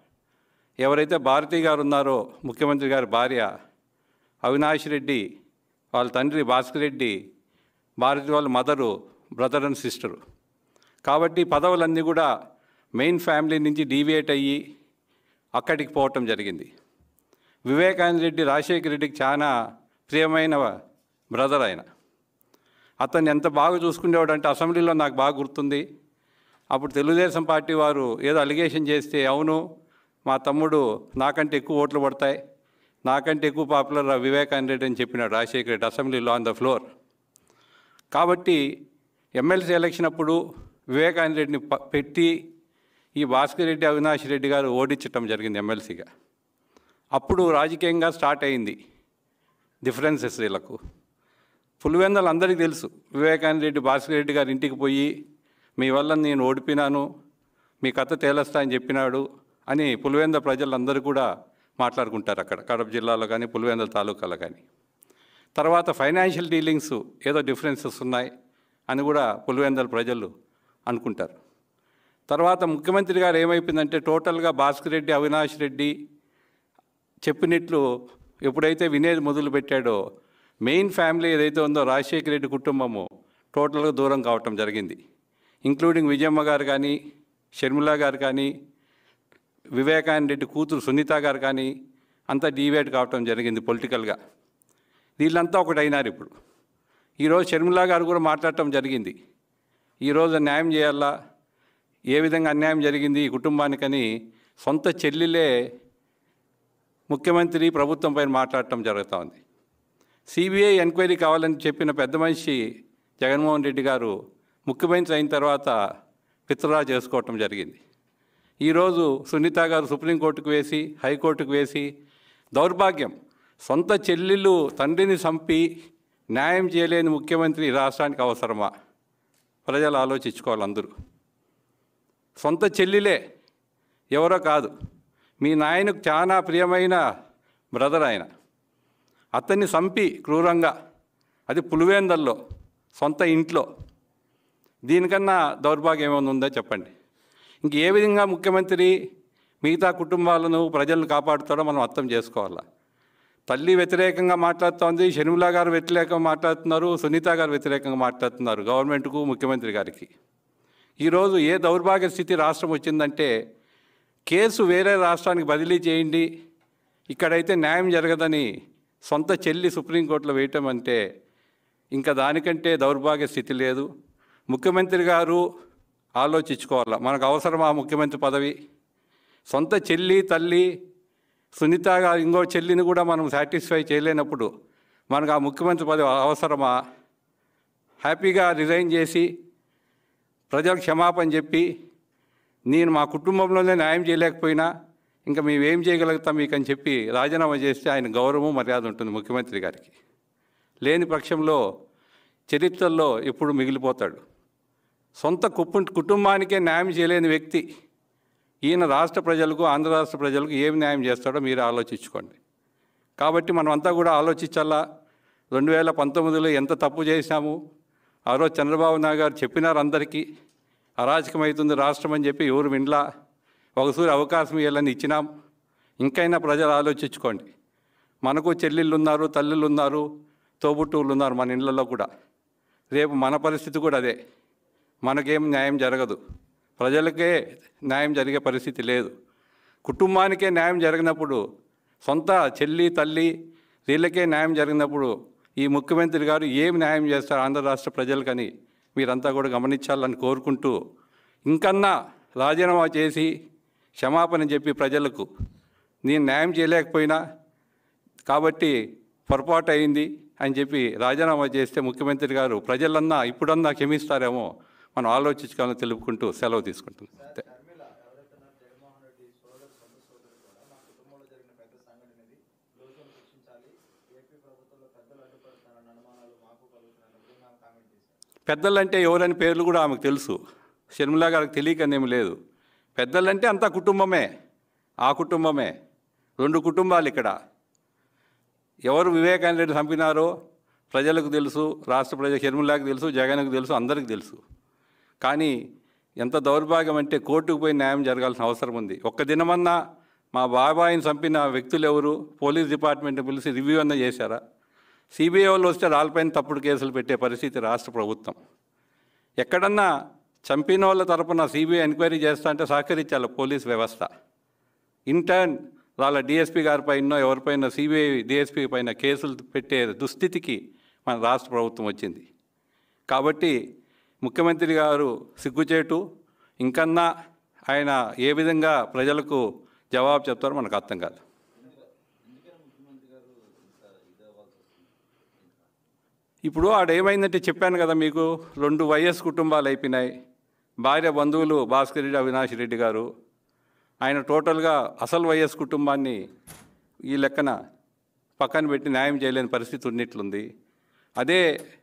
ఎవరైతే భారతి గారు ఉన్నారో ముఖ్యమంత్రి గారి భార్య అవినాష్ రెడ్డి వాళ్ళ తండ్రి భాస్కర్ రెడ్డి భారతి వాళ్ళ మదరు బ్రదర్ అండ్ సిస్టరు కాబట్టి పదవులన్నీ కూడా మెయిన్ ఫ్యామిలీ నుంచి డీవియేట్ అయ్యి అక్కడికి పోవటం జరిగింది వివేకానంద రెడ్డి రాజశేఖర రెడ్డికి చాలా ప్రియమైన బ్రదర్ ఆయన అతన్ని ఎంత బాగా చూసుకునేవాడు అంటే అసెంబ్లీలో నాకు బాగా గుర్తుంది అప్పుడు తెలుగుదేశం పార్టీ వారు ఏదో అలిగేషన్ చేస్తే అవును మా తమ్ముడు నాకంటే ఎక్కువ ఓట్లు పడతాయి నాకంటే ఎక్కువ పాపులర్ వివేకానంద రెడ్డి అని చెప్పినాడు రాజశేఖర రెడ్డి అసెంబ్లీలో ఆన్ ద ఫ్లోర్ కాబట్టి ఎమ్మెల్సీ ఎలక్షన్ అప్పుడు వివేకానంద రెడ్డిని ప- పెట్టి ఈ భాస్కర్ రెడ్డి అవినాష్ రెడ్డి గారు ఓడించటం జరిగింది ఎమ్మెల్సీగా అప్పుడు రాజకీయంగా స్టార్ట్ అయింది డిఫరెన్సెస్ వీళ్ళకు పులివెందలు అందరికీ తెలుసు వివేకానంద రెడ్డి భాస్కర్ రెడ్డి గారి ఇంటికి పోయి మీ వల్ల నేను ఓడిపోయినాను మీ కథ తేలస్తా అని చెప్పినాడు అని పులివెంద ప్రజలందరూ కూడా మాట్లాడుకుంటారు అక్కడ కడప జిల్లాలో కానీ పులివెందల తాలూకాలో కానీ తర్వాత ఫైనాన్షియల్ డీలింగ్స్ ఏదో డిఫరెన్సెస్ ఉన్నాయి అని కూడా పులివెందల ప్రజలు అనుకుంటారు తర్వాత ముఖ్యమంత్రి గారు ఏమైపోయిందంటే టోటల్గా భాస్కర్ రెడ్డి అవినాష్ రెడ్డి చెప్పినట్లు ఎప్పుడైతే వినేది మొదలు పెట్టాడో మెయిన్ ఫ్యామిలీ ఏదైతే ఉందో రాజశేఖర రెడ్డి కుటుంబము టోటల్గా దూరం కావటం జరిగింది ఇంక్లూడింగ్ విజయమ్మ గారు కానీ షర్మిల గారు కానీ వివేకానంద రెడ్డి కూతురు సునీత గారు కానీ అంతా డీవేట్ కావటం జరిగింది పొలిటికల్గా వీళ్ళంతా ఒకటైనారు ఇప్పుడు ఈరోజు షర్మిల గారు కూడా మాట్లాడటం జరిగింది ఈరోజు న్యాయం చేయాలా ఏ విధంగా అన్యాయం జరిగింది ఈ కుటుంబానికని సొంత చెల్లిలే ముఖ్యమంత్రి ప్రభుత్వం పైన మాట్లాడటం జరుగుతూ ఉంది సిబిఐ ఎంక్వైరీ కావాలని చెప్పిన పెద్ద మనిషి జగన్మోహన్ రెడ్డి గారు ముఖ్యమంత్రి అయిన తర్వాత విత్డ్రా చేసుకోవటం జరిగింది ఈరోజు సునీత గారు సుప్రీంకోర్టుకు వేసి హైకోర్టుకు వేసి దౌర్భాగ్యం సొంత చెల్లెళ్ళు తండ్రిని చంపి న్యాయం చేయలేని ముఖ్యమంత్రి ఈ రాష్ట్రానికి అవసరమా ప్రజలు ఆలోచించుకోవాలి అందరూ సొంత చెల్లిలే ఎవరో కాదు మీ నాయనకు చాలా ప్రియమైన బ్రదర్ ఆయన అతన్ని చంపి క్రూరంగా అది పులివేందల్లో సొంత ఇంట్లో దీనికన్నా దౌర్భాగ్యం ఏమైనా ఉందో చెప్పండి ఇంక ఏ విధంగా ముఖ్యమంత్రి మిగతా కుటుంబాలను ప్రజలను కాపాడుతాడో మనం అర్థం చేసుకోవాలా తల్లి వ్యతిరేకంగా మాట్లాడుతోంది షర్మిల గారు వ్యతిరేకంగా మాట్లాడుతున్నారు సునీత గారు వ్యతిరేకంగా మాట్లాడుతున్నారు గవర్నమెంట్కు ముఖ్యమంత్రి గారికి ఈరోజు ఏ దౌర్భాగ్య స్థితి రాష్ట్రం వచ్చిందంటే కేసు వేరే రాష్ట్రానికి బదిలీ చేయండి ఇక్కడైతే న్యాయం జరగదని సొంత చెల్లి సుప్రీంకోర్టులో వేయటం అంటే ఇంకా దానికంటే దౌర్భాగ్య స్థితి లేదు ముఖ్యమంత్రి గారు ఆలోచించుకోవాలా మనకు అవసరమా ముఖ్యమంత్రి పదవి సొంత చెల్లి తల్లి సునీత గారు ఇంకో చెల్లిని కూడా మనం సాటిస్ఫై చేయలేనప్పుడు మనకు ఆ ముఖ్యమంత్రి పదవి అవసరమా హ్యాపీగా రిజైన్ చేసి ప్రజలకు క్షమాపణ చెప్పి నేను మా కుటుంబంలోనే న్యాయం చేయలేకపోయినా ఇంకా మేము ఏం చేయగలుగుతాం మీకు అని చెప్పి రాజీనామా చేస్తే ఆయన గౌరవం మర్యాద ఉంటుంది ముఖ్యమంత్రి గారికి లేని పక్షంలో చరిత్రలో ఎప్పుడు మిగిలిపోతాడు సొంత కుప్పు కుటుంబానికే న్యాయం చేయలేని వ్యక్తి ఈయన రాష్ట్ర ప్రజలకు ఆంధ్ర రాష్ట్ర ప్రజలకు ఏం న్యాయం చేస్తాడో మీరు ఆలోచించుకోండి కాబట్టి మనమంతా కూడా ఆలోచించాలా రెండు వేల పంతొమ్మిదిలో ఎంత తప్పు చేశాము ఆ రోజు చంద్రబాబు నాయుడు గారు చెప్పినారు అందరికీ అరాచకమవుతుంది రాష్ట్రం అని చెప్పి ఎవరు వినలా ఒకసారి అవకాశం ఇవ్వాలని ఇచ్చినాం ఇంకైనా ప్రజలు ఆలోచించుకోండి మనకు చెల్లెళ్ళు ఉన్నారు తల్లులు ఉన్నారు తోబుట్టువులు ఉన్నారు మన ఇళ్ళల్లో కూడా రేపు మన పరిస్థితి కూడా అదే మనకేం న్యాయం జరగదు ప్రజలకే న్యాయం జరిగే పరిస్థితి లేదు కుటుంబానికే న్యాయం జరిగినప్పుడు సొంత చెల్లి తల్లి వీళ్ళకే న్యాయం జరిగినప్పుడు ఈ ముఖ్యమంత్రి గారు ఏం న్యాయం చేస్తారు ఆంధ్ర రాష్ట్ర ప్రజలకని మీరంతా కూడా గమనించాలని కోరుకుంటూ ఇంకన్నా రాజీనామా చేసి క్షమాపణ చెప్పి ప్రజలకు నేను న్యాయం చేయలేకపోయినా కాబట్టి పొరపాటు అయింది అని చెప్పి రాజీనామా చేస్తే ముఖ్యమంత్రి గారు ప్రజలన్నా ఇప్పుడన్నా క్షమిస్తారేమో మనం ఆలోచించుకోవాలని తెలుపుకుంటూ సెలవు తీసుకుంటున్నాం అంతే. షర్మిల ఎవరైతే ఉన్నారు జగన్మోహన్ రెడ్డి సోదరు సొంత సోదరుడు కూడా మా కుటుంబంలో జరిగిన పెద్ద సంఘటన ఇది లోతును శిక్షించాలి ఏపీ ప్రభుత్వంలో పెద్దలు అడ్డుపడుతున్నారన్న అనుమానాలు మాకు కలుగుతున్నారన్న విధంగా ఆమె కామెంట్ చేశారు పెద్దలంటే ఎవరని పేర్లు కూడా ఆమెకు తెలుసు షర్మిలా గారికి తెలియకనేమి లేదు పెద్దలంటే అంతా కుటుంబమే ఆ కుటుంబమే రెండు కుటుంబాలు ఇక్కడ ఎవరు వివేకానంద రెడ్డి చంపినారో ప్రజలకు తెలుసు రాష్ట్ర ప్రజల షర్మిలాకి తెలుసు జగన్కు తెలుసు అందరికీ తెలుసు కానీ ఎంత దౌర్భాగ్యం అంటే కోర్టుకు పోయి న్యాయం జరగాల్సిన అవసరం ఉంది ఒక్క దినమన్నా మా బాబాయిని చంపిన వ్యక్తులు ఎవరు పోలీస్ డిపార్ట్మెంట్ పిలిచి రివ్యూ అన్న చేశారా సిబిఐ వాళ్ళు వస్తే వాళ్ళపైన తప్పుడు కేసులు పెట్టే పరిస్థితి రాష్ట్ర ప్రభుత్వం ఎక్కడన్నా చంపిన వాళ్ళ తరపున సిబిఐ ఎంక్వైరీ చేస్తా అంటే సహకరించాలి పోలీస్ వ్యవస్థ ఇంటర్న్ వాళ్ళ డిఎస్పీ గారిపైన ఎవరిపైన సిబిఐ డిఎస్పీ పైన కేసులు పెట్టే దుస్థితికి మన రాష్ట్ర ప్రభుత్వం వచ్చింది కాబట్టి ముఖ్యమంత్రి గారు సిగ్గుచేటు ఇంకన్నా ఆయన ఏ విధంగా ప్రజలకు జవాబు చెప్తారో మనకు అర్థం కాదు ఎందుకని ముఖ్యమంత్రి గారు ఇంత ఇదవ్వాల్సి వస్తుంది ఇప్పుడు ఆడ ఏమైందంటే చెప్పాను కదా మీకు రెండు వైఎస్ కుటుంబాలు అయిపోయినాయి భార్య బంధువులు భాస్కర్ రెడ్డి అవినాష్ రెడ్డి గారు ఆయన టోటల్గా అసలు వైఎస్ కుటుంబాన్ని ఈ లెక్కన పక్కన పెట్టి న్యాయం చేయలేని పరిస్థితి ఉన్నట్లుంది అదే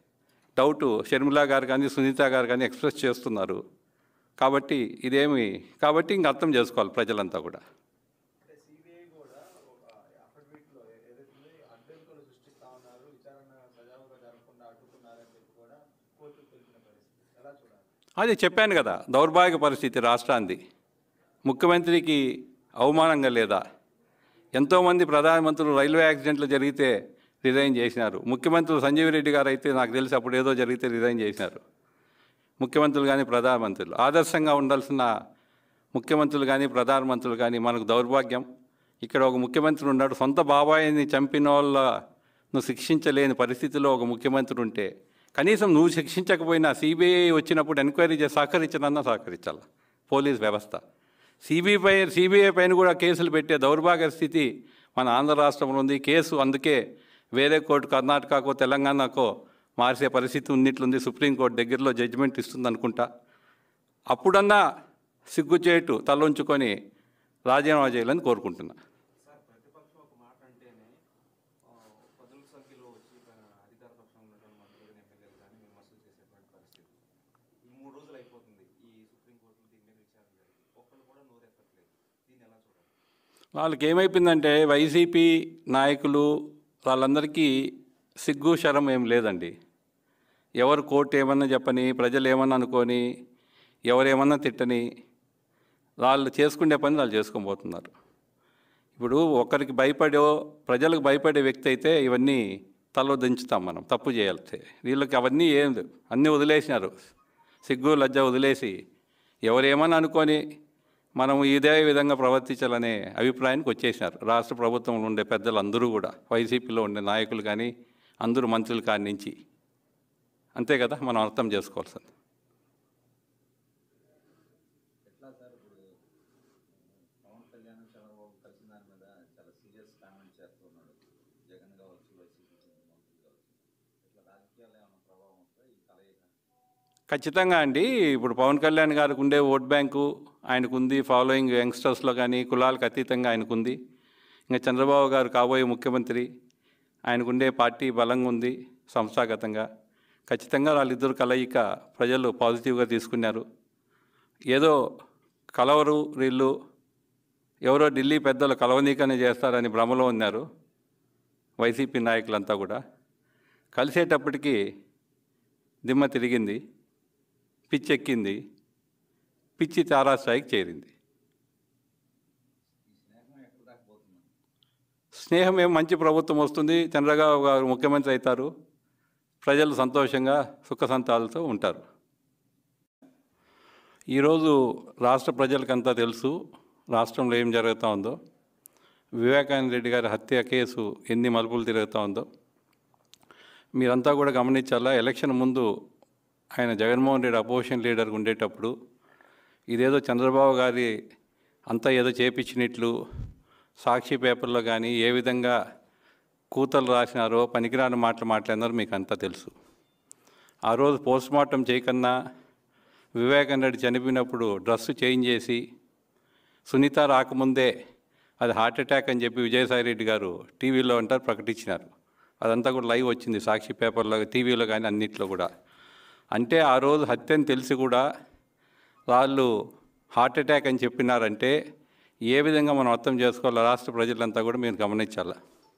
డౌటు షర్మిలా గారు కానీ సునీత గారు కానీ ఎక్స్ప్రెస్ చేస్తున్నారు కాబట్టి ఇదేమి కాబట్టి ఇంక అర్థం చేసుకోవాలి ప్రజలంతా కూడా అంటే సిబిఐ కూడా ఒక అఫిడవిట్లో ఏదైతే ఉందో అడ్డంకులు సృష్టిస్తా ఉన్నారు విచారణ సజావుగా జరగకుండా అడ్డుకున్నారని చెప్పి కూడా కోర్టుకు తెలిపిన పరిస్థితి ఎలా చూడాలి అదే చెప్పాను కదా దౌర్భాగ్య పరిస్థితి రాష్ట్రాన్ని ముఖ్యమంత్రికి అవమానంగా లేదా ఎంతోమంది ప్రధానమంత్రులు రైల్వే యాక్సిడెంట్లు జరిగితే రిజైన్ చేసినారు ముఖ్యమంత్రులు సంజీవ్ రెడ్డి గారు అయితే నాకు తెలిసి అప్పుడు ఏదో జరిగితే రిజైన్ చేసినారు ముఖ్యమంత్రులు కానీ ప్రధానమంత్రులు ఆదర్శంగా ఉండాల్సిన ముఖ్యమంత్రులు కానీ ప్రధానమంత్రులు కానీ మనకు దౌర్భాగ్యం ఇక్కడ ఒక ముఖ్యమంత్రి ఉన్నాడు సొంత బాబాయిని చంపిన వాళ్ళను శిక్షించలేని పరిస్థితిలో ఒక ముఖ్యమంత్రి ఉంటే కనీసం నువ్వు శిక్షించకపోయినా సిబిఐ వచ్చినప్పుడు ఎంక్వైరీ చేసి సహకరించనన్నా సహకరించాలి పోలీస్ వ్యవస్థ సిబిఐ పై సిబిఐ పైన కూడా కేసులు పెట్టే దౌర్భాగ్య స్థితి మన ఆంధ్ర రాష్ట్రంలో ఉంది కేసు అందుకే వేరే కోర్టు కర్ణాటకకో తెలంగాణకో మార్చే పరిస్థితి ఉన్నట్లుంది సుప్రీంకోర్టు దగ్గరలో జడ్జిమెంట్ ఇస్తుంది అనుకుంటా అప్పుడన్నా సిగ్గుచేటు తలొంచుకొని రాజీనామా చేయాలని కోరుకుంటున్నా సార్ ప్రతిపక్షం ఒక మాట అంటేనే ఆ, పదుల సంఖ్యలో వచ్చి ఆ, అధికార పక్షంలో ఉన్నటువంటి మంత్రులు ఎమ్మెల్యేలు కానీ విమర్శలు చేసేటువంటి పరిస్థితి ఈ మూడు రోజులు అయిపోతుంది ఈ సుప్రీంకోర్టులో దీని మీద విచారణ జరిగి ఒక్కళ్ళు కూడా నోరెత్తట్లేదు దీన్ని ఎలా చూడాలి వాళ్ళకి ఏమైపోయిందంటే వైసీపీ నాయకులు వాళ్ళందరికీ సిగ్గు శరం ఏం లేదండి ఎవరు కోర్టు ఏమన్నా చెప్పని ప్రజలు ఏమన్నా అనుకొని ఎవరేమన్నా తిట్టని వాళ్ళు చేసుకునే పని వాళ్ళు చేసుకొని పోతున్నారు ఇప్పుడు ఒకరికి భయపడో ప్రజలకు భయపడే వ్యక్తి అయితే ఇవన్నీ తల దించుతాం మనం తప్పు చేయాలి వీళ్ళకి అవన్నీ ఏం లేవు. అన్నీ వదిలేసినారు సిగ్గు లజ్జ వదిలేసి ఎవరేమని అనుకొని మనం ఇదే విధంగా ప్రవర్తించాలనే అభిప్రాయానికి వచ్చేసినారు రాష్ట్ర ప్రభుత్వంలో ఉండే పెద్దలు అందరూ కూడా వైసీపీలో ఉండే నాయకులు కానీ అందరూ మంత్రులు కాడి నుంచి అంతే కదా మనం అర్థం చేసుకోవాల్సింది ఎట్లా సార్ ఇప్పుడు పవన్ రాజకీయాలు ఏమైనా ప్రభావం ఉంటుందా ఈ కలయిక ఖచ్చితంగా అండి ఇప్పుడు పవన్ కళ్యాణ్ గారికి ఉండే ఓట్ బ్యాంకు ఆయనకు ఉంది ఫాలోయింగ్ యంగ్స్టర్స్లో కానీ కులాలకు అతీతంగా ఆయనకు ఉంది ఇంకా చంద్రబాబు గారు కాబోయే ముఖ్యమంత్రి ఆయనకుండే పార్టీ బలంగా ఉంది సంస్థాగతంగా ఖచ్చితంగా వాళ్ళిద్దరు కలయిక ప్రజలు పాజిటివ్గా తీసుకున్నారు ఏదో కలవరు వీళ్ళు ఎవరో ఢిల్లీ పెద్దలు కలవనీకనే చేస్తారని భ్రమలో ఉన్నారు వైసీపీ నాయకులంతా కూడా కలిసేటప్పటికి దిమ్మ తిరిగింది పిచ్చెక్కింది పిచ్చి తారాస్థాయికి చేరింది ఈ స్నేహం ఎక్కడ దాకా పోతుందండి స్నేహం ఏం మంచి ప్రభుత్వం వస్తుంది చంద్రబాబు గారు ముఖ్యమంత్రి అవుతారు ప్రజలు సంతోషంగా సుఖ సంతాలతో ఉంటారు ఈరోజు రాష్ట్ర ప్రజలకంతా తెలుసు రాష్ట్రంలో ఏం జరుగుతూ ఉందో వివేకానంద రెడ్డి గారి హత్య కేసు ఎన్ని మలుపులు తిరుగుతూ ఉందో మీరంతా కూడా గమనించాలా ఎలక్షన్ ముందు ఆయన జగన్మోహన్ రెడ్డి అపోజిషన్ లీడర్గా ఉండేటప్పుడు ఇదేదో చంద్రబాబు గారి అంతా ఏదో చేపించినట్లు సాక్షి పేపర్లో కానీ ఏ విధంగా కూతలు రాసినారో పనికిరాని మాటలు మాట్లాడినారో మీకు అంతా తెలుసు ఆ రోజు పోస్ట్ మార్టం చేయకన్నా వివేకానంద రెడ్డి చనిపోయినప్పుడు డ్రెస్ చేంజ్ చేసి సునీత రాకముందే అది హార్ట్ అటాక్ అని చెప్పి విజయసాయి రెడ్డి గారు టీవీలో అంటారు ప్రకటించినారు అదంతా కూడా లైవ్ వచ్చింది సాక్షి పేపర్లో టీవీలో కానీ అన్నిట్లో కూడా అంటే ఆ రోజు హత్య అని తెలిసి కూడా వాళ్ళు హార్ట్ అటాక్ అని చెప్పినారంటే ఏ విధంగా మనం అర్థం చేసుకోవాలో రాష్ట్ర ప్రజలంతా కూడా మీరు గమనించాలి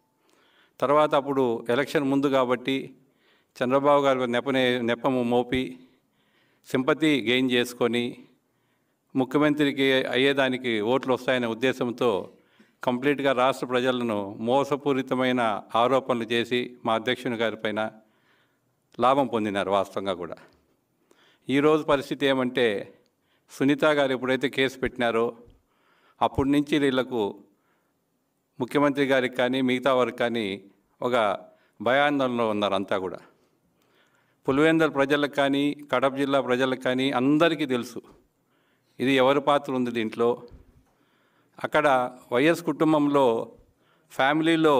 తర్వాత అప్పుడు ఎలక్షన్ ముందు కాబట్టి చంద్రబాబు గారు నెపనే నెపము మోపి సింపతి గెయిన్ చేసుకొని ముఖ్యమంత్రికి అయ్యేదానికి ఓట్లు వస్తాయనే ఉద్దేశంతో కంప్లీట్గా రాష్ట్ర ప్రజలను మోసపూరితమైన ఆరోపణలు చేసి మా అధ్యక్షుని గారి పైన లాభం పొందినారు వాస్తవంగా కూడా ఈరోజు పరిస్థితి ఏమంటే సునీత గారు ఎప్పుడైతే కేసు పెట్టినారో అప్పటి నుంచి వీళ్ళకు ముఖ్యమంత్రి గారికి కానీ మిగతా వారికి కానీ ఒక భయాందోళనలో ఉన్నారు అంతా కూడా పులివెందల ప్రజలకు కానీ కడప జిల్లా ప్రజలకు కానీ అందరికీ తెలుసు ఇది ఎవరి పాత్ర ఉంది దీంట్లో అక్కడ వైఎస్ కుటుంబంలో ఫ్యామిలీలో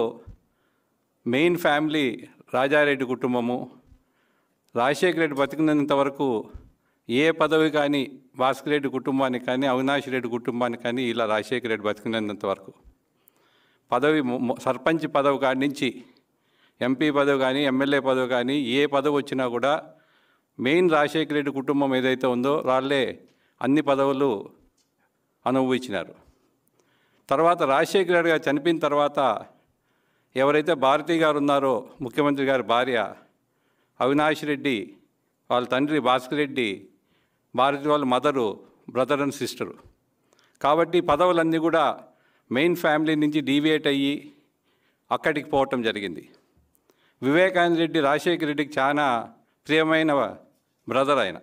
మెయిన్ ఫ్యామిలీ రాజారెడ్డి కుటుంబము రాజశేఖర రెడ్డి బతికినంత వరకు ఏ పదవి కానీ భాస్కర్ రెడ్డి కుటుంబానికి కానీ అవినాష్ రెడ్డి కుటుంబానికి కానీ ఇలా రాజశేఖర రెడ్డి బతికినంత వరకు పదవి మొ- మొ- సర్పంచ్ పదవి కాడి నుంచి ఎంపీ పదవి కానీ ఎమ్మెల్యే పదవి కానీ ఏ పదవి వచ్చినా కూడా మెయిన్ రాజశేఖర రెడ్డి కుటుంబం ఏదైతే ఉందో వాళ్ళే అన్ని పదవులు అనుభవించినారు తర్వాత రాజశేఖర రెడ్డి గారు చనిపోయిన తర్వాత ఎవరైతే భారతి గారు ఉన్నారో ముఖ్యమంత్రి గారి భార్య అవినాష్ రెడ్డి వాళ్ళ తండ్రి భాస్కర్ రెడ్డి భారతి వాళ్ళ మదరు బ్రదర్ అండ్ సిస్టరు కాబట్టి పదవులన్నీ కూడా మెయిన్ ఫ్యామిలీ నుంచి డీవియేట్ అయ్యి అక్కడికి పోవటం జరిగింది వివేకానంద రెడ్డి రాజశేఖర రెడ్డికి చాలా ప్రియమైన బ్రదర్ ఆయన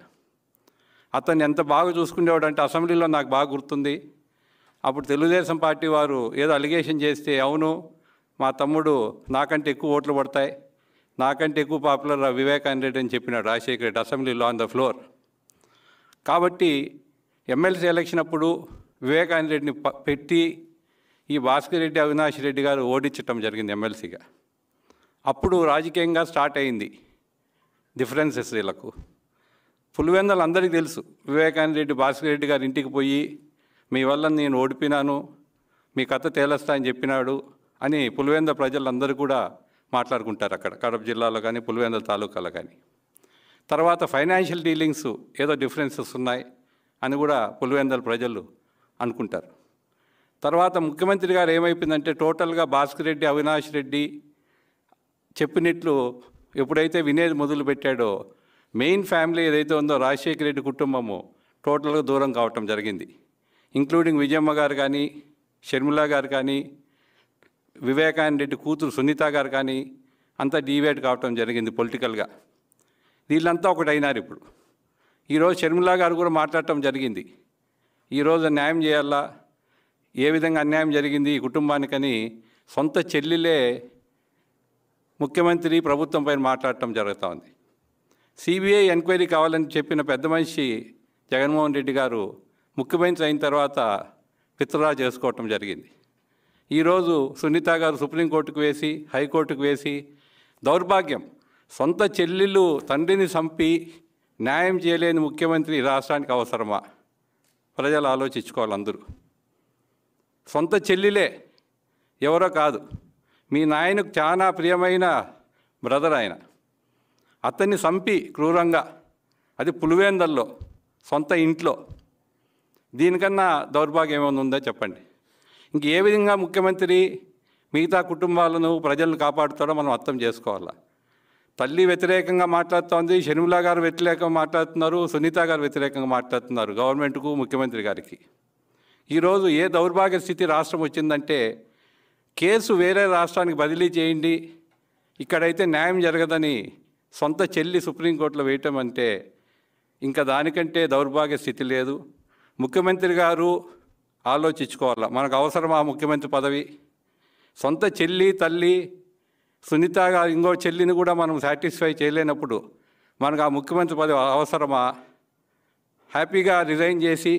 అతన్ని ఎంత బాగా చూసుకునేవాడు అంటే అసెంబ్లీలో నాకు బాగా గుర్తుంది అప్పుడు తెలుగుదేశం పార్టీ వారు ఏదో అలిగేషన్ చేస్తే అవును మా తమ్ముడు నాకంటే ఎక్కువ ఓట్లు పడతాయి నాకంటే ఎక్కువ పాపులర్ వివేకానంద రెడ్డి అని చెప్పినాడు రాజశేఖర రెడ్డి అసెంబ్లీలో ఆన్ ద ఫ్లోర్ కాబట్టి ఎమ్మెల్సీ ఎలక్షన్ అప్పుడు వివేకానంద రెడ్డిని ప- పెట్టి ఈ భాస్కర్ రెడ్డి అవినాష్ రెడ్డి గారు ఓడించటం జరిగింది ఎమ్మెల్సీగా అప్పుడు రాజకీయంగా స్టార్ట్ అయింది డిఫరెన్సెస్ వీళ్ళకు పులివెందలు అందరికీ తెలుసు వివేకానంద రెడ్డి భాస్కర్ రెడ్డి గారి ఇంటికి పోయి మీ వల్ల నేను ఓడిపోయినాను మీ కథ తేలస్తా అని చెప్పినాడు అని పులివెంద ప్రజలందరూ కూడా మాట్లాడుకుంటారు అక్కడ కడప జిల్లాలో కానీ పులివెందల తాలూకాలో కానీ తర్వాత ఫైనాన్షియల్ డీలింగ్స్ ఏదో డిఫరెన్సెస్ ఉన్నాయి అని కూడా పులివెందల ప్రజలు అనుకుంటారు తర్వాత ముఖ్యమంత్రి గారు ఏమైపోయిందంటే టోటల్గా భాస్కర్ రెడ్డి అవినాష్ రెడ్డి చెప్పినట్లు ఎప్పుడైతే వినేది మొదలు పెట్టాడో మెయిన్ ఫ్యామిలీ ఏదైతే ఉందో రాజశేఖర రెడ్డి కుటుంబము టోటల్గా దూరం కావటం జరిగింది ఇంక్లూడింగ్ విజయమ్మ గారు కానీ షర్మిల గారు కానీ వివేకానంద రెడ్డి కూతురు సునీత గారు కానీ అంతా డీవేట్ కావటం జరిగింది పొలిటికల్గా వీళ్ళంతా ఒకటైనారు ఇప్పుడు ఈరోజు షర్మిల గారు కూడా మాట్లాడటం జరిగింది ఈరోజు న్యాయం చేయాలా ఏ విధంగా అన్యాయం జరిగింది ఈ కుటుంబానికని సొంత చెల్లిలే ముఖ్యమంత్రి ప్రభుత్వం పైన మాట్లాడటం జరుగుతూ ఉంది సిబిఐ ఎంక్వైరీ కావాలని చెప్పిన పెద్ద మనిషి జగన్మోహన్ రెడ్డి గారు ముఖ్యమంత్రి అయిన తర్వాత విత్డ్రా చేసుకోవటం జరిగింది ఈరోజు సునీత గారు సుప్రీంకోర్టుకు వేసి హైకోర్టుకు వేసి దౌర్భాగ్యం సొంత చెల్లెలు తండ్రిని చంపి న్యాయం చేయలేని ముఖ్యమంత్రి ఈ రాష్ట్రానికి అవసరమా ప్రజలు ఆలోచించుకోవాలి అందరూ సొంత చెల్లిలే ఎవరో కాదు మీ నాయనకు చాలా ప్రియమైన బ్రదర్ ఆయన అతన్ని చంపి క్రూరంగా అది పులివేందల్లో సొంత ఇంట్లో దీనికన్నా దౌర్భాగ్యం ఏమైనా ఉందో చెప్పండి ఇంక ఏ విధంగా ముఖ్యమంత్రి మిగతా కుటుంబాలను ప్రజలను కాపాడుతాడో మనం అర్థం చేసుకోవాలా తల్లి వ్యతిరేకంగా మాట్లాడుతోంది షర్మిలా గారు వ్యతిరేకంగా మాట్లాడుతున్నారు సునీత గారు వ్యతిరేకంగా మాట్లాడుతున్నారు గవర్నమెంట్కు ముఖ్యమంత్రి గారికి ఈరోజు ఏ దౌర్భాగ్య స్థితి రాష్ట్రం వచ్చిందంటే కేసు వేరే రాష్ట్రానికి బదిలీ చేయండి ఇక్కడైతే న్యాయం జరగదని సొంత చెల్లి సుప్రీంకోర్టులో వేయటం అంటే ఇంకా దానికంటే దౌర్భాగ్య స్థితి లేదు ముఖ్యమంత్రి గారు ఆలోచించుకోవాలా మనకు అవసరమా ముఖ్యమంత్రి పదవి సొంత చెల్లి తల్లి సునీత గారు ఇంకో చెల్లిని కూడా మనం సాటిస్ఫై చేయలేనప్పుడు మనకు ఆ ముఖ్యమంత్రి పదవి అవసరమా హ్యాపీగా రిజైన్ చేసి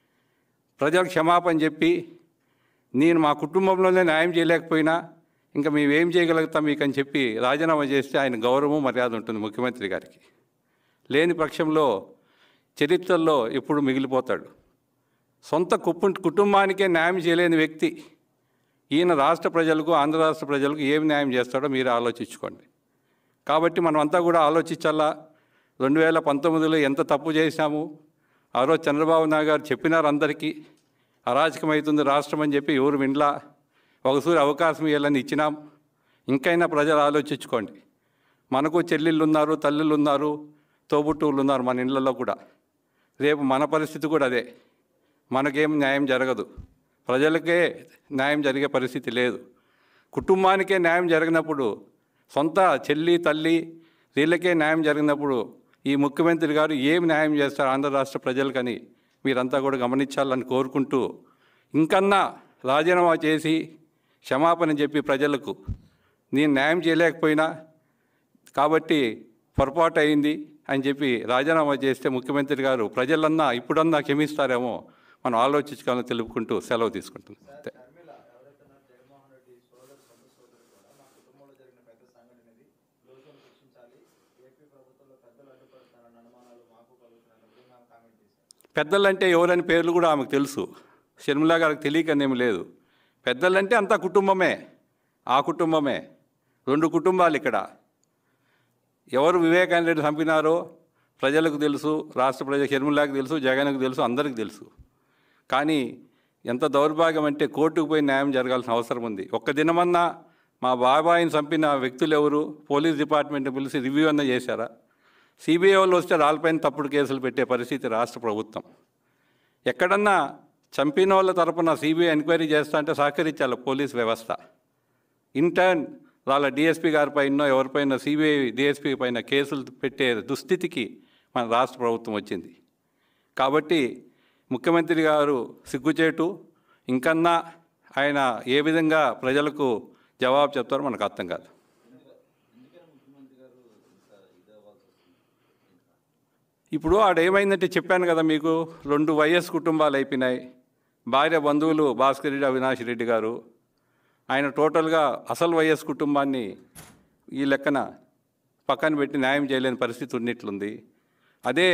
ప్రజలకు క్షమాపణ చెప్పి నేను మా కుటుంబంలోనే న్యాయం చేయలేకపోయినా ఇంకా మేము ఏం చేయగలుగుతాం మీకు అని చెప్పి రాజీనామా చేస్తే ఆయన గౌరవం మర్యాద ఉంటుంది ముఖ్యమంత్రి గారికి లేని పక్షంలో చరిత్రలో ఎప్పుడు మిగిలిపోతాడు సొంత కుప్పు కుటుంబానికే న్యాయం చేయలేని వ్యక్తి ఈయన రాష్ట్ర ప్రజలకు ఆంధ్ర రాష్ట్ర ప్రజలకు ఏం న్యాయం చేస్తాడో మీరు ఆలోచించుకోండి కాబట్టి మనం అంతా కూడా ఆలోచించాలా రెండు వేల పంతొమ్మిదిలో ఎంత తప్పు చేశాము ఆ రోజు చంద్రబాబు నాయుడు గారు చెప్పినారు అందరికీ అరాచకమవుతుంది రాష్ట్రం అని చెప్పి ఎవరు వినలా ఒకసారి అవకాశం ఇవ్వాలని ఇచ్చినాం ఇంకైనా ప్రజలు ఆలోచించుకోండి మనకు చెల్లెళ్ళు ఉన్నారు తల్లులు ఉన్నారు తోబుట్టువులు ఉన్నారు మన ఇళ్ళల్లో కూడా రేపు మన పరిస్థితి కూడా అదే మనకేం న్యాయం జరగదు ప్రజలకే న్యాయం జరిగే పరిస్థితి లేదు కుటుంబానికే న్యాయం జరిగినప్పుడు సొంత చెల్లి తల్లి వీళ్ళకే న్యాయం జరిగినప్పుడు ఈ ముఖ్యమంత్రి గారు ఏం న్యాయం చేస్తారు ఆంధ్ర రాష్ట్ర ప్రజలకని మీరంతా కూడా గమనించాలని కోరుకుంటూ ఇంకన్నా రాజీనామా చేసి క్షమాపణ చెప్పి ప్రజలకు నేను న్యాయం చేయలేకపోయినా కాబట్టి పొరపాటు అయింది అని చెప్పి రాజీనామా చేస్తే ముఖ్యమంత్రి గారు ప్రజలన్నా ఇప్పుడన్నా క్షమిస్తారేమో మనం ఆలోచించుకోవాలని తెలుపుకుంటూ సెలవు తీసుకుంటున్నాం అంతే. షర్మిల ఎవరైతే ఉన్నారు జగన్మోహన్ రెడ్డి సోదరు సొంత సోదరు కూడా మా కుటుంబంలో జరిగిన పెద్ద సంఘటన ఇది లోతును శిక్షించాలి ఏపీ ప్రభుత్వంలో పెద్దలు అడ్డుపడుతున్నారన్న అనుమానాలు మాకు కలుగుతున్నారని ఆమె కామెంట్ చేశారు పెద్దలంటే ఎవరని పేర్లు కూడా ఆమెకు తెలుసు షర్మిలా గారికి తెలియకనేమి లేదు పెద్దలంటే అంతా కుటుంబమే ఆ కుటుంబమే రెండు కుటుంబాలు ఇక్కడ ఎవరు వివేకానంద రెడ్డి చంపినారో ప్రజలకు తెలుసు రాష్ట్ర ప్రజల షర్మిలాకి తెలుసు జగన్కు తెలుసు అందరికీ తెలుసు కానీ ఎంత దౌర్భాగ్యం అంటే కోర్టుకు పోయి న్యాయం జరగాల్సిన అవసరం ఉంది ఒక్క దినమన్నా మా బాబాయిని చంపిన వ్యక్తులు ఎవరు పోలీస్ డిపార్ట్మెంట్ పిలిచి రివ్యూ అన్న చేశారా సిబిఐ వాళ్ళు వస్తే రాళ్ళపైన తప్పుడు కేసులు పెట్టే పరిస్థితి రాష్ట్ర ప్రభుత్వం ఎక్కడన్నా చంపిన వాళ్ళ తరపున సిబిఐ ఎంక్వైరీ చేస్తా అంటే సహకరించాలి పోలీస్ వ్యవస్థ ఇంటర్న్ వాళ్ళ డిఎస్పీ గారి పైన ఎవరిపైన సిబిఐ డిఎస్పీ పైన కేసులు పెట్టే దుస్థితికి మన రాష్ట్ర ప్రభుత్వం వచ్చింది కాబట్టి ముఖ్యమంత్రి గారు సిగ్గుచేటు ఇంకన్నా ఆయన ఏ విధంగా ప్రజలకు జవాబు చెప్తారో మనకు అర్థం కాదు ఎందుకని ముఖ్యమంత్రి గారు ఇంత ఇది అవ్వాల్సి వస్తుంది ఇప్పుడు ఆడ ఏమైందంటే చెప్పాను కదా మీకు రెండు వైఎస్ కుటుంబాలు అయిపోయినాయి భార్య బంధువులు భాస్కర్ రెడ్డి అవినాష్ రెడ్డి గారు ఆయన టోటల్గా అసలు వైఎస్ కుటుంబాన్ని ఈ లెక్కన పక్కన పెట్టి న్యాయం చేయలేని పరిస్థితి ఉన్నట్లుంది అదే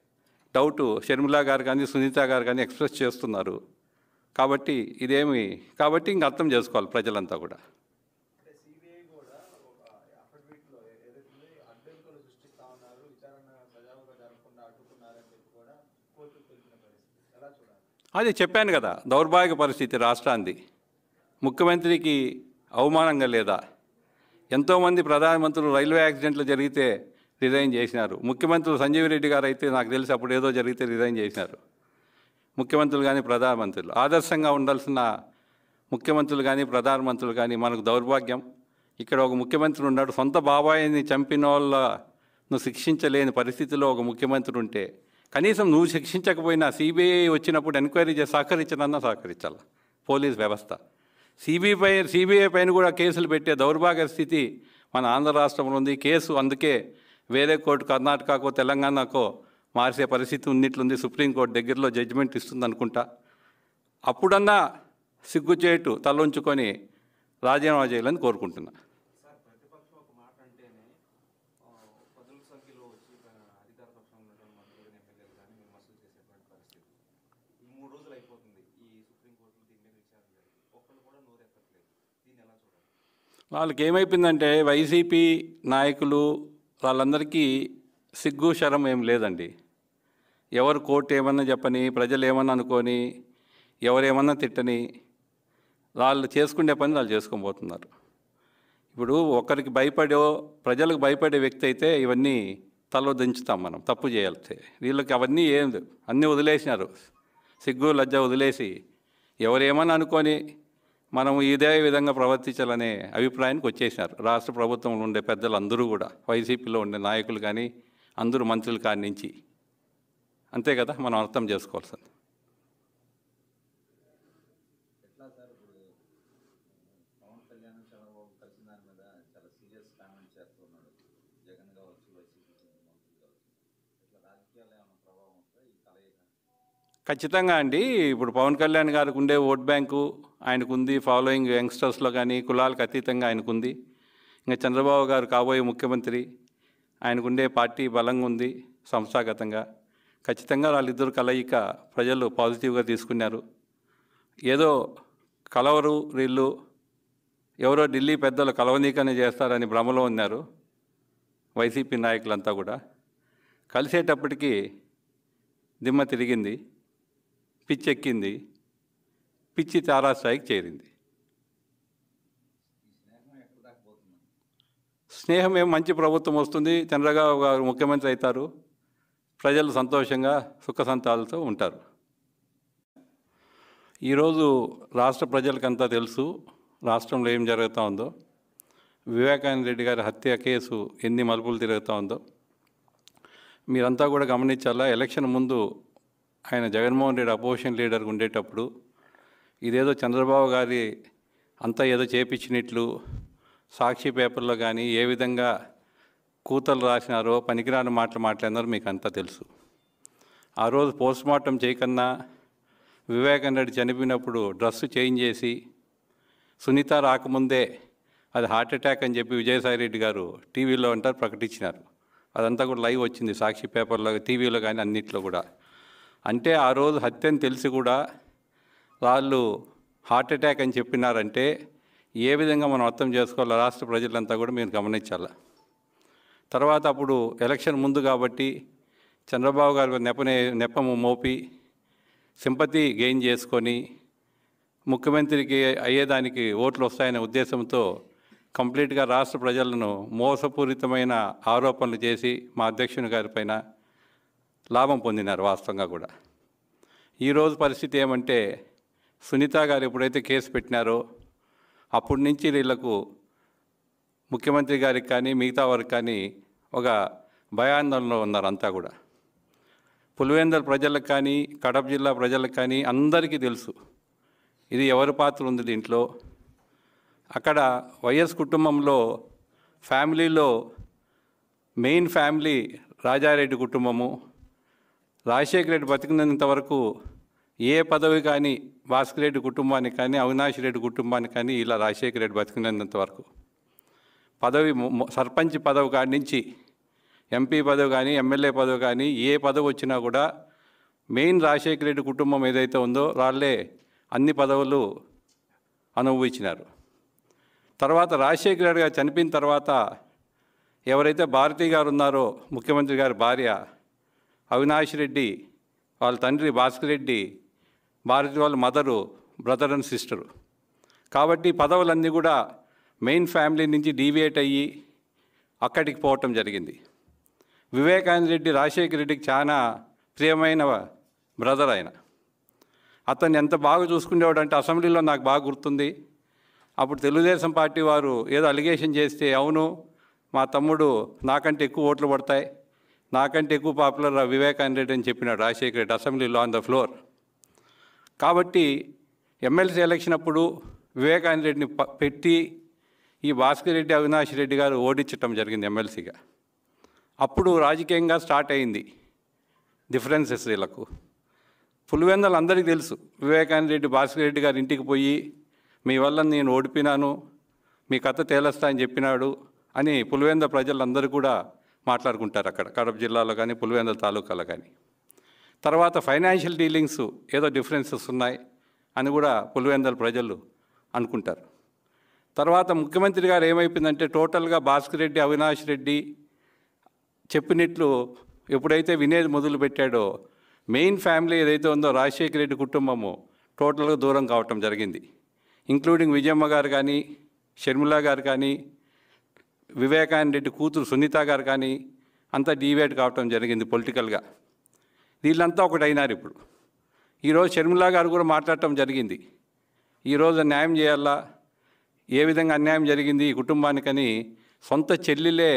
డౌట్ షర్మిలా గారు కానీ సునీత గారు కానీ ఎక్స్ప్రెస్ చేస్తున్నారు కాబట్టి ఇదేమి కాబట్టి ఇంక అర్థం చేసుకోవాలి ప్రజలంతా కూడా అంటే సిబిఐ కూడా ఒక అఫిడవిట్లో ఏదైతే అడ్డంకులు సృష్టిస్తా ఉన్నారు విచారణ సజావుగా జరగకుండా అడ్డుకున్నారని చెప్పి కూడా కోర్టుకు తెలిపిన పరిస్థితి ఎలా చూడాలి అదే చెప్పాను కదా దౌర్భాగ్య పరిస్థితి రాష్ట్రాన్ని ముఖ్యమంత్రికి అవమానంగా లేదా ఎంతోమంది ప్రధానమంత్రులు రైల్వే యాక్సిడెంట్లు జరిగితే రిజైన్ చేసినారు ముఖ్యమంత్రులు సంజీవ్ రెడ్డి గారు అయితే నాకు తెలిసి అప్పుడు ఏదో జరిగితే రిజైన్ చేసినారు ముఖ్యమంత్రులు కానీ ప్రధానమంత్రులు ఆదర్శంగా ఉండాల్సిన ముఖ్యమంత్రులు కానీ ప్రధానమంత్రులు కానీ మనకు దౌర్భాగ్యం ఇక్కడ ఒక ముఖ్యమంత్రి ఉన్నాడు సొంత బాబాయిని చంపిన వాళ్ళను శిక్షించలేని పరిస్థితిలో ఒక ముఖ్యమంత్రి ఉంటే కనీసం నువ్వు శిక్షించకపోయినా సిబిఐ వచ్చినప్పుడు ఎంక్వైరీ చేసి సహకరించనన్నా సహకరించాలి పోలీస్ వ్యవస్థ సిబిఐ పై సిబిఐ పైన కూడా కేసులు పెట్టే దౌర్భాగ్య స్థితి మన ఆంధ్ర రాష్ట్రంలో ఉంది కేసు అందుకే వేరే కోర్టు కర్ణాటకకో తెలంగాణకో మార్చే పరిస్థితి ఉన్నట్లుంది సుప్రీంకోర్టు దగ్గరలో జడ్జిమెంట్ ఇస్తుంది అనుకుంటా అప్పుడన్నా సిగ్గుచేటు తలొంచుకొని రాజీనామా చేయాలని కోరుకుంటున్నా సార్ ప్రతిపక్షం ఒక మాట అంటేనే ఆ, పదుల సంఖ్యలో వచ్చి ఆ, అధికార పక్షంలో ఉన్నటువంటి మంత్రులు కానీ ఎమ్మెల్యేలు కానీ విమర్శలు చేసేటువంటి పరిస్థితి ఈ మూడు రోజులు అయిపోతుంది ఈ సుప్రీంకోర్టులో దీని మీద విచారణ జరిగి ఒక్కళ్ళు కూడా నోరెత్తట్లేదు దీన్ని ఎలా చూడాలి వాళ్ళకి ఏమైపోయిందంటే వైసీపీ నాయకులు వాళ్ళందరికీ సిగ్గు శరం ఏం లేదండి ఎవరు కోర్టు ఏమన్నా చెప్పని ప్రజలు ఏమన్నా అనుకొని ఎవరేమన్నా తిట్టని వాళ్ళు చేసుకునే పని వాళ్ళు చేసుకొని పోతున్నారు ఇప్పుడు ఒకరికి భయపడో ప్రజలకు భయపడే వ్యక్తి అయితే ఇవన్నీ తల దించుతాం మనం తప్పు చేయాలి వీళ్ళకి అవన్నీ ఏం లేవు. అన్నీ వదిలేసినారు సిగ్గు లజ్జ వదిలేసి ఎవరేమన్నా అనుకొని మనం ఇదే విధంగా ప్రవర్తించాలనే అభిప్రాయానికి వచ్చేసినారు రాష్ట్ర ప్రభుత్వంలో ఉండే పెద్దలు అందరూ కూడా వైసీపీలో ఉండే నాయకులు కానీ అందరూ మంత్రులు కాడి నుంచి అంతే కదా మనం అర్థం చేసుకోవాల్సింది ఎట్లా సార్ ఇప్పుడు పవన్ కళ్యాణ్ చంద్రబాబు కలిసిన దాని మీద చాలా సీరియస్ కామెంట్ చేస్తున్నాడు జగన్ కావచ్చు వైసీపీ మంత్రులు కావచ్చు ఇట్లా రాజకీయాలు ఏమైనా ప్రభావం ఉంటుందా ఈ కలయిక ఖచ్చితంగా అండి ఇప్పుడు పవన్ కళ్యాణ్ గారికి ఉండే ఓట్ బ్యాంకు ఆయనకుంది ఫాలోయింగ్ యంగ్స్టర్స్లో కానీ కులాలకు అతీతంగా ఆయనకుంది ఇంకా చంద్రబాబు గారు కాబోయే ముఖ్యమంత్రి ఆయనకుండే పార్టీ బలంగా ఉంది సంస్థాగతంగా ఖచ్చితంగా వాళ్ళిద్దరు కలయిక ప్రజలు పాజిటివ్గా తీసుకున్నారు ఏదో కలవరు వీళ్ళు ఎవరో ఢిల్లీ పెద్దలు కలవనీకనే చేస్తారని భ్రమలో ఉన్నారు వైసీపీ నాయకులంతా కూడా కలిసేటప్పటికి దిమ్మ తిరిగింది పిచ్చెక్కింది పిచ్చి తారాస్థాయికి చేరింది ఈ స్నేహం ఎక్కడ దాకా పోతుంది స్నేహం ఏం మంచి ప్రభుత్వం వస్తుంది చంద్రబాబు గారు ముఖ్యమంత్రి అవుతారు ప్రజలు సంతోషంగా సుఖ సంతాలతో ఉంటారు ఈరోజు రాష్ట్ర ప్రజలకంతా తెలుసు రాష్ట్రంలో ఏం జరుగుతూ ఉందో వివేకానంద రెడ్డి గారి హత్య కేసు ఎన్ని మలుపులు తిరుగుతూ ఉందో మీరంతా కూడా గమనించాలా ఎలక్షన్ ముందు ఆయన జగన్మోహన్ రెడ్డి అపోజిషన్ లీడర్గా ఉండేటప్పుడు ఇదేదో చంద్రబాబు గారి అంతా ఏదో చేపించినట్లు సాక్షి పేపర్లో కానీ ఏ విధంగా కూతలు రాసినారో పనికిరాని మాటలు మాట్లాడినారో మీకు అంతా తెలుసు ఆ రోజు పోస్ట్ మార్టం చేయకన్నా వివేకానంద రెడ్డి చనిపోయినప్పుడు డ్రెస్ చేంజ్ చేసి సునీత రాకముందే అది హార్ట్ అటాక్ అని చెప్పి విజయసాయి రెడ్డి గారు టీవీలో అంటారు ప్రకటించినారు అదంతా కూడా లైవ్ వచ్చింది సాక్షి పేపర్లో టీవీలో కానీ అన్నిట్లో కూడా అంటే ఆ రోజు హత్య అని తెలిసి కూడా వాళ్ళు హార్ట్ అటాక్ అని చెప్పినారంటే ఏ విధంగా మనం అర్థం చేసుకోవాలో రాష్ట్ర ప్రజలంతా కూడా మీరు గమనించాలి తర్వాత అప్పుడు ఎలక్షన్ ముందు కాబట్టి చంద్రబాబు గారు నెపనే నెపము మోపి సింపతి గెయిన్ చేసుకొని ముఖ్యమంత్రికి అయ్యేదానికి ఓట్లు వస్తాయనే ఉద్దేశంతో కంప్లీట్గా రాష్ట్ర ప్రజలను మోసపూరితమైన ఆరోపణలు చేసి మా అధ్యక్షుని గారి పైన లాభం పొందినారు వాస్తవంగా కూడా ఈరోజు పరిస్థితి ఏమంటే సునీత గారు ఎప్పుడైతే కేసు పెట్టినారో అప్పటి నుంచి వీళ్ళకు ముఖ్యమంత్రి గారికి కానీ మిగతా వారికి కానీ ఒక భయాందోళనలో ఉన్నారు అంతా కూడా పులివెందల ప్రజలకు కానీ కడప జిల్లా ప్రజలకు కానీ అందరికీ తెలుసు ఇది ఎవరి పాత్ర ఉంది దీంట్లో అక్కడ వైఎస్ కుటుంబంలో ఫ్యామిలీలో మెయిన్ ఫ్యామిలీ రాజారెడ్డి కుటుంబము రాజశేఖర రెడ్డి బతికినంత వరకు ఏ పదవి కానీ భాస్కర్ రెడ్డి కుటుంబానికి కానీ అవినాష్ రెడ్డి కుటుంబానికి కానీ ఇలా రాజశేఖర రెడ్డి బతికినంత వరకు పదవి మొ- మొ- సర్పంచ్ పదవి కాడి నుంచి ఎంపీ పదవి కానీ ఎమ్మెల్యే పదవి కానీ ఏ పదవి వచ్చినా కూడా మెయిన్ రాజశేఖర రెడ్డి కుటుంబం ఏదైతే ఉందో వాళ్ళే అన్ని పదవులు అనుభవించినారు తర్వాత రాజశేఖర రెడ్డి గారు చనిపోయిన తర్వాత ఎవరైతే భారతి గారు ఉన్నారో ముఖ్యమంత్రి గారి భార్య అవినాష్ రెడ్డి వాళ్ళ తండ్రి భాస్కర్ రెడ్డి భారతి వాళ్ళ మదరు బ్రదర్ అండ్ సిస్టరు కాబట్టి పదవులన్నీ కూడా మెయిన్ ఫ్యామిలీ నుంచి డీవియేట్ అయ్యి అక్కడికి పోవటం జరిగింది వివేకానంద రెడ్డి రాజశేఖర రెడ్డికి చాలా ప్రియమైన బ్రదర్ ఆయన అతన్ని ఎంత బాగా చూసుకునేవాడు అంటే అసెంబ్లీలో నాకు బాగా గుర్తుంది అప్పుడు తెలుగుదేశం పార్టీ వారు ఏదో అలిగేషన్ చేస్తే అవును మా తమ్ముడు నాకంటే ఎక్కువ ఓట్లు పడతాయి నాకంటే ఎక్కువ పాపులర్ వివేకానంద రెడ్డి అని చెప్పినాడు రాజశేఖర రెడ్డి అసెంబ్లీలో ఆన్ ద ఫ్లోర్ కాబట్టి ఎమ్మెల్సీ ఎలక్షన్ అప్పుడు వివేకానంద రెడ్డిని ప- పెట్టి ఈ భాస్కర్ రెడ్డి అవినాష్ రెడ్డి గారు ఓడించటం జరిగింది ఎమ్మెల్సీగా అప్పుడు రాజకీయంగా స్టార్ట్ అయింది డిఫరెన్సెస్ వీళ్ళకు పులివెందలు అందరికీ తెలుసు వివేకానంద రెడ్డి భాస్కర్ రెడ్డి గారి ఇంటికి పోయి మీ వల్ల నేను ఓడిపోయినాను మీ కథ తేలస్తా అని చెప్పినాడు అని పులివెంద ప్రజలందరూ కూడా మాట్లాడుకుంటారు అక్కడ కడప జిల్లాలో కానీ పులివెందుల తాలూకాలో కానీ తర్వాత ఫైనాన్షియల్ డీలింగ్స్ ఏదో డిఫరెన్సెస్ ఉన్నాయి అని కూడా పులివెందుల ప్రజలు అనుకుంటారు తర్వాత ముఖ్యమంత్రి గారు ఏమైపోయిందంటే టోటల్గా భాస్కర్ రెడ్డి అవినాష్ రెడ్డి చెప్పినట్లు ఎప్పుడైతే వినేది మొదలు పెట్టాడో మెయిన్ ఫ్యామిలీ ఏదైతే ఉందో రాజశేఖర రెడ్డి కుటుంబము టోటల్గా దూరం కావటం జరిగింది ఇంక్లూడింగ్ విజయమ్మ గారు కానీ షర్మిల గారు కానీ వివేకానంద రెడ్డి కూతురు సునీత గారు కానీ అంతా డీవేట్ కావటం జరిగింది పొలిటికల్గా వీళ్ళంతా ఒకటి అయినారు ఇప్పుడు ఈరోజు షర్మిల గారు కూడా మాట్లాడటం జరిగింది ఈరోజు న్యాయం చేయాలా ఏ విధంగా అన్యాయం జరిగింది ఈ కుటుంబానికని సొంత చెల్లిలే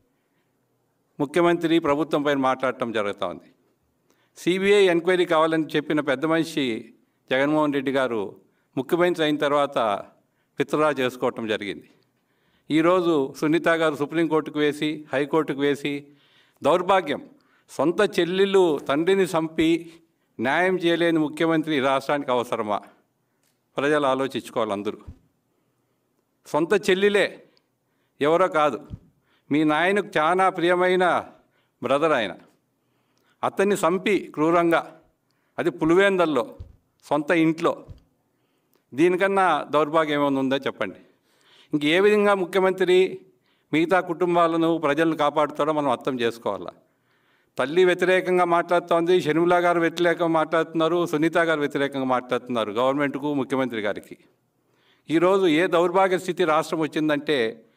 ముఖ్యమంత్రి ప్రభుత్వం పైన మాట్లాడటం జరుగుతూ ఉంది సిబిఐ ఎంక్వైరీ కావాలని చెప్పిన పెద్ద మనిషి జగన్మోహన్ రెడ్డి గారు ముఖ్యమంత్రి అయిన తర్వాత విత్డ్రా చేసుకోవటం జరిగింది ఈరోజు సునీత గారు సుప్రీంకోర్టుకు వేసి హైకోర్టుకు వేసి దౌర్భాగ్యం సొంత చెల్లెళ్ళు తండ్రిని చంపి న్యాయం చేయలేని ముఖ్యమంత్రి ఈ రాష్ట్రానికి అవసరమా ప్రజలు ఆలోచించుకోవాలి అందరూ సొంత చెల్లిలే ఎవరో కాదు మీ నాయనకు చాలా ప్రియమైన బ్రదర్ ఆయన అతన్ని చంపి క్రూరంగా అది పులివేందల్లో సొంత ఇంట్లో దీనికన్నా దౌర్భాగ్యం ఏమైనా ఉందో చెప్పండి ఇంక ఏ విధంగా ముఖ్యమంత్రి మిగతా కుటుంబాలను ప్రజలను కాపాడుతాడో మనం అర్థం చేసుకోవాలా తల్లి వ్యతిరేకంగా మాట్లాడుతోంది షర్మిల గారు వ్యతిరేకంగా మాట్లాడుతున్నారు సునీత గారు వ్యతిరేకంగా మాట్లాడుతున్నారు గవర్నమెంట్కు ముఖ్యమంత్రి గారికి ఈరోజు ఏ దౌర్భాగ్య స్థితి రాష్ట్రం వచ్చిందంటే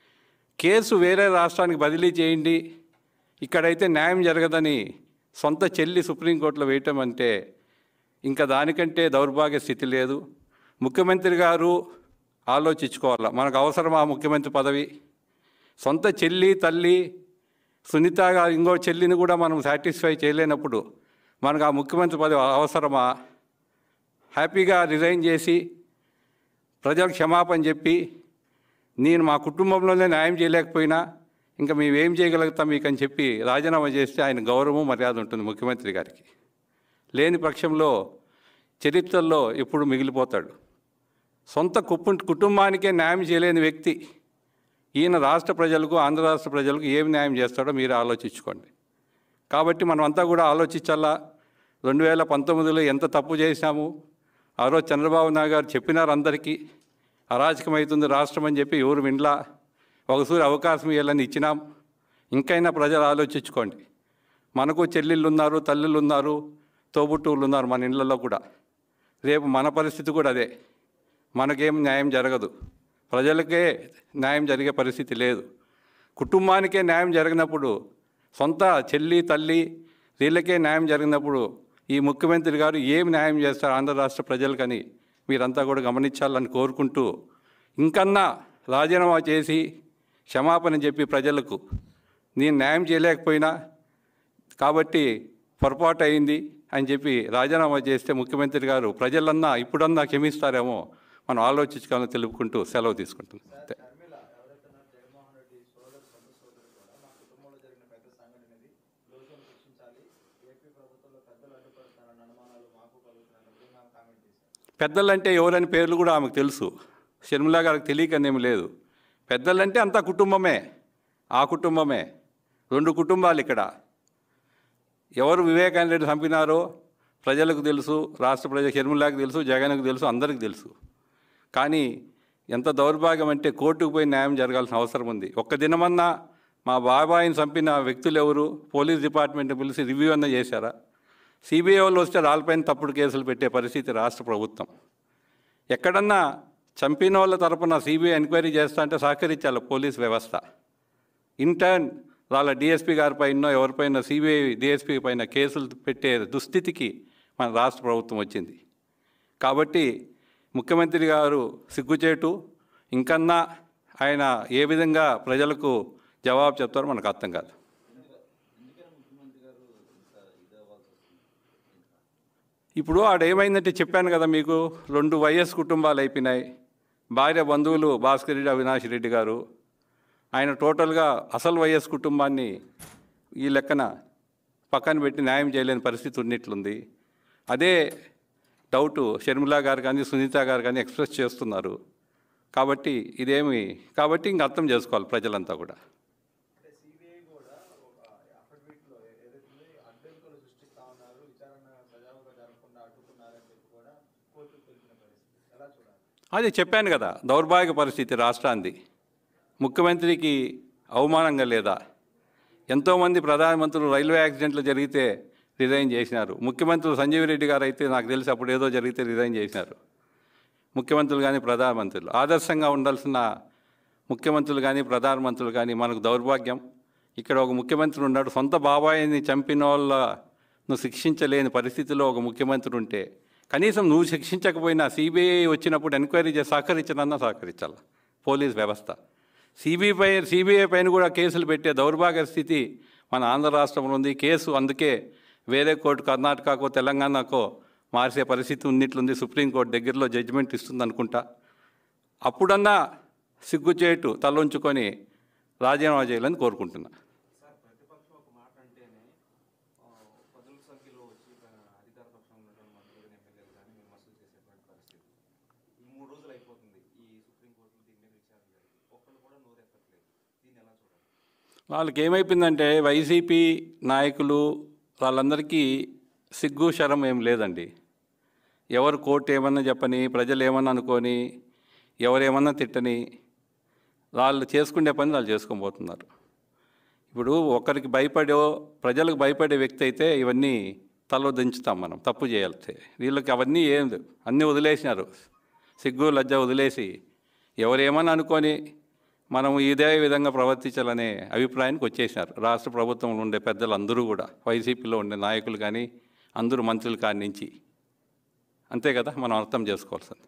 కేసు వేరే రాష్ట్రానికి బదిలీ చేయండి ఇక్కడైతే న్యాయం జరగదని సొంత చెల్లి సుప్రీంకోర్టులో వేయటం అంటే ఇంకా దానికంటే దౌర్భాగ్య స్థితి లేదు ముఖ్యమంత్రి గారు ఆలోచించుకోవాలా మనకు అవసరమా ముఖ్యమంత్రి పదవి సొంత చెల్లి తల్లి సునీత గారు ఇంకో చెల్లిని కూడా మనం సాటిస్ఫై చేయలేనప్పుడు మనకు ఆ ముఖ్యమంత్రి పదవి అవసరమా హ్యాపీగా రిజైన్ చేసి ప్రజలకు క్షమాపణ చెప్పి నేను మా కుటుంబంలోనే న్యాయం చేయలేకపోయినా ఇంకా మేము ఏం చేయగలుగుతాం మీకు అని చెప్పి రాజీనామా చేస్తే ఆయన గౌరవం మర్యాద ఉంటుంది ముఖ్యమంత్రి గారికి లేని పక్షంలో చరిత్రలో ఎప్పుడు మిగిలిపోతాడు సొంత కుప్పు కుటుంబానికే న్యాయం చేయలేని వ్యక్తి ఈయన రాష్ట్ర ప్రజలకు ఆంధ్ర రాష్ట్ర ప్రజలకు ఏమి న్యాయం చేస్తాడో మీరు ఆలోచించుకోండి కాబట్టి మనం అంతా కూడా ఆలోచించాలా రెండు వేల పంతొమ్మిదిలో ఎంత తప్పు చేశాము ఆ రోజు చంద్రబాబు నాయుడు గారు చెప్పినారు అందరికీ అరాచకమవుతుంది రాష్ట్రం అని చెప్పి ఎవరు వినలా ఒకసారి అవకాశం ఇవ్వాలని ఇచ్చినాం ఇంకైనా ప్రజలు ఆలోచించుకోండి మనకు చెల్లెళ్ళు ఉన్నారు తల్లులు ఉన్నారు తోబుట్టువులు ఉన్నారు మన ఇళ్ళల్లో కూడా రేపు మన పరిస్థితి కూడా అదే మనకేం న్యాయం జరగదు ప్రజలకే న్యాయం జరిగే పరిస్థితి లేదు కుటుంబానికే న్యాయం జరిగినప్పుడు సొంత చెల్లి తల్లి వీళ్ళకే న్యాయం జరిగినప్పుడు ఈ ముఖ్యమంత్రి గారు ఏం న్యాయం చేస్తారు ఆంధ్ర రాష్ట్ర ప్రజలకని మీరంతా కూడా గమనించాలని కోరుకుంటూ ఇంకన్నా రాజీనామా చేసి క్షమాపణ చెప్పి ప్రజలకు నేను న్యాయం చేయలేకపోయినా కాబట్టి పొరపాటు అయింది అని చెప్పి రాజీనామా చేస్తే ముఖ్యమంత్రి గారు ప్రజలన్నా ఇప్పుడన్నా క్షమిస్తారేమో మనం ఆలోచించుకోవాలని తెలుపుకుంటూ సెలవు తీసుకుంటున్నాం అంతే. షర్మిల ఎవరైతే ఉన్నారో జగన్మోహన్ రెడ్డి సోదరు సొంత సోదరు కూడా మా కుటుంబంలో జరిగిన పెద్ద సంఘటన ఇది దోషులను శిక్షించాలి ఏపీ ప్రభుత్వంలో పెద్దలు అడ్డుపడుతున్నారన్న అనుమానాలు మాకు కలుగుతున్నాయని ఆమె కామెంట్ చేశారు పెద్దలంటే ఎవరని పేర్లు కూడా ఆమెకు తెలుసు షర్మిలా గారికి తెలియకనేమి లేదు పెద్దలంటే అంతా కుటుంబమే ఆ కుటుంబమే రెండు కుటుంబాలు ఇక్కడ ఎవరు వివేకానంద రెడ్డి చంపినారో ప్రజలకు తెలుసు రాష్ట్ర ప్రజల షర్మిలాకి తెలుసు జగన్కు తెలుసు అందరికీ తెలుసు కానీ ఎంత దౌర్భాగ్యం అంటే కోర్టుకు పోయి న్యాయం జరగాల్సిన అవసరం ఉంది ఒక్క దినమన్నా మా బాబాయిని చంపిన వ్యక్తులు ఎవరు పోలీస్ డిపార్ట్మెంట్ పిలిచి రివ్యూ అన్న చేశారా సిబిఐ వాళ్ళు వస్తే రాళ్ళపైన తప్పుడు కేసులు పెట్టే పరిస్థితి రాష్ట్ర ప్రభుత్వం ఎక్కడన్నా చంపిన వాళ్ళ తరపున సిబిఐ ఎంక్వైరీ చేస్తా అంటే సహకరించాలి పోలీస్ వ్యవస్థ ఇంటర్న్ వాళ్ళ డిఎస్పీ గారి పైన ఎవరిపైన సిబిఐ డిఎస్పీ పైన కేసులు పెట్టే దుస్థితికి మన రాష్ట్ర ప్రభుత్వం వచ్చింది కాబట్టి ముఖ్యమంత్రి గారు సిగ్గుచేటు ఇంకన్నా ఆయన ఏ విధంగా ప్రజలకు జవాబు చెప్తారో మనకు అర్థం కాదు ఎందుకని ముఖ్యమంత్రి గారు ఇంత ఇది అవ్వాల్సి వస్తుంది ఇప్పుడు ఆడ ఏమైందంటే చెప్పాను కదా మీకు రెండు వైఎస్ కుటుంబాలు అయిపోయినాయి భార్య బంధువులు భాస్కర్ రెడ్డి అవినాష్ రెడ్డి గారు ఆయన టోటల్గా అసలు వైఎస్ కుటుంబాన్ని ఈ లెక్కన పక్కన పెట్టి న్యాయం చేయలేని పరిస్థితి ఉన్నట్లుంది అదే డౌట్ షర్మిలా గారు కానీ సునీత గారు కానీ ఎక్స్ప్రెస్ చేస్తున్నారు కాబట్టి ఇదేమి కాబట్టి ఇంక అర్థం చేసుకోవాలి ప్రజలంతా కూడా అంటే సిబిఐ కూడా ఒక అదే చెప్పాను కదా దౌర్భాగ్య పరిస్థితి రాష్ట్రాన్ని ముఖ్యమంత్రికి అవమానంగా లేదా ఎంతోమంది ప్రధానమంత్రులు రైల్వే యాక్సిడెంట్లు జరిగితే రిజైన్ చేసినారు ముఖ్యమంత్రులు సంజీవ్ రెడ్డి గారు అయితే నాకు తెలిసి అప్పుడు ఏదో జరిగితే రిజైన్ చేసినారు ముఖ్యమంత్రులు కానీ ప్రధానమంత్రులు ఆదర్శంగా ఉండాల్సిన ముఖ్యమంత్రులు కానీ ప్రధానమంత్రులు కానీ మనకు దౌర్భాగ్యం ఇక్కడ ఒక ముఖ్యమంత్రి ఉన్నాడు సొంత బాబాయిని చంపిన వాళ్ళను శిక్షించలేని పరిస్థితిలో ఒక ముఖ్యమంత్రి ఉంటే కనీసం నువ్వు శిక్షించకపోయినా సిబిఐ వచ్చినప్పుడు ఎంక్వైరీ చేసి సహకరించనన్నా సహకరించాలి పోలీస్ వ్యవస్థ సిబిఐ పై సిబిఐ పైన కూడా కేసులు పెట్టే దౌర్భాగ్య స్థితి మన ఆంధ్ర రాష్ట్రంలో ఉంది కేసు అందుకే వేరే కోర్టు కర్ణాటకకో తెలంగాణకో మార్చే పరిస్థితి ఉన్నట్లుంది సుప్రీంకోర్టు దగ్గరలో జడ్జిమెంట్ ఇస్తుంది అనుకుంటా అప్పుడన్నా సిగ్గుచేటు తలొంచుకొని రాజీనామా చేయాలని కోరుకుంటున్నా సార్ ప్రతిపక్షం ఒక మాట అంటేనే ఆ, పదుల సంఖ్యలో వచ్చి ఆ, అధికార పక్షంలో ఉన్నటువంటి మంత్రులు కానీ ఎమ్మెల్యేలు కానీ విమర్శలు చేసేటువంటి పరిస్థితి ఈ మూడు రోజులు అయిపోతుంది ఈ సుప్రీంకోర్టులో దీని మీద విచారణ జరిగి ఒక్కళ్ళు కూడా నోరెత్తట్లేదు దీన్ని ఎలా చూడాలి వాళ్ళకి ఏమైపోయిందంటే వైసీపీ నాయకులు వాళ్ళందరికీ సిగ్గు శరం ఏం లేదండి ఎవరు కోర్టు ఏమన్నా చెప్పని ప్రజలు ఏమన్నా అనుకొని ఎవరేమన్నా తిట్టని వాళ్ళు చేసుకునే పని వాళ్ళు చేసుకొని పోతున్నారు ఇప్పుడు ఒకరికి భయపడో ప్రజలకు భయపడే వ్యక్తి అయితే ఇవన్నీ తల దించుతాం మనం తప్పు చేయాలి వీళ్ళకి అవన్నీ ఏం లేవు. అన్నీ వదిలేసినారు సిగ్గు లజ్జ వదిలేసి ఎవరేమని అనుకొని మనం ఇదే విధంగా ప్రవర్తించాలనే అభిప్రాయానికి వచ్చేసినారు రాష్ట్ర ప్రభుత్వంలో ఉండే పెద్దలు అందరూ కూడా వైసీపీలో ఉండే నాయకులు కానీ అందరూ మంత్రులు కాడి నుంచి అంతే కదా మనం అర్థం చేసుకోవాల్సింది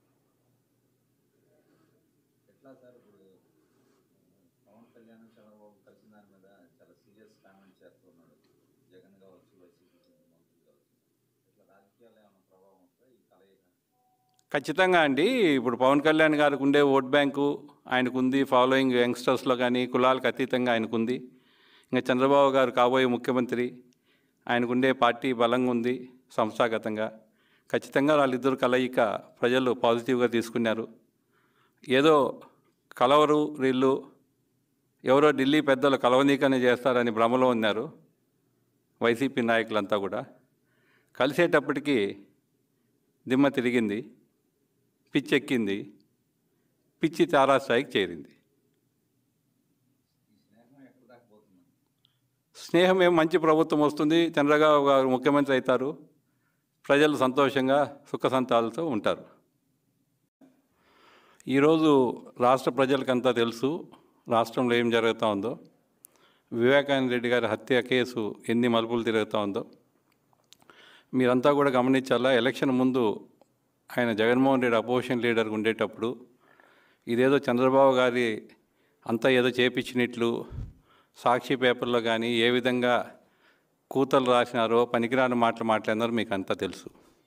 ఎట్లా సార్ ఇప్పుడు పవన్ కళ్యాణ్ చంద్రబాబు కలిసిన దాని మీద చాలా సీరియస్ కామెంట్ చేస్తున్నాడు జగన్ కావచ్చు వైసీపీ మంత్రులు కావచ్చు ఇట్లా రాజకీయాలు ఏమైనా ప్రభావం ఉంటుందా ఈ కలయిక ఖచ్చితంగా అండి ఇప్పుడు పవన్ కళ్యాణ్ గారికి ఉండే ఓట్ బ్యాంకు ఆయనకు ఉంది ఫాలోయింగ్ యంగ్స్టర్స్లో కానీ కులాలకు అతీతంగా ఆయనకు ఉంది ఇంకా చంద్రబాబు గారు కాబోయే ముఖ్యమంత్రి ఆయనకు ఉండే పార్టీ బలంగా ఉంది సంస్థాగతంగా ఖచ్చితంగా వాళ్ళిద్దరు కలయిక ప్రజలు పాజిటివ్గా తీసుకున్నారు ఏదో కలవరు వీళ్ళు ఎవరో ఢిల్లీ పెద్దలు కలవనీకనే చేస్తారని భ్రమలో ఉన్నారు వైసీపీ నాయకులంతా కూడా కలిసేటప్పటికి దిమ్మ తిరిగింది పిచ్చెక్కింది పిచ్చి తారాస్థాయికి చేరింది ఈ స్నేహం ఎక్కడ దాకా పోతుంది స్నేహం ఏం మంచి ప్రభుత్వం వస్తుంది చంద్రబాబు గారు ముఖ్యమంత్రి అవుతారు ప్రజలు సంతోషంగా సుఖ సంతాలతో ఉంటారు ఈరోజు రాష్ట్ర ప్రజలకంతా తెలుసు రాష్ట్రంలో ఏం జరుగుతూ ఉందో వివేకానంద రెడ్డి గారి హత్య కేసు ఎన్ని మలుపులు తిరుగుతూ ఉందో మీరంతా కూడా గమనించాలా ఎలక్షన్ ముందు ఆయన జగన్మోహన్ రెడ్డి అపోజిషన్ లీడర్గా ఉండేటప్పుడు ఇదేదో చంద్రబాబు గారి అంతా ఏదో చేపించినట్లు సాక్షి పేపర్లో కానీ ఏ విధంగా కూతలు రాసినారో పనికిరాని మాటలు మాట్లాడినారో మీకు అంతా తెలుసు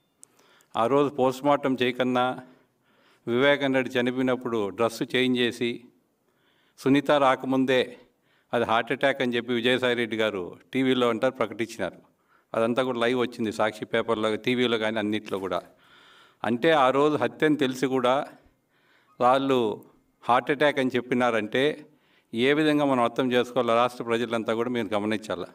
ఆ రోజు పోస్ట్ మార్టం చేయకన్నా వివేకానంద రెడ్డి చనిపోయినప్పుడు డ్రెస్ చేంజ్ చేసి సునీత రాకముందే అది హార్ట్ అటాక్ అని చెప్పి విజయసాయి రెడ్డి గారు టీవీలో అంటారు ప్రకటించినారు అదంతా కూడా లైవ్ వచ్చింది సాక్షి పేపర్లో టీవీలో కానీ అన్నిట్లో కూడా అంటే ఆ రోజు హత్య అని తెలిసి కూడా వాళ్ళు హార్ట్ అటాక్ అని చెప్పినారంటే ఏ విధంగా మనం అర్థం చేసుకోవాలో రాష్ట్ర ప్రజలంతా కూడా మీరు గమనించాలి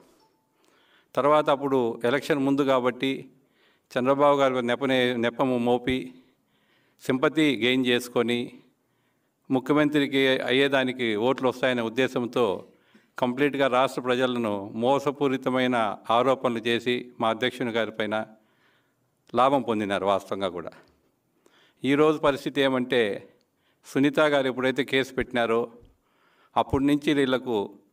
తర్వాత అప్పుడు ఎలక్షన్ ముందు కాబట్టి చంద్రబాబు గారు నెపనే నెపము మోపి సింపతి గెయిన్ చేసుకొని ముఖ్యమంత్రికి అయ్యేదానికి ఓట్లు వస్తాయనే ఉద్దేశంతో కంప్లీట్గా రాష్ట్ర ప్రజలను మోసపూరితమైన ఆరోపణలు చేసి మా అధ్యక్షుని గారి పైన లాభం పొందినారు వాస్తవంగా కూడా ఈరోజు పరిస్థితి ఏమంటే సునీత గారు ఎప్పుడైతే కేసు పెట్టినారో అప్పటి నుంచి వీళ్ళకు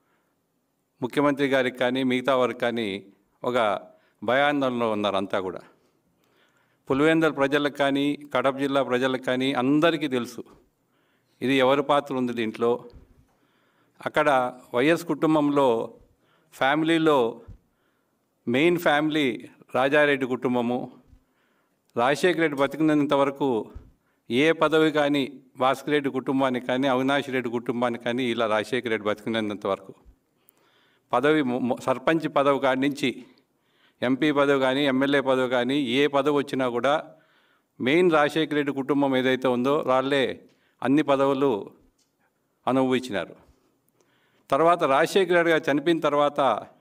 ముఖ్యమంత్రి గారికి కానీ మిగతా వారికి కానీ ఒక భయాందోళనలో ఉన్నారు అంతా కూడా పులివెందల ప్రజలకు కానీ కడప జిల్లా ప్రజలకు కానీ అందరికీ తెలుసు ఇది ఎవరి పాత్ర ఉంది దీంట్లో అక్కడ వైఎస్ కుటుంబంలో ఫ్యామిలీలో మెయిన్ ఫ్యామిలీ రాజారెడ్డి కుటుంబము రాజశేఖర రెడ్డి బతికినంత వరకు ఏ పదవి కానీ భాస్కర్ రెడ్డి కుటుంబానికి కానీ అవినాష్ రెడ్డి కుటుంబానికి కానీ ఇలా రాజశేఖర రెడ్డి బతికినంత వరకు పదవి మొ- మొ- సర్పంచ్ పదవి కాడి నుంచి ఎంపీ పదవి కానీ ఎమ్మెల్యే పదవి కానీ ఏ పదవి వచ్చినా కూడా మెయిన్ రాజశేఖర రెడ్డి కుటుంబం ఏదైతే ఉందో వాళ్ళే అన్ని పదవులు అనుభవించినారు తర్వాత రాజశేఖర రెడ్డి గారు చనిపోయిన తర్వాత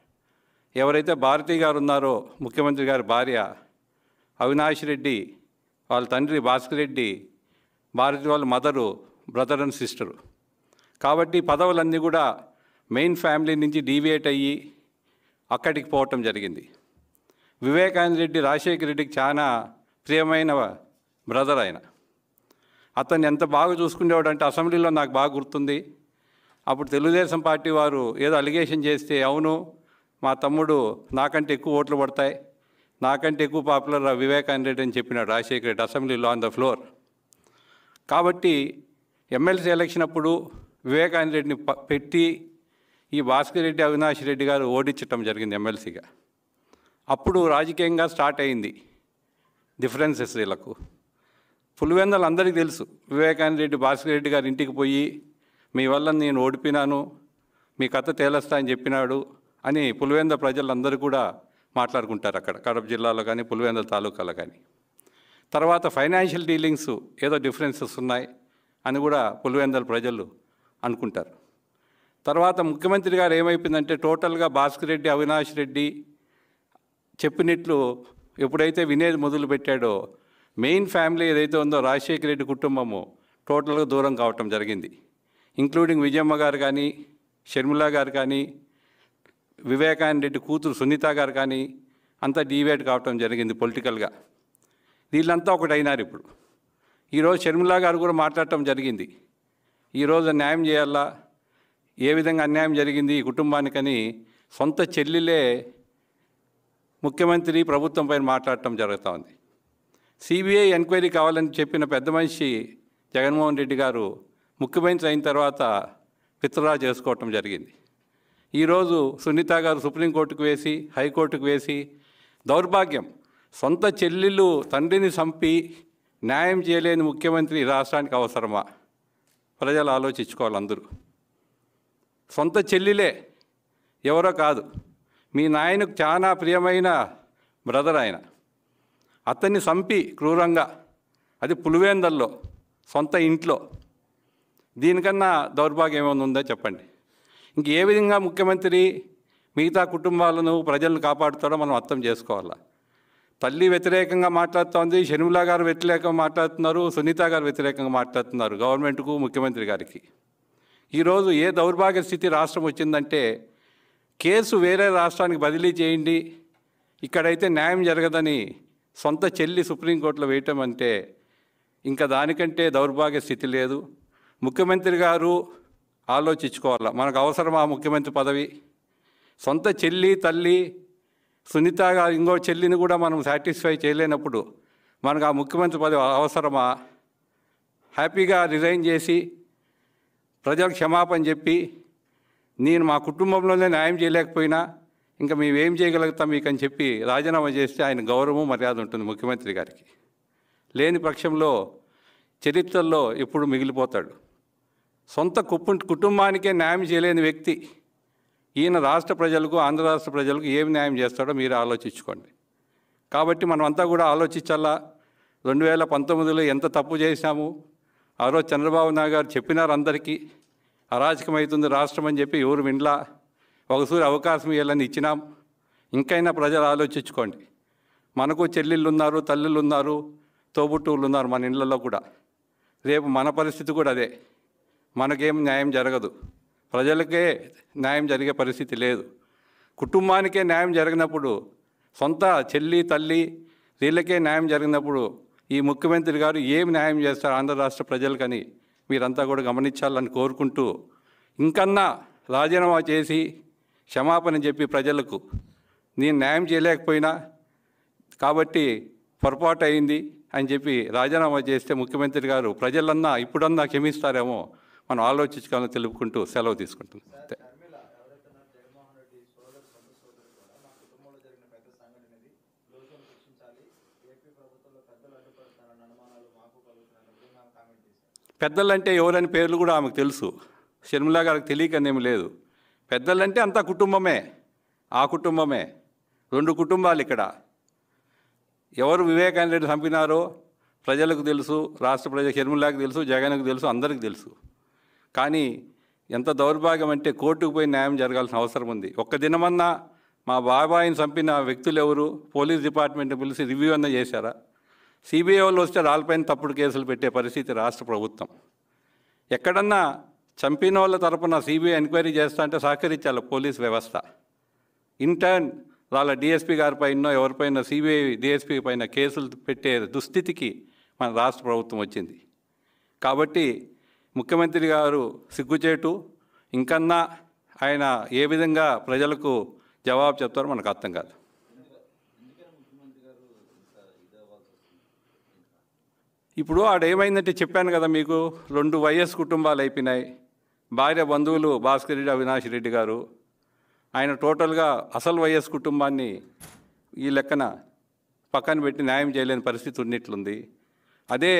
ఎవరైతే భారతి గారు ఉన్నారో ముఖ్యమంత్రి గారి భార్య అవినాష్ రెడ్డి వాళ్ళ తండ్రి భాస్కర్ రెడ్డి భారతి వాళ్ళ మదరు బ్రదర్ అండ్ సిస్టరు కాబట్టి పదవులన్నీ కూడా మెయిన్ ఫ్యామిలీ నుంచి డీవియేట్ అయ్యి అక్కడికి పోవటం జరిగింది వివేకానంద రెడ్డి రాజశేఖర రెడ్డికి చాలా ప్రియమైన బ్రదర్ ఆయన అతన్ని ఎంత బాగా చూసుకునేవాడు అంటే అసెంబ్లీలో నాకు బాగా గుర్తుంది అప్పుడు తెలుగుదేశం పార్టీ వారు ఏదో అలిగేషన్ చేస్తే అవును మా తమ్ముడు నాకంటే ఎక్కువ ఓట్లు పడతాయి నాకంటే ఎక్కువ పాపులర్ వివేకానంద రెడ్డి అని చెప్పినాడు రాజశేఖర రెడ్డి అసెంబ్లీలో ఆన్ ద ఫ్లోర్ కాబట్టి ఎమ్మెల్సీ ఎలక్షన్ అప్పుడు వివేకానంద రెడ్డిని ప- పెట్టి ఈ భాస్కర్ రెడ్డి అవినాష్ రెడ్డి గారు ఓడించటం జరిగింది ఎమ్మెల్సీగా అప్పుడు రాజకీయంగా స్టార్ట్ అయింది డిఫరెన్సెస్ వీళ్ళకు పులివెందలు అందరికీ తెలుసు వివేకానంద రెడ్డి భాస్కర్ రెడ్డి గారి ఇంటికి పోయి మీ వల్ల నేను ఓడిపోయినాను మీ కథ తేలస్తా అని చెప్పినాడు అని పులివెంద ప్రజలందరూ కూడా మాట్లాడుకుంటారు అక్కడ కడప జిల్లాలో కానీ పులివెంద తాలూకాలో కానీ తర్వాత ఫైనాన్షియల్ డీలింగ్స్ ఏదో డిఫరెన్సెస్ ఉన్నాయి అని కూడా పులివెందల ప్రజలు అనుకుంటారు తర్వాత ముఖ్యమంత్రి గారు ఏమైపోయిందంటే టోటల్గా భాస్కర్ రెడ్డి అవినాష్ రెడ్డి చెప్పినట్లు ఎప్పుడైతే వినేది మొదలు పెట్టాడో మెయిన్ ఫ్యామిలీ ఏదైతే ఉందో రాజశేఖర రెడ్డి కుటుంబము టోటల్గా దూరం కావటం జరిగింది ఇంక్లూడింగ్ విజయమ్మ గారు కానీ షర్మిల గారు కానీ వివేకానంద రెడ్డి కూతురు సునీత గారు కానీ అంతా డీవేట్ కావటం జరిగింది పొలిటికల్గా వీళ్ళంతా ఒకటి అయినారు ఇప్పుడు ఈరోజు షర్మిల గారు కూడా మాట్లాడటం జరిగింది ఈరోజు న్యాయం చేయాలా ఏ విధంగా అన్యాయం జరిగింది ఈ కుటుంబానికని సొంత చెల్లిలే ముఖ్యమంత్రి ప్రభుత్వం పైన మాట్లాడటం జరుగుతూ ఉంది సిబిఐ ఎంక్వైరీ కావాలని చెప్పిన పెద్ద మనిషి జగన్మోహన్ రెడ్డి గారు ముఖ్యమంత్రి అయిన తర్వాత విత్డ్రా చేసుకోవటం జరిగింది ఈరోజు సునీత గారు సుప్రీంకోర్టుకు వేసి హైకోర్టుకు వేసి దౌర్భాగ్యం సొంత చెల్లెళ్ళు తండ్రిని చంపి న్యాయం చేయలేని ముఖ్యమంత్రి ఈ రాష్ట్రానికి అవసరమా ప్రజలు ఆలోచించుకోవాలి అందరూ సొంత చెల్లిలే ఎవరో కాదు మీ నాయనకు చాలా ప్రియమైన బ్రదర్ ఆయన అతన్ని చంపి క్రూరంగా అది పులివేందల్లో సొంత ఇంట్లో దీనికన్నా దౌర్భాగ్యం ఏమైనా ఉందో చెప్పండి ఇంక ఏ విధంగా ముఖ్యమంత్రి మిగతా కుటుంబాలను ప్రజలను కాపాడుతాడో మనం అర్థం చేసుకోవాలా తల్లి వ్యతిరేకంగా మాట్లాడుతోంది షర్మిల గారు వ్యతిరేకంగా మాట్లాడుతున్నారు సునీత గారు వ్యతిరేకంగా మాట్లాడుతున్నారు గవర్నమెంట్కు ముఖ్యమంత్రి గారికి ఈరోజు ఏ దౌర్భాగ్య స్థితి రాష్ట్రం వచ్చిందంటే కేసు వేరే రాష్ట్రానికి బదిలీ చేయండి ఇక్కడైతే న్యాయం జరగదని సొంత చెల్లి సుప్రీంకోర్టులో వేయటం అంటే ఇంకా దానికంటే దౌర్భాగ్య స్థితి లేదు ముఖ్యమంత్రి గారు ఆలోచించుకోవాలా మనకు అవసరమా ముఖ్యమంత్రి పదవి సొంత చెల్లి తల్లి సునీత గారు ఇంకో చెల్లిని కూడా మనం సాటిస్ఫై చేయలేనప్పుడు మనకు ఆ ముఖ్యమంత్రి పదవి అవసరమా హ్యాపీగా రిజైన్ చేసి ప్రజలకు క్షమాపణ చెప్పి నేను మా కుటుంబంలోనే న్యాయం చేయలేకపోయినా ఇంకా మేమేం చేయగలుగుతాం మీకు అని చెప్పి రాజీనామా చేస్తే ఆయన గౌరవం మర్యాద ఉంటుంది ముఖ్యమంత్రి గారికి లేని పక్షంలో చరిత్రలో ఎప్పుడు మిగిలిపోతాడు సొంత కుప్పు కుటుంబానికే న్యాయం చేయలేని వ్యక్తి ఈయన రాష్ట్ర ప్రజలకు ఆంధ్ర రాష్ట్ర ప్రజలకు ఏమి న్యాయం చేస్తాడో మీరు ఆలోచించుకోండి కాబట్టి మనం అంతా కూడా ఆలోచించాలా రెండు వేల పంతొమ్మిదిలో ఎంత తప్పు చేశాము ఆ రోజు చంద్రబాబు నాయుడు గారు చెప్పినారు అందరికీ అరాచకమవుతుంది రాష్ట్రం అని చెప్పి ఎవరు వినలా ఒకసారి అవకాశం ఇవ్వాలని ఇచ్చినాం ఇంకైనా ప్రజలు ఆలోచించుకోండి మనకు చెల్లెళ్ళు ఉన్నారు తల్లులు ఉన్నారు తోబుట్టువులు ఉన్నారు మన ఇళ్ళల్లో కూడా రేపు మన పరిస్థితి కూడా అదే మనకేం న్యాయం జరగదు ప్రజలకే న్యాయం జరిగే పరిస్థితి లేదు కుటుంబానికే న్యాయం జరిగినప్పుడు సొంత చెల్లి తల్లి వీళ్ళకే న్యాయం జరిగినప్పుడు ఈ ముఖ్యమంత్రి గారు ఏం న్యాయం చేస్తారు ఆంధ్ర రాష్ట్ర ప్రజలకని మీరంతా కూడా గమనించాలని కోరుకుంటూ ఇంకన్నా రాజీనామా చేసి క్షమాపణ చెప్పి ప్రజలకు నేను న్యాయం చేయలేకపోయినా కాబట్టి పొరపాటు అయింది అని చెప్పి రాజీనామా చేస్తే ముఖ్యమంత్రి గారు ప్రజలన్నా ఇప్పుడన్నా క్షమిస్తారేమో మనం ఆలోచించుకోవాలని తెలుపుకుంటూ సెలవు తీసుకుంటున్నాం అంతే. షర్మిల ఎవరైతే ఉన్నారో జగన్మోహన్ రెడ్డి సోదరు సొంత సోదరు కూడా మా కుటుంబంలో జరిగిన పెద్ద సంఘటన ఇది దోషులను శిక్షించాలి ఏపీ ప్రభుత్వంలో పెద్దలు అడ్డుపడుతున్నారన్న అనుమానాలు మాకు కలుగుతున్నారని కూడా ఆమె కామెంట్ చేశారు పెద్దలంటే ఎవరని పేర్లు కూడా ఆమెకు తెలుసు షర్మిల గారికి తెలియకనేమి లేదు పెద్దలంటే అంతా కుటుంబమే ఆ కుటుంబమే రెండు కుటుంబాలు ఇక్కడ ఎవరు వివేకానంద రెడ్డి చంపినారో ప్రజలకు తెలుసు రాష్ట్ర ప్రజల షర్మిలాకి తెలుసు జగన్కు తెలుసు అందరికీ తెలుసు కానీ ఎంత దౌర్భాగ్యం అంటే కోర్టుకు పోయి న్యాయం జరగాల్సిన అవసరం ఉంది ఒక్క దినమన్నా మా బాబాయిని చంపిన వ్యక్తులు ఎవరు పోలీస్ డిపార్ట్మెంట్ పిలిచి రివ్యూ అన్న చేశారా సిబిఐ వాళ్ళు వస్తే రాళ్ళపైన తప్పుడు కేసులు పెట్టే పరిస్థితి రాష్ట్ర ప్రభుత్వం ఎక్కడన్నా చంపిన వాళ్ళ తరపున సిబిఐ ఎంక్వైరీ చేస్తా అంటే సహకరించాలి పోలీస్ వ్యవస్థ ఇంటర్న్ వాళ్ళ డిఎస్పీ గారి పైన ఎవరిపైన సిబిఐ డిఎస్పీ పైన కేసులు పెట్టే దుస్థితికి మన రాష్ట్ర ప్రభుత్వం వచ్చింది కాబట్టి ముఖ్యమంత్రి గారు సిగ్గుచేటు ఇంకన్నా ఆయన ఏ విధంగా ప్రజలకు జవాబు చెప్తారో మనకు అర్థం కాదు ఎందుకని ముఖ్యమంత్రి గారు ఇంత ఇది అవ్వాల్సి వస్తుంది ఇప్పుడు ఆడ ఏమైందంటే చెప్పాను కదా మీకు రెండు వైఎస్ కుటుంబాలు అయిపోయినాయి భార్య బంధువులు భాస్కర్ రెడ్డి అవినాష్ రెడ్డి గారు ఆయన టోటల్గా అసలు వైఎస్ కుటుంబాన్ని ఈ లెక్కన పక్కన పెట్టి న్యాయం చేయలేని పరిస్థితి ఉన్నట్లుంది అదే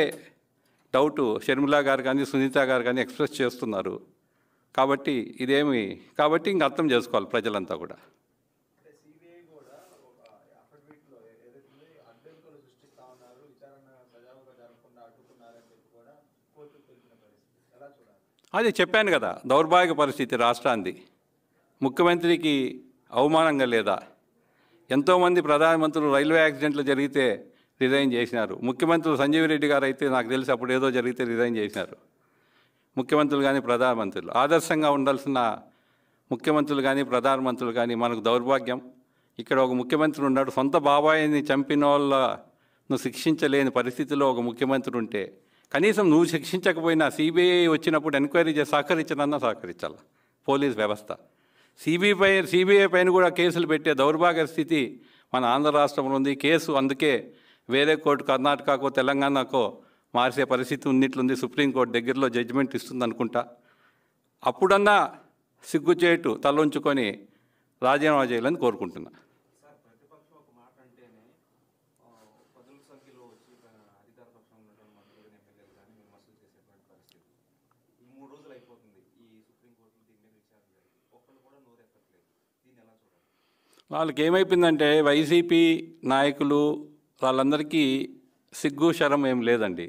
డౌట్ షర్మిలా గారు కానీ సునీత గారు కానీ ఎక్స్ప్రెస్ చేస్తున్నారు కాబట్టి ఇదేమి కాబట్టి ఇంక అర్థం చేసుకోవాలి ప్రజలంతా కూడా అంటే సిబిఐ కూడా ఒక అఫిడవిట్లో ఏదైతే అడ్డంకులు సృష్టిస్తా ఉన్నారు విచారణ సజావుగా జరగకుండా అడ్డుకున్నారని చెప్పి కూడా కోర్టుకు తెలిపిన పరిస్థితి ఎలా చూడాలి అదే చెప్పాను కదా దౌర్భాగ్య పరిస్థితి రాష్ట్రాన్ని ముఖ్యమంత్రికి అవమానంగా లేదా ఎంతోమంది ప్రధానమంత్రులు రైల్వే యాక్సిడెంట్లు జరిగితే రిజైన్ చేసినారు ముఖ్యమంత్రులు సంజీవ్ రెడ్డి గారు అయితే నాకు తెలిసి అప్పుడు ఏదో జరిగితే రిజైన్ చేసినారు ముఖ్యమంత్రులు కానీ ప్రధానమంత్రులు ఆదర్శంగా ఉండాల్సిన ముఖ్యమంత్రులు కానీ ప్రధానమంత్రులు కానీ మనకు దౌర్భాగ్యం ఇక్కడ ఒక ముఖ్యమంత్రి ఉన్నాడు సొంత బాబాయిని చంపిన వాళ్ళను శిక్షించలేని పరిస్థితిలో ఒక ముఖ్యమంత్రి ఉంటే కనీసం నువ్వు శిక్షించకపోయినా సిబిఐ వచ్చినప్పుడు ఎంక్వైరీ చేసి సహకరించనన్నా సహకరించాలి పోలీస్ వ్యవస్థ సిబిఐ పై సిబిఐ పైన కూడా కేసులు పెట్టే దౌర్భాగ్య స్థితి మన ఆంధ్ర రాష్ట్రంలో ఉంది కేసు అందుకే వేరే కోర్టు కర్ణాటకకో తెలంగాణకో మార్చే పరిస్థితి ఉన్నట్లుంది సుప్రీంకోర్టు దగ్గరలో జడ్జిమెంట్ ఇస్తుంది అనుకుంటా అప్పుడన్నా సిగ్గుచేటు తలొంచుకొని రాజీనామా చేయాలని కోరుకుంటున్నా సార్ ప్రతిపక్షం ఒక మాట అంటేనే ఆ, పదుల సంఖ్యలో వచ్చి ఆ, అధికార పక్షంలో ఉన్నటువంటి మంత్రులు ఎమ్మెల్యేలు కానీ విమర్శలు చేసేటువంటి పరిస్థితి ఈ మూడు రోజులు అయిపోతుంది ఈ సుప్రీంకోర్టులో దీని మీద విచారణ జరిగి ఒక్కళ్ళు కూడా నోరెత్తట్లేదు దీన్ని ఎలా చూడాలి వాళ్ళకి ఏమైపోయిందంటే వైసీపీ నాయకులు వాళ్ళందరికీ సిగ్గు శరం ఏం లేదండి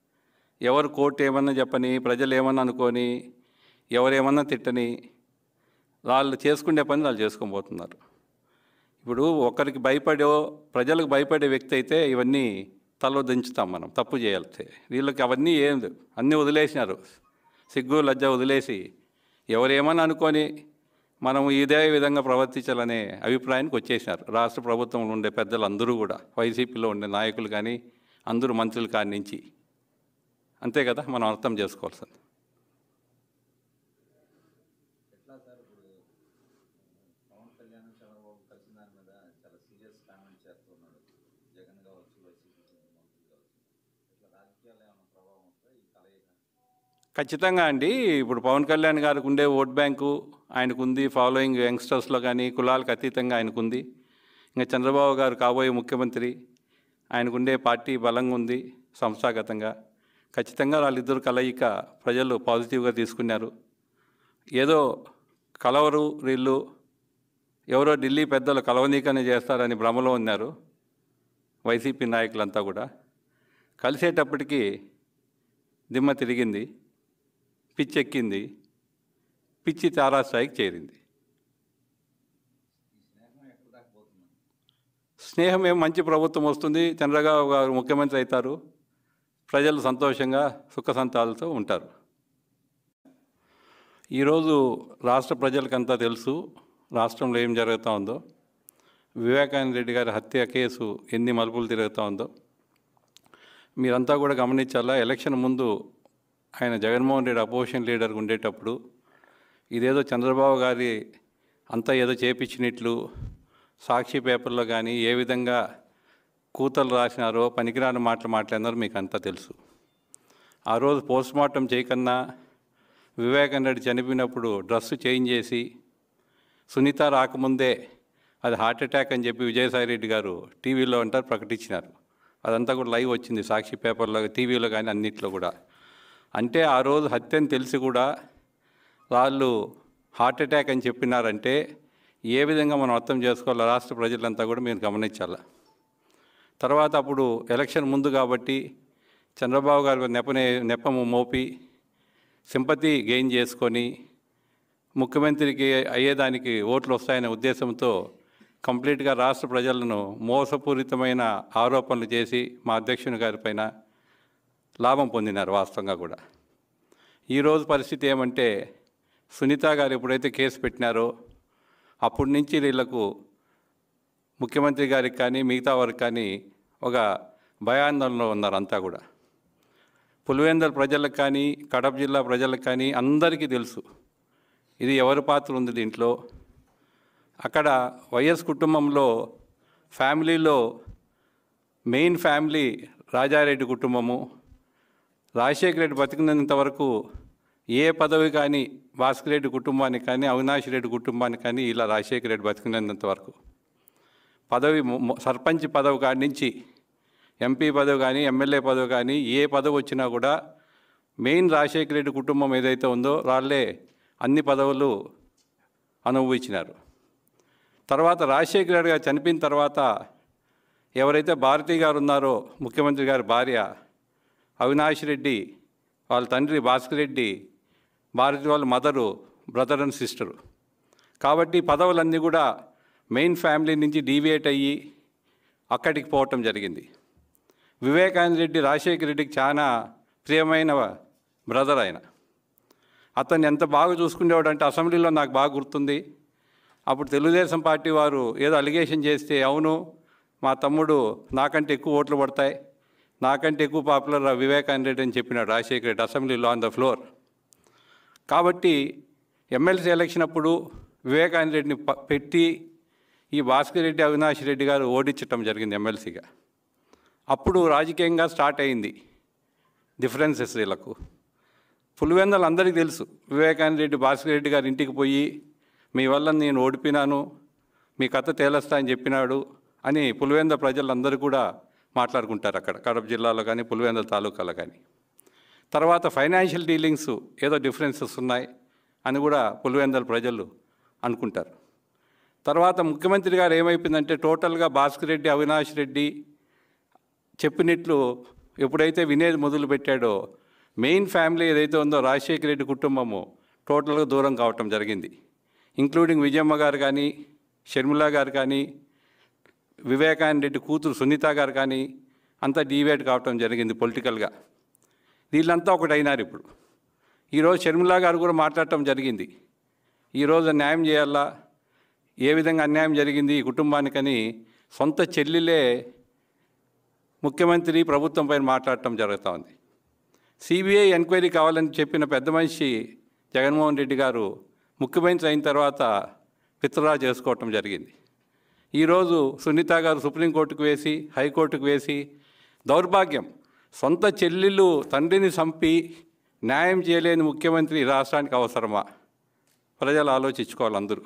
ఎవరు కోర్టు ఏమన్నా చెప్పని ప్రజలు ఏమన్నా అనుకొని ఎవరేమన్నా తిట్టని వాళ్ళు చేసుకునే పని వాళ్ళు చేసుకొని పోతున్నారు ఇప్పుడు ఒకరికి భయపడో ప్రజలకు భయపడే వ్యక్తి అయితే ఇవన్నీ తల దించుతాం మనం తప్పు చేయాలి వీళ్ళకి అవన్నీ ఏం లేవు. అన్నీ వదిలేసినారు సిగ్గు లజ్జ వదిలేసి ఎవరేమని అనుకొని మనం ఇదే విధంగా ప్రవర్తించాలనే అభిప్రాయానికి వచ్చేసినారు రాష్ట్ర ప్రభుత్వంలో ఉండే పెద్దలు అందరూ కూడా వైసీపీలో ఉండే నాయకులు కానీ అందరూ మంత్రులు కాడి నుంచి అంతే కదా మనం అర్థం చేసుకోవాల్సింది ఎట్లా సార్ ఇప్పుడు పవన్ కళ్యాణ్ చంద్రబాబు కలిసిన దాని మీద చాలా సీరియస్ కామెంట్ చేస్తున్నాడు జగన్ కావచ్చు వైసీపీ మంత్రులు కావచ్చు ఇట్లా రాజకీయాలు ఏమైనా ప్రభావం ఉంటుందా ఈ కలయిక ఖచ్చితంగా అండి ఇప్పుడు పవన్ కళ్యాణ్ గారికి ఉండే ఓట్ బ్యాంకు ఆయనకుంది ఫాలోయింగ్ యంగ్స్టర్స్లో కానీ కులాలకు అతీతంగా ఆయనకుంది ఇంకా చంద్రబాబు గారు కాబోయే ముఖ్యమంత్రి ఆయనకుండే పార్టీ బలంగా ఉంది సంస్థాగతంగా ఖచ్చితంగా వాళ్ళిద్దరు కలయిక ప్రజలు పాజిటివ్గా తీసుకున్నారు ఏదో కలవరు వీళ్ళు ఎవరో ఢిల్లీ పెద్దలు కలవనీకనే చేస్తారని భ్రమలో ఉన్నారు వైసీపీ నాయకులంతా కూడా కలిసేటప్పటికి దిమ్మ తిరిగింది పిచ్చెక్కింది పిచ్చి తారాస్థాయికి చేరింది ఈ స్నేహం ఎక్కడ దాకా పోతుంది స్నేహం ఏం మంచి ప్రభుత్వం వస్తుంది చంద్రబాబు గారు ముఖ్యమంత్రి అవుతారు ప్రజలు సంతోషంగా సుఖ సంతాలతో ఉంటారు ఈరోజు రాష్ట్ర ప్రజలకంతా తెలుసు రాష్ట్రంలో ఏం జరుగుతూ ఉందో వివేకానంద రెడ్డి గారి హత్య కేసు ఎన్ని మలుపులు తిరుగుతూ ఉందో మీరంతా కూడా గమనించాలా ఎలక్షన్ ముందు ఆయన జగన్మోహన్ రెడ్డి అపోజిషన్ లీడర్గా ఉండేటప్పుడు ఇదేదో చంద్రబాబు గారి అంతా ఏదో చేపించినట్లు సాక్షి పేపర్లో కానీ ఏ విధంగా కూతలు రాసినారో పనికిరాని మాటలు మాట్లాడినారో మీకు అంతా తెలుసు ఆ రోజు పోస్ట్ మార్టం చేయకన్నా వివేకానంద రెడ్డి చనిపోయినప్పుడు డ్రెస్ చేంజ్ చేసి సునీత రాకముందే అది హార్ట్ అటాక్ అని చెప్పి విజయసాయి రెడ్డి గారు టీవీలో అంటారు ప్రకటించినారు అదంతా కూడా లైవ్ వచ్చింది సాక్షి పేపర్లో టీవీలో కానీ అన్నిట్లో కూడా అంటే ఆ రోజు హత్య అని తెలిసి కూడా వాళ్ళు హార్ట్ అటాక్ అని చెప్పినారంటే ఏ విధంగా మనం అర్థం చేసుకోవాలో రాష్ట్ర ప్రజలంతా కూడా మీరు గమనించాలి తర్వాత అప్పుడు ఎలక్షన్ ముందు కాబట్టి చంద్రబాబు గారు నెపనే నెపము మోపి సింపతి గెయిన్ చేసుకొని ముఖ్యమంత్రికి అయ్యేదానికి ఓట్లు వస్తాయనే ఉద్దేశంతో కంప్లీట్గా రాష్ట్ర ప్రజలను మోసపూరితమైన ఆరోపణలు చేసి మా అధ్యక్షుని గారి పైన లాభం పొందినారు వాస్తవంగా కూడా ఈరోజు పరిస్థితి ఏమంటే సునీత గారు ఎప్పుడైతే కేసు పెట్టినారో అప్పటి నుంచి వీళ్ళకు ముఖ్యమంత్రి గారికి కానీ మిగతా వారికి కానీ ఒక భయాందోళనలో ఉన్నారు అంతా కూడా పులివెందల ప్రజలకు కానీ కడప జిల్లా ప్రజలకు కానీ అందరికీ తెలుసు ఇది ఎవరి పాత్ర ఉంది దీంట్లో అక్కడ వైఎస్ కుటుంబంలో ఫ్యామిలీలో మెయిన్ ఫ్యామిలీ రాజారెడ్డి కుటుంబము రాజశేఖర రెడ్డి బతికినంత వరకు ఏ పదవి కానీ భాస్కర్ రెడ్డి కుటుంబానికి కానీ అవినాష్ రెడ్డి కుటుంబానికి కానీ ఇలా రాజశేఖర రెడ్డి బతికినంత వరకు పదవి మొ- మొ- సర్పంచ్ పదవి కాడి నుంచి ఎంపీ పదవి కానీ ఎమ్మెల్యే పదవి కానీ ఏ పదవి వచ్చినా కూడా మెయిన్ రాజశేఖర రెడ్డి కుటుంబం ఏదైతే ఉందో వాళ్ళే అన్ని పదవులు అనుభవించినారు తర్వాత రాజశేఖర రెడ్డి గారు చనిపోయిన తర్వాత ఎవరైతే భారతి గారు ఉన్నారో ముఖ్యమంత్రి గారి భార్య అవినాష్ రెడ్డి వాళ్ళ తండ్రి భాస్కర్ రెడ్డి భారతి వాళ్ళ మదరు బ్రదర్ అండ్ సిస్టరు కాబట్టి పదవులన్నీ కూడా మెయిన్ ఫ్యామిలీ నుంచి డీవియేట్ అయ్యి అక్కడికి పోవటం జరిగింది వివేకానంద రెడ్డి రాజశేఖర రెడ్డికి చాలా ప్రియమైన బ్రదర్ ఆయన అతన్ని ఎంత బాగా చూసుకునేవాడు అంటే అసెంబ్లీలో నాకు బాగా గుర్తుంది అప్పుడు తెలుగుదేశం పార్టీ వారు ఏదో అలిగేషన్ చేస్తే అవును మా తమ్ముడు నాకంటే ఎక్కువ ఓట్లు పడతాయి నాకంటే ఎక్కువ పాపులర్ వివేకానంద రెడ్డి అని చెప్పినాడు రాజశేఖర రెడ్డి అసెంబ్లీలో ఆన్ ద ఫ్లోర్ కాబట్టి ఎమ్మెల్సీ ఎలక్షన్ అప్పుడు వివేకానంద రెడ్డిని ప- పెట్టి ఈ భాస్కర్ రెడ్డి అవినాష్ రెడ్డి గారు ఓడించటం జరిగింది ఎమ్మెల్సీగా అప్పుడు రాజకీయంగా స్టార్ట్ అయింది డిఫరెన్సెస్ వీళ్ళకు పులివెందలు అందరికీ తెలుసు వివేకానంద రెడ్డి భాస్కర్ రెడ్డి గారి ఇంటికి పోయి మీ వల్ల నేను ఓడిపోయినాను మీ కథ తేలస్తా అని చెప్పినాడు అని పులివెంద ప్రజలందరూ కూడా మాట్లాడుకుంటారు అక్కడ కడప జిల్లాలో కానీ పులివెందల తాలూకాలో కానీ తర్వాత ఫైనాన్షియల్ డీలింగ్స్ ఏదో డిఫరెన్సెస్ ఉన్నాయి అని కూడా పులివెందల ప్రజలు అనుకుంటారు తర్వాత ముఖ్యమంత్రి గారు ఏమైపోయిందంటే టోటల్గా భాస్కర్ రెడ్డి అవినాష్ రెడ్డి చెప్పినట్లు ఎప్పుడైతే వినేది మొదలు పెట్టాడో మెయిన్ ఫ్యామిలీ ఏదైతే ఉందో రాజశేఖర రెడ్డి కుటుంబము టోటల్గా దూరం కావటం జరిగింది ఇంక్లూడింగ్ విజయమ్మ గారు కానీ షర్మిల గారు కానీ వివేకానంద రెడ్డి కూతురు సునీత గారు కానీ అంతా డీవేట్ కావటం జరిగింది పొలిటికల్గా వీళ్ళంతా ఒకటి అయినారు ఇప్పుడు ఈరోజు షర్మిల గారు కూడా మాట్లాడటం జరిగింది ఈరోజు న్యాయం చేయాలా ఏ విధంగా అన్యాయం జరిగింది ఈ కుటుంబానికని సొంత చెల్లిలే ముఖ్యమంత్రి ప్రభుత్వం పైన మాట్లాడటం జరుగుతూ ఉంది సిబిఐ ఎంక్వైరీ కావాలని చెప్పిన పెద్ద మనిషి జగన్మోహన్ రెడ్డి గారు ముఖ్యమంత్రి అయిన తర్వాత విత్డ్రా చేసుకోవటం జరిగింది ఈరోజు సునీత గారు సుప్రీంకోర్టుకు వేసి హైకోర్టుకు వేసి దౌర్భాగ్యం సొంత చెల్లెళ్ళు తండ్రిని చంపి న్యాయం చేయలేని ముఖ్యమంత్రి ఈ రాష్ట్రానికి అవసరమా ప్రజలు ఆలోచించుకోవాలి అందరూ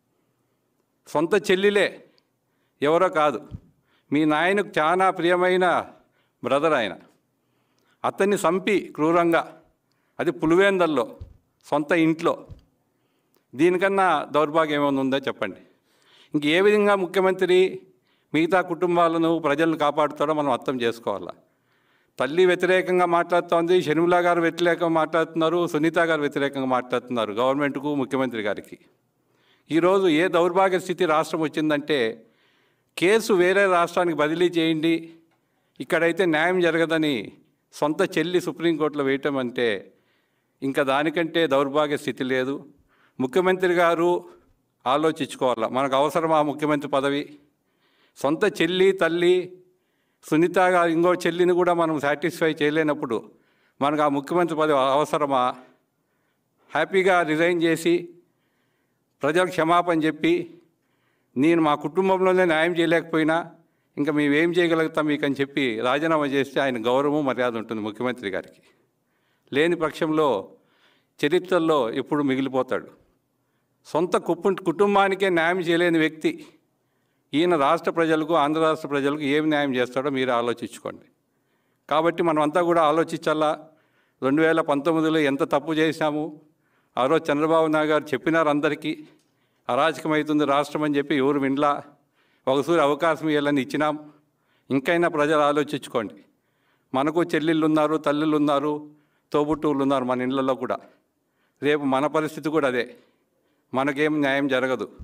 సొంత చెల్లిలే ఎవరో కాదు మీ నాయనకు చాలా ప్రియమైన బ్రదర్ ఆయన అతన్ని చంపి క్రూరంగా అది పులివేందల్లో సొంత ఇంట్లో దీనికన్నా దౌర్భాగ్యం ఏమైనా ఉందో చెప్పండి ఇంక ఏ విధంగా ముఖ్యమంత్రి మిగతా కుటుంబాలను ప్రజలను కాపాడుతాడో మనం అర్థం చేసుకోవాలా తల్లి వ్యతిరేకంగా మాట్లాడుతోంది షర్మిల గారు వ్యతిరేకంగా మాట్లాడుతున్నారు సునీత గారు వ్యతిరేకంగా మాట్లాడుతున్నారు గవర్నమెంట్కు ముఖ్యమంత్రి గారికి ఈరోజు ఏ దౌర్భాగ్య స్థితి రాష్ట్రం వచ్చిందంటే కేసు వేరే రాష్ట్రానికి బదిలీ చేయండి ఇక్కడైతే న్యాయం జరగదని సొంత చెల్లి సుప్రీంకోర్టులో వేయటం అంటే ఇంకా దానికంటే దౌర్భాగ్య స్థితి లేదు ముఖ్యమంత్రి గారు ఆలోచించుకోవాలా మనకు అవసరమా ముఖ్యమంత్రి పదవి సొంత చెల్లి తల్లి సునీత గారు ఇంకో చెల్లిని కూడా మనం సాటిస్ఫై చేయలేనప్పుడు మనకు ఆ ముఖ్యమంత్రి పదవి అవసరమా హ్యాపీగా రిజైన్ చేసి ప్రజలకు క్షమాపణ చెప్పి నేను మా కుటుంబంలోనే న్యాయం చేయలేకపోయినా ఇంకా మేమేం చేయగలుగుతాం మీకు అని చెప్పి రాజీనామా చేస్తే ఆయన గౌరవం మర్యాద ఉంటుంది ముఖ్యమంత్రి గారికి లేని పక్షంలో చరిత్రలో ఎప్పుడు మిగిలిపోతాడు సొంత కుప్పు కుటుంబానికే న్యాయం చేయలేని వ్యక్తి ఈయన రాష్ట్ర ప్రజలకు ఆంధ్ర రాష్ట్ర ప్రజలకు ఏమి న్యాయం చేస్తాడో మీరు ఆలోచించుకోండి కాబట్టి మనం అంతా కూడా ఆలోచించాలా రెండు వేల పంతొమ్మిదిలో ఎంత తప్పు చేశాము ఆ రోజు చంద్రబాబు నాయుడు గారు చెప్పినారు అందరికీ అరాచకమవుతుంది రాష్ట్రం అని చెప్పి ఎవరు వినలా ఒకసారి అవకాశం ఇవ్వాలని ఇచ్చినాం ఇంకైనా ప్రజలు ఆలోచించుకోండి మనకు చెల్లెళ్ళు ఉన్నారు తల్లులు ఉన్నారు తోబుట్టువులు ఉన్నారు మన ఇళ్ళల్లో కూడా రేపు మన పరిస్థితి కూడా అదే మనకేం న్యాయం జరగదు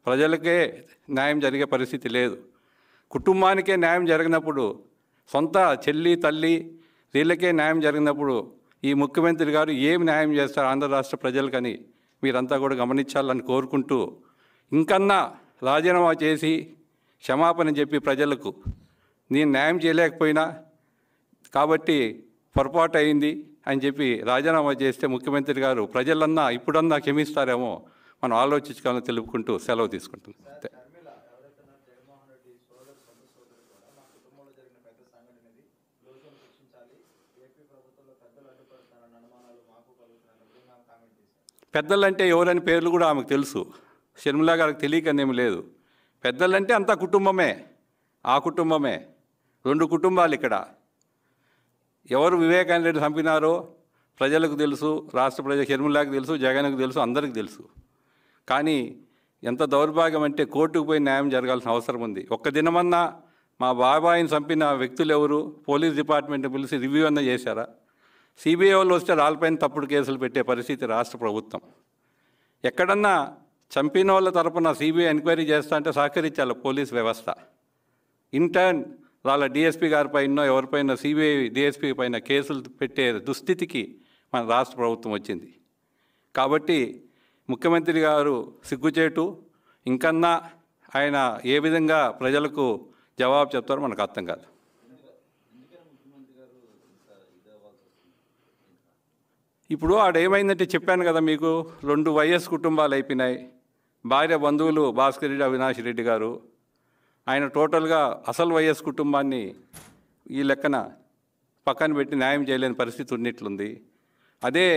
ప్రజలకే న్యాయం జరిగే పరిస్థితి లేదు కుటుంబానికే న్యాయం జరిగినప్పుడు సొంత చెల్లి తల్లి వీళ్ళకే న్యాయం జరిగినప్పుడు ఈ ముఖ్యమంత్రి గారు ఏం న్యాయం చేస్తారు ఆంధ్ర రాష్ట్ర ప్రజలకని మీరంతా కూడా గమనించాలని కోరుకుంటూ ఇంకన్నా రాజీనామా చేసి క్షమాపణ చెప్పి ప్రజలకు నేను న్యాయం చేయలేకపోయినా కాబట్టి పొరపాటు అయింది అని చెప్పి రాజీనామా చేస్తే ముఖ్యమంత్రి గారు ప్రజలన్నా ఇప్పుడన్నా క్షమిస్తారేమో మనం ఆలోచించుకోవాలని తెలుపుకుంటూ సెలవు తీసుకుంటున్నాం అంతే. షర్మిల ఎవరైతే ఉన్నారు జగన్మోహన్ రెడ్డి సోదరు సొంత సోదరు కూడా మా కుటుంబంలో జరిగిన పెద్ద సంఘటన ఇది దోషులను శిక్షించాలి ఏపీ ప్రభుత్వంలో పెద్దలు అడ్డుపడుతున్నారన్న అనుమానాలు మాకు కలుగుతున్నారని కూడా ఆమె కామెంట్ చేశారు పెద్దలంటే ఎవరని పేర్లు కూడా ఆమెకు తెలుసు షర్మిల గారికి తెలియకనేమి లేదు పెద్దలంటే అంతా కుటుంబమే ఆ కుటుంబమే రెండు కుటుంబాలు ఇక్కడ ఎవరు వివేకానంద రెడ్డి చంపినారో ప్రజలకు తెలుసు రాష్ట్ర ప్రజల షర్మిలాకి తెలుసు జగన్కు తెలుసు అందరికీ తెలుసు కానీ ఎంత దౌర్భాగ్యం అంటే కోర్టుకు పోయి న్యాయం జరగాల్సిన అవసరం ఉంది ఒక్క దినమన్నా మా బాబాయిని చంపిన వ్యక్తులు ఎవరు పోలీస్ డిపార్ట్మెంట్ పిలిచి రివ్యూ అన్న చేశారా సిబిఐ వాళ్ళు వస్తే రాళ్ళపైన తప్పుడు కేసులు పెట్టే పరిస్థితి రాష్ట్ర ప్రభుత్వం ఎక్కడన్నా చంపిన వాళ్ళ తరపున సిబిఐ ఎంక్వైరీ చేస్తా అంటే సహకరించాలి పోలీస్ వ్యవస్థ ఇంటర్న్ వాళ్ళ డిఎస్పీ గారి పైన ఎవరిపైన సిబిఐ డిఎస్పీ పైన కేసులు పెట్టే దుస్థితికి మన రాష్ట్ర ప్రభుత్వం వచ్చింది కాబట్టి ముఖ్యమంత్రి గారు సిగ్గుచేటు ఇంకన్నా ఆయన ఏ విధంగా ప్రజలకు జవాబు చెప్తారో మనకు అర్థం కాదు ఎందుకని ముఖ్యమంత్రి గారు ఇంత ఇది అవ్వాల్సి వస్తుంది ఇప్పుడు ఆడ ఏమైందంటే చెప్పాను కదా మీకు రెండు వైఎస్ కుటుంబాలు అయిపోయినాయి భార్య బంధువులు భాస్కర్ రెడ్డి అవినాష్ రెడ్డి గారు ఆయన టోటల్గా అసలు వైఎస్ కుటుంబాన్ని ఈ లెక్కన పక్కన పెట్టి న్యాయం చేయలేని పరిస్థితి ఉన్నట్లుంది అదే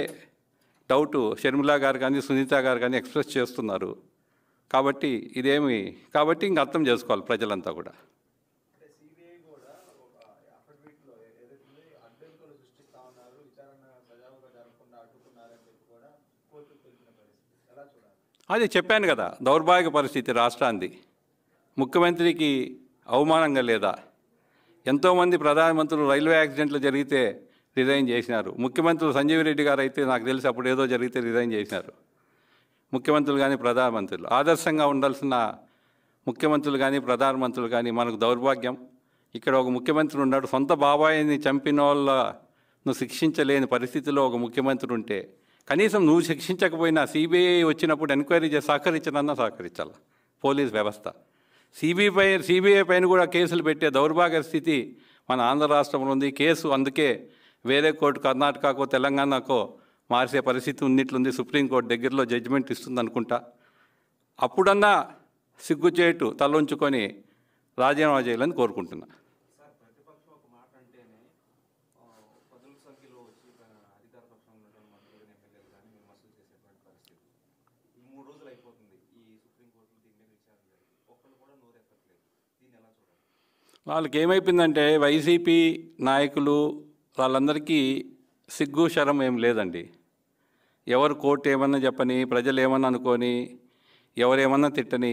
డౌట్ షర్మిలా గారు కానీ సునీత గారు కానీ ఎక్స్ప్రెస్ చేస్తున్నారు కాబట్టి ఇదేమి కాబట్టి ఇంక అర్థం చేసుకోవాలి ప్రజలంతా కూడా అంటే సిబిఐ కూడా ఒక అఫిడవిట్లో ఏదైతే అడ్డంకులు సృష్టిస్తా ఉన్నారు విచారణ సజావుగా జరగకుండా అడ్డుకున్నారని చెప్పి కూడా కోర్టుకు తెలిపిన పరిస్థితి ఎలా చూడాలి అదే చెప్పాను కదా దౌర్భాగ్య పరిస్థితి రాష్ట్రాన్ని ముఖ్యమంత్రికి అవమానంగా లేదా ఎంతోమంది ప్రధానమంత్రులు రైల్వే యాక్సిడెంట్లు జరిగితే రిజైన్ చేసినారు ముఖ్యమంత్రులు సంజీవ్ రెడ్డి గారు అయితే నాకు తెలిసి అప్పుడు ఏదో జరిగితే రిజైన్ చేసినారు ముఖ్యమంత్రులు కానీ ప్రధానమంత్రులు ఆదర్శంగా ఉండాల్సిన ముఖ్యమంత్రులు కానీ ప్రధానమంత్రులు కానీ మనకు దౌర్భాగ్యం ఇక్కడ ఒక ముఖ్యమంత్రి ఉన్నాడు సొంత బాబాయిని చంపిన వాళ్ళను శిక్షించలేని పరిస్థితిలో ఒక ముఖ్యమంత్రి ఉంటే కనీసం నువ్వు శిక్షించకపోయినా సిబిఐ వచ్చినప్పుడు ఎంక్వైరీ చేసి సహకరించనన్నా సహకరించాలి పోలీస్ వ్యవస్థ సిబిఐ పై సిబిఐ పైన కూడా కేసులు పెట్టే దౌర్భాగ్య స్థితి మన ఆంధ్ర రాష్ట్రంలో ఉంది కేసు అందుకే వేరే కోర్టు కర్ణాటకకో తెలంగాణకో మార్చే పరిస్థితి ఉన్నట్లుంది సుప్రీంకోర్టు దగ్గరలో జడ్జిమెంట్ ఇస్తుంది అనుకుంటా అప్పుడన్నా సిగ్గుచేటు తలొంచుకొని రాజీనామా చేయాలని కోరుకుంటున్నా సార్ ప్రతిపక్షం ఒక మాట అంటేనే ఆ, పదుల సంఖ్యలో వచ్చి ఆ, అధికార పక్షంలో ఉన్నటువంటి మంత్రులు ఎమ్మెల్యేలు కానీ విమర్శలు చేసేటువంటి పరిస్థితి ఈ మూడు రోజులు అయిపోతుంది ఈ సుప్రీంకోర్టులో దీని మీద విచారణ జరిగి ఒక్కళ్ళు కూడా నోరెత్తట్లేదు దీన్ని ఎలా చూడాలి వాళ్ళకి ఏమైపోయిందంటే వైసీపీ నాయకులు వాళ్ళందరికీ సిగ్గు శరం ఏం లేదండి ఎవరు కోర్టు ఏమన్నా చెప్పని ప్రజలు ఏమన్నా అనుకొని ఎవరేమన్నా తిట్టని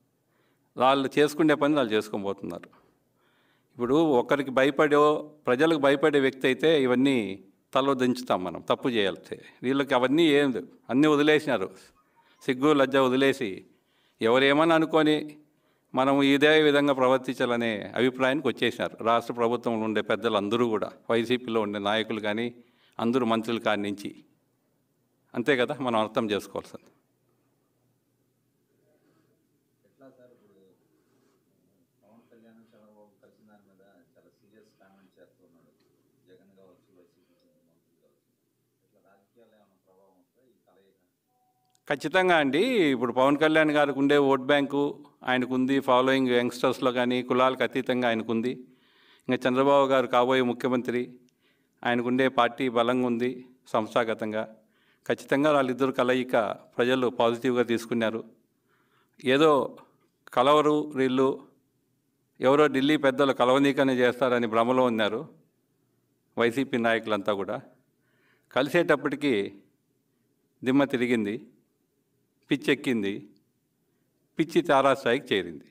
వాళ్ళు చేసుకునే పని వాళ్ళు చేసుకొని పోతున్నారు ఇప్పుడు ఒకరికి భయపడో ప్రజలకు భయపడే వ్యక్తి అయితే ఇవన్నీ తల దించుతాం మనం తప్పు చేయాలి వీళ్ళకి అవన్నీ ఏం లేవు. అన్నీ వదిలేసినారు సిగ్గు లజ్జ వదిలేసి ఎవరేమని అనుకొని మనం ఇదే విధంగా ప్రవర్తించాలనే అభిప్రాయానికి వచ్చేసినారు రాష్ట్ర ప్రభుత్వంలో ఉండే పెద్దలు అందరూ కూడా వైసీపీలో ఉండే నాయకులు కానీ అందరూ మంత్రులు కాడి నుంచి అంతే కదా మనం అర్థం చేసుకోవాల్సింది ఎట్లా సార్ ఇప్పుడు పవన్ కళ్యాణ్ చంద్రబాబు కలిసిన దాని మీద చాలా సీరియస్ కామెంట్ చేస్తున్నాడు జగన్ కావచ్చు వైసీపీ మంత్రులు కావచ్చు ఇట్లా రాజకీయాలు ఏమైనా ప్రభావం ఉంటుందా ఈ కలయిక ఖచ్చితంగా అండి ఇప్పుడు పవన్ కళ్యాణ్ గారికి ఉండే ఓట్ బ్యాంకు ఆయనకు ఉంది ఫాలోయింగ్ యంగ్స్టర్స్లో కానీ కులాలకు అతీతంగా ఆయనకు ఉంది ఇంకా చంద్రబాబు గారు కాబోయే ముఖ్యమంత్రి ఆయనకు ఉండే పార్టీ బలంగా ఉంది సంస్థాగతంగా ఖచ్చితంగా వాళ్ళిద్దరు కలయిక ప్రజలు పాజిటివ్గా తీసుకున్నారు ఏదో కలవరు వీళ్ళు ఎవరో ఢిల్లీ పెద్దలు కలవనీకనే చేస్తారని భ్రమలో ఉన్నారు వైసీపీ నాయకులంతా కూడా కలిసేటప్పటికి దిమ్మ తిరిగింది పిచ్చెక్కింది పిచ్చి తారాస్థాయికి చేరింది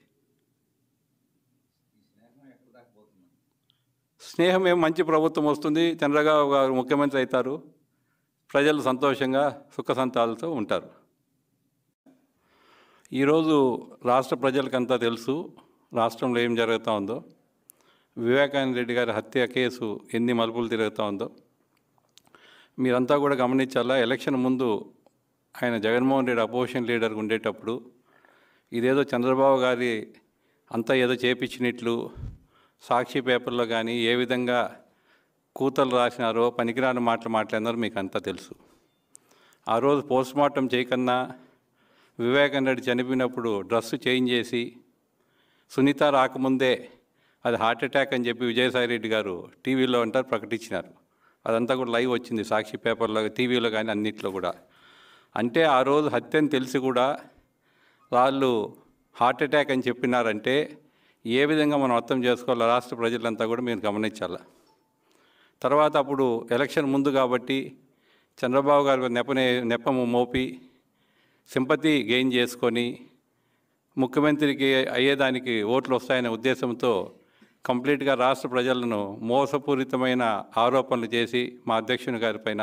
ఈ స్నేహం ఎక్కడ దాకా పోతుంది స్నేహం ఏం మంచి ప్రభుత్వం వస్తుంది చంద్రబాబు గారు ముఖ్యమంత్రి అవుతారు ప్రజలు సంతోషంగా సుఖ సంతాలతో ఉంటారు ఈరోజు రాష్ట్ర ప్రజలకంతా తెలుసు రాష్ట్రంలో ఏం జరుగుతూ ఉందో వివేకానంద రెడ్డి గారి హత్య కేసు ఎన్ని మలుపులు తిరుగుతూ ఉందో మీరంతా కూడా గమనించాలా ఎలక్షన్ ముందు ఆయన జగన్మోహన్ రెడ్డి అపోజిషన్ లీడర్గా ఉండేటప్పుడు ఇదేదో చంద్రబాబు గారి అంతా ఏదో చేపించినట్లు సాక్షి పేపర్లో కానీ ఏ విధంగా కూతలు రాసినారో పనికిరాని మాటలు మాట్లాడినారో మీకు అంతా తెలుసు ఆ రోజు పోస్ట్ మార్టం చేయకన్నా వివేకానంద రెడ్డి చనిపోయినప్పుడు డ్రెస్ చేంజ్ చేసి సునీత రాకముందే అది హార్ట్ అటాక్ అని చెప్పి విజయసాయి రెడ్డి గారు టీవీలో అంటారు ప్రకటించినారు అదంతా కూడా లైవ్ వచ్చింది సాక్షి పేపర్లో టీవీలో కానీ అన్నిట్లో కూడా అంటే ఆ రోజు హత్య అని తెలిసి కూడా వాళ్ళు హార్ట్ అటాక్ అని చెప్పినారంటే ఏ విధంగా మనం అర్థం చేసుకోవాలో రాష్ట్ర ప్రజలంతా కూడా మీరు గమనించాలి తర్వాత అప్పుడు ఎలక్షన్ ముందు కాబట్టి చంద్రబాబు గారు నెపనే నెపము మోపి సింపతి గెయిన్ చేసుకొని ముఖ్యమంత్రికి అయ్యేదానికి ఓట్లు వస్తాయనే ఉద్దేశంతో కంప్లీట్గా రాష్ట్ర ప్రజలను మోసపూరితమైన ఆరోపణలు చేసి మా అధ్యక్షుని గారిపైన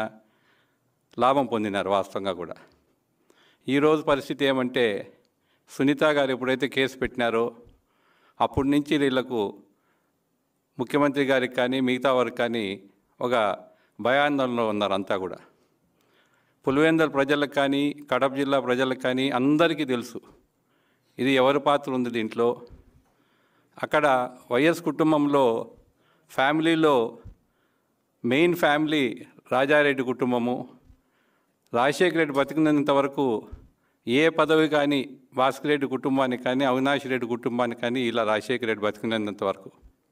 లాభం పొందినారు వాస్తవంగా కూడా ఈరోజు పరిస్థితి ఏమంటే సునీత గారు ఎప్పుడైతే కేసు పెట్టినారో అప్పటి నుంచి వీళ్ళకు ముఖ్యమంత్రి గారికి కానీ మిగతా వారికి కానీ ఒక భయాందోళనలో ఉన్నారు అంతా కూడా పులివెందల ప్రజలకు కానీ కడప జిల్లా ప్రజలకు కానీ అందరికీ తెలుసు ఇది ఎవరి పాత్ర ఉంది దీంట్లో అక్కడ వైఎస్ కుటుంబంలో ఫ్యామిలీలో మెయిన్ ఫ్యామిలీ రాజారెడ్డి కుటుంబము రాజశేఖర రెడ్డి బతికినంత వరకు ఏ పదవి కానీ భాస్కర్ రెడ్డి కుటుంబానికి కానీ అవినాష్ రెడ్డి కుటుంబానికి కానీ ఇలా రాజశేఖర రెడ్డి బతికినంత వరకు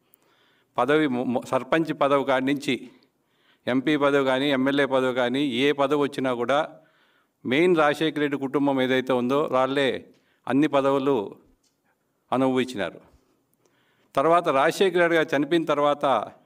పదవి మొ- మొ- సర్పంచ్ పదవి కాడి నుంచి ఎంపీ పదవి కానీ ఎమ్మెల్యే పదవి కానీ ఏ పదవి వచ్చినా కూడా మెయిన్ రాజశేఖర రెడ్డి కుటుంబం ఏదైతే ఉందో వాళ్ళే అన్ని పదవులు అనుభవించినారు తర్వాత రాజశేఖర రెడ్డి గారు చనిపోయిన తర్వాత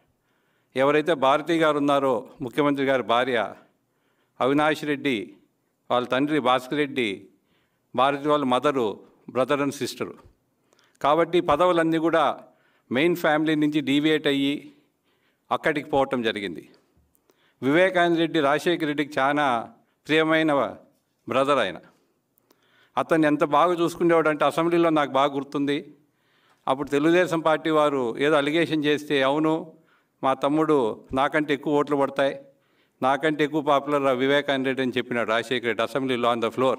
ఎవరైతే భారతి గారు ఉన్నారో ముఖ్యమంత్రి గారి భార్య అవినాష్ రెడ్డి వాళ్ళ తండ్రి భాస్కర్ రెడ్డి భారతి వాళ్ళ మదరు బ్రదర్ అండ్ సిస్టరు కాబట్టి పదవులన్నీ కూడా మెయిన్ ఫ్యామిలీ నుంచి డీవియేట్ అయ్యి అక్కడికి పోవటం జరిగింది వివేకానంద రెడ్డి రాజశేఖర రెడ్డికి చాలా ప్రియమైన బ్రదర్ ఆయన అతన్ని ఎంత బాగా చూసుకునేవాడు అంటే అసెంబ్లీలో నాకు బాగా గుర్తుంది అప్పుడు తెలుగుదేశం పార్టీ వారు ఏదో అలిగేషన్ చేస్తే అవును మా తమ్ముడు నాకంటే ఎక్కువ ఓట్లు పడతాయి నాకంటే ఎక్కువ పాపులర్ వివేకానంద రెడ్డి అని చెప్పినాడు రాజశేఖర రెడ్డి అసెంబ్లీలో ఆన్ ద ఫ్లోర్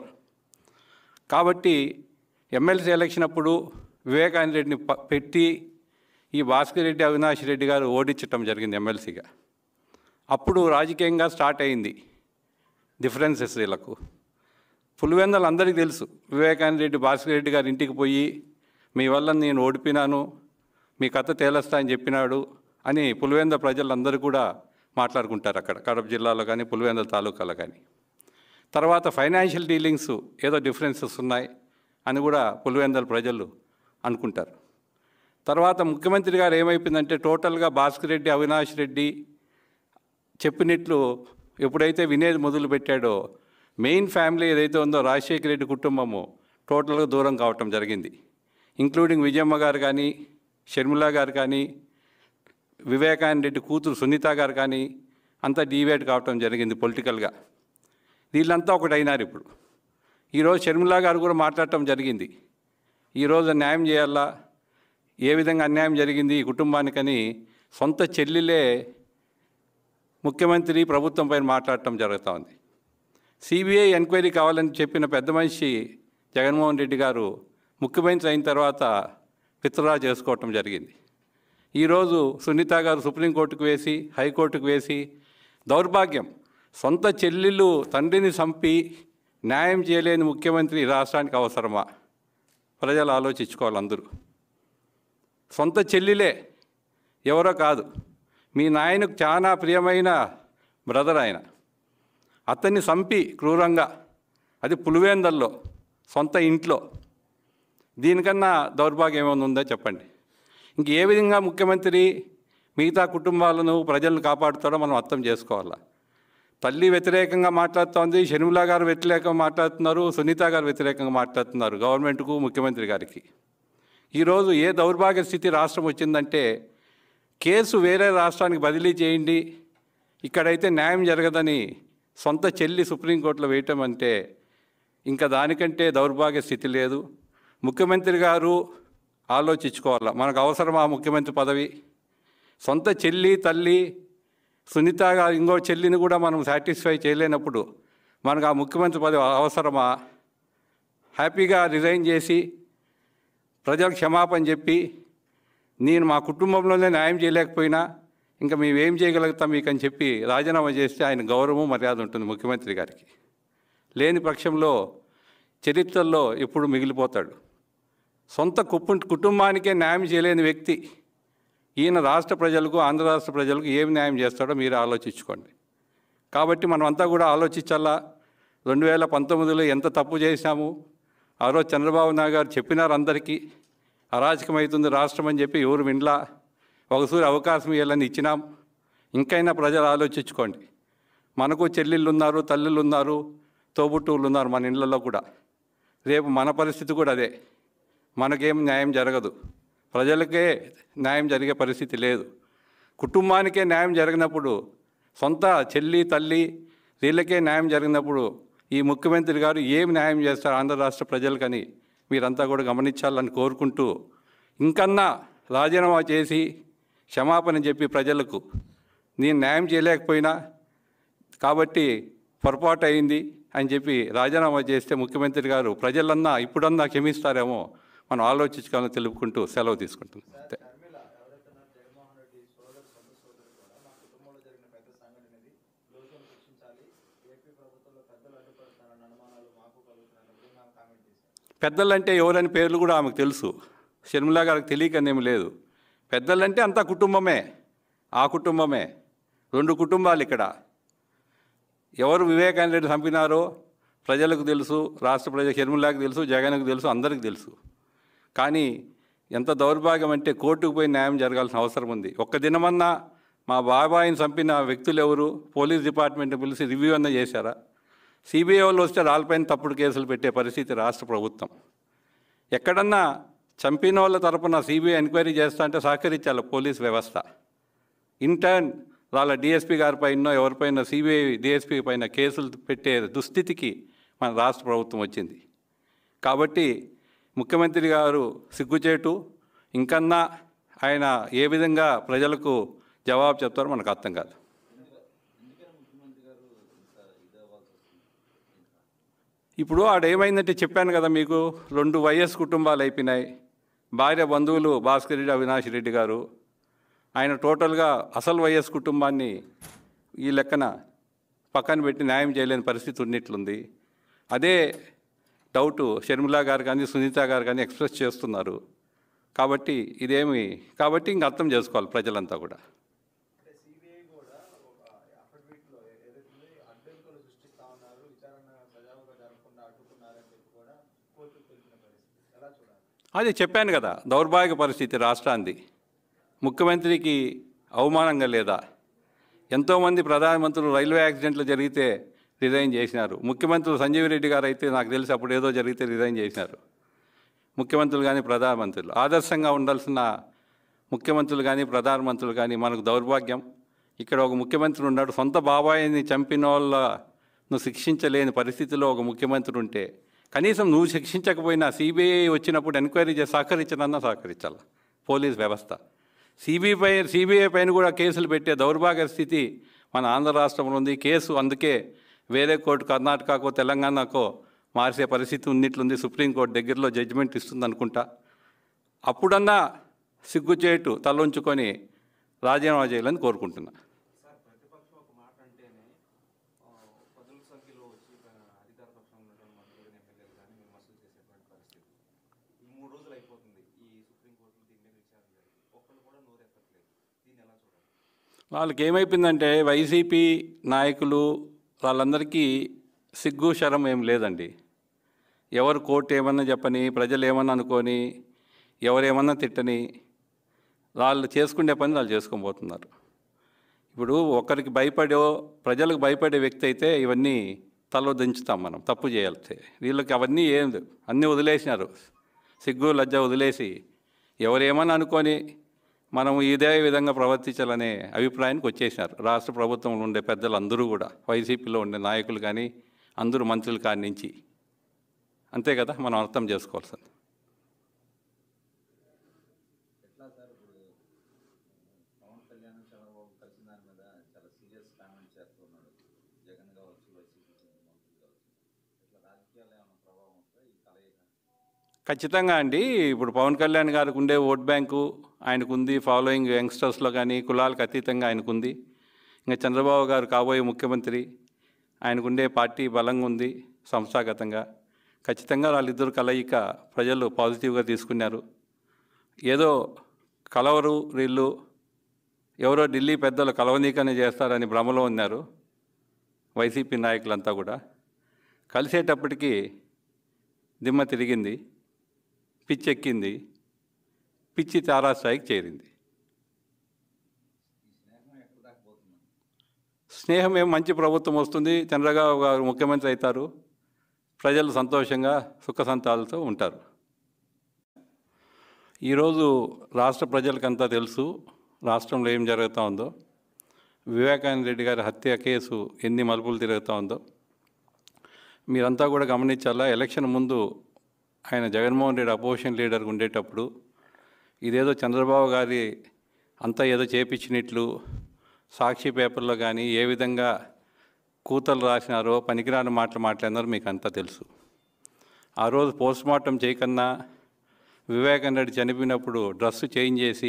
కాబట్టి ఎమ్మెల్సీ ఎలక్షన్ అప్పుడు వివేకానంద రెడ్డిని ప- పెట్టి ఈ భాస్కర్ రెడ్డి అవినాష్ రెడ్డి గారు ఓడించటం జరిగింది ఎమ్మెల్సీగా అప్పుడు రాజకీయంగా స్టార్ట్ అయింది డిఫరెన్సెస్ వీళ్ళకు పులివెందలు అందరికీ తెలుసు వివేకానంద రెడ్డి భాస్కర్ రెడ్డి గారి ఇంటికి పోయి మీ వల్ల నేను ఓడిపోయినాను మీ కథ తేలస్తా అని చెప్పినాడు అని పులివెంద ప్రజలందరూ కూడా మాట్లాడుకుంటారు అక్కడ కడప జిల్లాలో కానీ పులివెంద తాలూకాలో కానీ తర్వాత ఫైనాన్షియల్ డీలింగ్స్ ఏదో డిఫరెన్సెస్ ఉన్నాయి అని కూడా పులివెందల ప్రజలు అనుకుంటారు తర్వాత ముఖ్యమంత్రి గారు ఏమైపోయిందంటే టోటల్గా భాస్కర్ రెడ్డి అవినాష్ రెడ్డి చెప్పినట్లు ఎప్పుడైతే వినేది మొదలు పెట్టాడో మెయిన్ ఫ్యామిలీ ఏదైతే ఉందో రాజశేఖర రెడ్డి కుటుంబము టోటల్గా దూరం కావటం జరిగింది ఇంక్లూడింగ్ విజయమ్మ గారు కానీ షర్మిల గారు కానీ వివేకానంద రెడ్డి కూతురు సునీత గారు కానీ అంతా డీవేట్ కావటం జరిగింది పొలిటికల్గా వీళ్ళంతా ఒకటైనారు ఇప్పుడు ఈరోజు షర్మిల గారు కూడా మాట్లాడటం జరిగింది ఈరోజు న్యాయం చేయాలా ఏ విధంగా అన్యాయం జరిగింది ఈ కుటుంబానికని సొంత చెల్లిలే ముఖ్యమంత్రి ప్రభుత్వం పైన మాట్లాడటం జరుగుతూ ఉంది సిబిఐ ఎంక్వైరీ కావాలని చెప్పిన పెద్ద మనిషి జగన్మోహన్ రెడ్డి గారు ముఖ్యమంత్రి అయిన తర్వాత విత్డ్రా చేసుకోవటం జరిగింది ఈరోజు సునీత గారు సుప్రీంకోర్టుకు వేసి హైకోర్టుకు వేసి దౌర్భాగ్యం సొంత చెల్లెళ్ళు తండ్రిని చంపి న్యాయం చేయలేని ముఖ్యమంత్రి ఈ రాష్ట్రానికి అవసరమా ప్రజలు ఆలోచించుకోవాలి అందరూ సొంత చెల్లిలే ఎవరో కాదు మీ నాయనకు చాలా ప్రియమైన బ్రదర్ ఆయన అతన్ని చంపి క్రూరంగా అది పులివేందల్లో సొంత ఇంట్లో దీనికన్నా దౌర్భాగ్యం ఏమైనా ఉందో చెప్పండి ఇంక ఏ విధంగా ముఖ్యమంత్రి మిగతా కుటుంబాలను ప్రజలను కాపాడుతాడో మనం అర్థం చేసుకోవాలా తల్లి వ్యతిరేకంగా మాట్లాడుతోంది షర్మిల గారు వ్యతిరేకంగా మాట్లాడుతున్నారు సునీత గారు వ్యతిరేకంగా మాట్లాడుతున్నారు గవర్నమెంట్కు ముఖ్యమంత్రి గారికి ఈరోజు ఏ దౌర్భాగ్య స్థితి రాష్ట్రం వచ్చిందంటే కేసు వేరే రాష్ట్రానికి బదిలీ చేయండి ఇక్కడైతే న్యాయం జరగదని సొంత చెల్లి సుప్రీంకోర్టులో వేయటం అంటే ఇంకా దానికంటే దౌర్భాగ్య స్థితి లేదు ముఖ్యమంత్రి గారు ఆలోచించుకోవాలి మనకు అవసరమా ముఖ్యమంత్రి పదవి సొంత చెల్లి తల్లి సునీత గారు ఇంకో చెల్లిని కూడా మనం సాటిస్ఫై చేయలేనప్పుడు మనకు ఆ ముఖ్యమంత్రి పదవి అవసరమా హ్యాపీగా రిజైన్ చేసి ప్రజలకు క్షమాపణ చెప్పి నేను మా కుటుంబంలోనే న్యాయం చేయలేకపోయినా ఇంకా మేము ఏం చేయగలుగుతాం మీకు అని చెప్పి రాజీనామా చేస్తే ఆయన గౌరవం మర్యాద ఉంటుంది ముఖ్యమంత్రి గారికి లేని పక్షంలో చరిత్రలో ఎప్పుడు మిగిలిపోతాడు సొంత కుప్పు కుటుంబానికే న్యాయం చేయలేని వ్యక్తి ఈయన రాష్ట్ర ప్రజలకు ఆంధ్ర రాష్ట్ర ప్రజలకు ఏం న్యాయం చేస్తాడో మీరు ఆలోచించుకోండి కాబట్టి మనం అంతా కూడా ఆలోచించాలా రెండు వేల పంతొమ్మిదిలో ఎంత తప్పు చేశాము ఆ రోజు చంద్రబాబు నాయుడు గారు చెప్పినారు అందరికీ అరాచకమవుతుంది రాష్ట్రం అని చెప్పి ఎవరు వినలా ఒకసారి అవకాశం ఇవ్వాలని ఇచ్చినాం ఇంకైనా ప్రజలు ఆలోచించుకోండి మనకు చెల్లెళ్ళు ఉన్నారు తల్లులు ఉన్నారు తోబుట్టువులు ఉన్నారు మన ఇళ్ళల్లో కూడా రేపు మన పరిస్థితి కూడా అదే మనకేం న్యాయం జరగదు ప్రజలకే న్యాయం జరిగే పరిస్థితి లేదు కుటుంబానికే న్యాయం జరిగినప్పుడు సొంత చెల్లి తల్లి వీళ్ళకే న్యాయం జరిగినప్పుడు ఈ ముఖ్యమంత్రి గారు ఏం న్యాయం చేస్తారు ఆంధ్ర రాష్ట్ర ప్రజలకని మీరంతా కూడా గమనించాలని కోరుకుంటూ ఇంకన్నా రాజీనామా చేసి క్షమాపణ చెప్పి ప్రజలకు నేను న్యాయం చేయలేకపోయినా కాబట్టి పొరపాటు అయింది అని చెప్పి రాజీనామా చేస్తే ముఖ్యమంత్రి గారు ప్రజలన్నా ఇప్పుడన్నా క్షమిస్తారేమో మనం ఆలోచించుకోవాలని తెలుపుకుంటూ సెలవు తీసుకుంటున్నాం అంతే. షర్మిల ఎవరైతే ఉన్నారు జగన్మోహన్ రెడ్డి సోదరు సొంత సోదరు కూడా మా కుటుంబంలో జరిగిన పెద్ద సంఘటన ఇది లోతును శిక్షించాలి ఏపీ ప్రభుత్వంలో పెద్దలు అడ్డుపడుతున్నారన్న అనుమానాలు మాకు కలుగుతున్నాయని ఆమె కామెంట్ చేశారు పెద్దలంటే ఎవరని పేర్లు కూడా ఆమెకు తెలుసు షర్మిలా గారికి తెలియకనేమి లేదు పెద్దలంటే అంతా కుటుంబమే ఆ కుటుంబమే రెండు కుటుంబాలు ఇక్కడ ఎవరు వివేకానంద రెడ్డి చంపినారో ప్రజలకు తెలుసు రాష్ట్ర ప్రజల షర్మిలాకి తెలుసు జగన్కు తెలుసు అందరికీ తెలుసు కానీ ఎంత దౌర్భాగ్యం అంటే కోర్టుకు పోయి న్యాయం జరగాల్సిన అవసరం ఉంది ఒక్క దినమన్నా మా బాబాయిని చంపిన వ్యక్తులు ఎవరు పోలీస్ డిపార్ట్మెంట్ పిలిచి రివ్యూ అన్న చేశారా సిబిఐ వాళ్ళు వస్తే రాళ్ళపైన తప్పుడు కేసులు పెట్టే పరిస్థితి రాష్ట్ర ప్రభుత్వం ఎక్కడన్నా చంపిన వాళ్ళ తరపున సిబిఐ ఎంక్వైరీ చేస్తా అంటే సహకరించాలి పోలీస్ వ్యవస్థ ఇంటర్న్ వాళ్ళ డిఎస్పీ గారి పైన ఎవరిపైన సిబిఐ డిఎస్పీ పైన కేసులు పెట్టే దుస్థితికి మన రాష్ట్ర ప్రభుత్వం వచ్చింది కాబట్టి ముఖ్యమంత్రి గారు సిగ్గుచేటు ఇంకన్నా ఆయన ఏ విధంగా ప్రజలకు జవాబు చెప్తారో మనకు అర్థం కాదు ఎందుకని ముఖ్యమంత్రి గారు ఇంత ఇది అవ్వాల్సి వస్తుంది ఇప్పుడు ఆడ ఏమైందంటే చెప్పాను కదా మీకు రెండు వైఎస్ కుటుంబాలు అయిపోయినాయి భార్య బంధువులు భాస్కర్ రెడ్డి అవినాష్ రెడ్డి గారు ఆయన టోటల్గా అసలు వైఎస్ కుటుంబాన్ని ఈ లెక్కన పక్కన పెట్టి న్యాయం చేయలేని పరిస్థితి ఉన్నట్లుంది అదే డౌట్ షర్మిలా గారు కానీ సునీత గారు కానీ ఎక్స్ప్రెస్ చేస్తున్నారు కాబట్టి ఇదేమి కాబట్టి ఇంక అర్థం చేసుకోవాలి ప్రజలంతా కూడా అంటే సిబిఐ కూడా ఒక అఫిడవిట్లో ఏదైతే అడ్డంకులు సృష్టిస్తా ఉన్నారు విచారణ సజావుగా జరగకుండా అడ్డుకున్నారని చెప్పి కూడా కోర్టుకు తెలిపిన పరిస్థితి ఎలా చూడాలి అదే చెప్పాను కదా దౌర్భాగ్య పరిస్థితి రాష్ట్రాన్ని ముఖ్యమంత్రికి అవమానంగా లేదా ఎంతోమంది ప్రధానమంత్రులు రైల్వే యాక్సిడెంట్లు జరిగితే రిజైన్ చేసినారు ముఖ్యమంత్రులు సంజీవ్ రెడ్డి గారు అయితే నాకు తెలిసి అప్పుడు ఏదో జరిగితే రిజైన్ చేసినారు ముఖ్యమంత్రులు కానీ ప్రధానమంత్రులు ఆదర్శంగా ఉండాల్సిన ముఖ్యమంత్రులు కానీ ప్రధానమంత్రులు కానీ మనకు దౌర్భాగ్యం ఇక్కడ ఒక ముఖ్యమంత్రి ఉన్నాడు సొంత బాబాయిని చంపిన వాళ్ళను శిక్షించలేని పరిస్థితిలో ఒక ముఖ్యమంత్రి ఉంటే కనీసం నువ్వు శిక్షించకపోయినా సిబిఐ వచ్చినప్పుడు ఎంక్వైరీ చేసి సహకరించనన్నా సహకరించాలి పోలీస్ వ్యవస్థ సిబిఐ పై సిబిఐ పైన కూడా కేసులు పెట్టే దౌర్భాగ్య స్థితి మన ఆంధ్ర రాష్ట్రంలో ఉంది కేసు అందుకే వేరే కోర్టు కర్ణాటకకో తెలంగాణకో మార్చే పరిస్థితి ఉన్నట్లుంది సుప్రీంకోర్టు దగ్గరలో జడ్జిమెంట్ ఇస్తుంది అనుకుంటా అప్పుడన్నా సిగ్గుచేటు తలొంచుకొని రాజీనామా చేయాలని కోరుకుంటున్నా సార్ ప్రతిపక్షం ఒక మాట అంటేనే ఆ, పదుల సంఖ్యలో వచ్చి ఆ, అధికార పక్షంలో ఉన్నటువంటి మంత్రులు ఎమ్మెల్యేలు కానీ విమర్శలు చేసేటువంటి పరిస్థితి ఈ మూడు రోజులు అయిపోతుంది ఈ సుప్రీంకోర్టులో దీని మీద విచారణ జరిగి ఒక్కళ్ళు కూడా నోరెత్తట్లేదు దీన్ని ఎలా చూడాలి వాళ్ళకి ఏమైపోయిందంటే వైసీపీ నాయకులు వాళ్ళందరికీ సిగ్గు శరం ఏం లేదండి ఎవరు కోర్టు ఏమన్నా చెప్పని ప్రజలు ఏమన్నా అనుకొని ఎవరేమన్నా తిట్టని వాళ్ళు చేసుకునే పని వాళ్ళు చేసుకొని పోతున్నారు ఇప్పుడు ఒకరికి భయపడో ప్రజలకు భయపడే వ్యక్తి అయితే ఇవన్నీ తల దించుతాం మనం తప్పు చేయాలి వీళ్ళకి అవన్నీ ఏం లేవు. అన్నీ వదిలేసినారు సిగ్గు లజ్జ వదిలేసి ఎవరేమని అనుకొని మనం ఇదే విధంగా ప్రవర్తించాలనే అభిప్రాయానికి వచ్చేసినారు రాష్ట్ర ప్రభుత్వంలో ఉండే పెద్దలు అందరూ కూడా వైసీపీలో ఉండే నాయకులు కానీ అందరూ మంత్రులు కాడి నుంచి అంతే కదా మనం అర్థం చేసుకోవాల్సింది ఎట్లా సార్ ఇప్పుడు పవన్ కళ్యాణ్ చంద్రబాబు కలిసిన దాని మీద చాలా సీరియస్ కామెంట్ చేస్తున్నాడు జగన్ కావచ్చు వైసీపీ మంత్రులు కావచ్చు ఇట్లా రాజకీయాలు ఏమైనా ప్రభావం ఉంటుందా ఈ కలయిక ఖచ్చితంగా అండి ఇప్పుడు పవన్ కళ్యాణ్ గారికి ఉండే ఓట్ బ్యాంకు ఆయనకుంది ఫాలోయింగ్ యంగ్స్టర్స్లో కానీ కులాలకు అతీతంగా ఆయనకుంది ఇంకా చంద్రబాబు గారు కాబోయే ముఖ్యమంత్రి ఆయనకుండే పార్టీ బలంగా ఉంది సంస్థాగతంగా ఖచ్చితంగా వాళ్ళిద్దరు కలయిక ప్రజలు పాజిటివ్గా తీసుకున్నారు ఏదో కలవరు వీళ్ళు ఎవరో ఢిల్లీ పెద్దలు కలవనీకనే చేస్తారని భ్రమలో ఉన్నారు వైసీపీ నాయకులంతా కూడా కలిసేటప్పటికి దిమ్మ తిరిగింది పిచ్చెక్కింది పిచ్చి తారాస్థాయికి చేరింది ఈ స్నేహం ఎక్కడ దాకా పోతుంది స్నేహం ఏం మంచి ప్రభుత్వం వస్తుంది చంద్రబాబు గారు ముఖ్యమంత్రి అవుతారు ప్రజలు సంతోషంగా సుఖ సంతాలతో ఉంటారు ఈరోజు రాష్ట్ర ప్రజలకంతా తెలుసు రాష్ట్రంలో ఏం జరుగుతూ ఉందో వివేకానంద రెడ్డి గారి హత్య కేసు ఎన్ని మలుపులు తిరుగుతూ ఉందో మీరంతా కూడా గమనించాలా ఎలక్షన్ ముందు ఆయన జగన్మోహన్ రెడ్డి అపోజిషన్ లీడర్గా ఉండేటప్పుడు ఇదేదో చంద్రబాబు గారి అంతా ఏదో చేపించినట్లు సాక్షి పేపర్లో కానీ ఏ విధంగా కూతలు రాసినారో పనికిరాని మాటలు మాట్లాడినారో మీకు అంతా తెలుసు ఆ రోజు పోస్ట్ మార్టం చేయకన్నా వివేకానంద రెడ్డి చనిపోయినప్పుడు డ్రెస్ చేంజ్ చేసి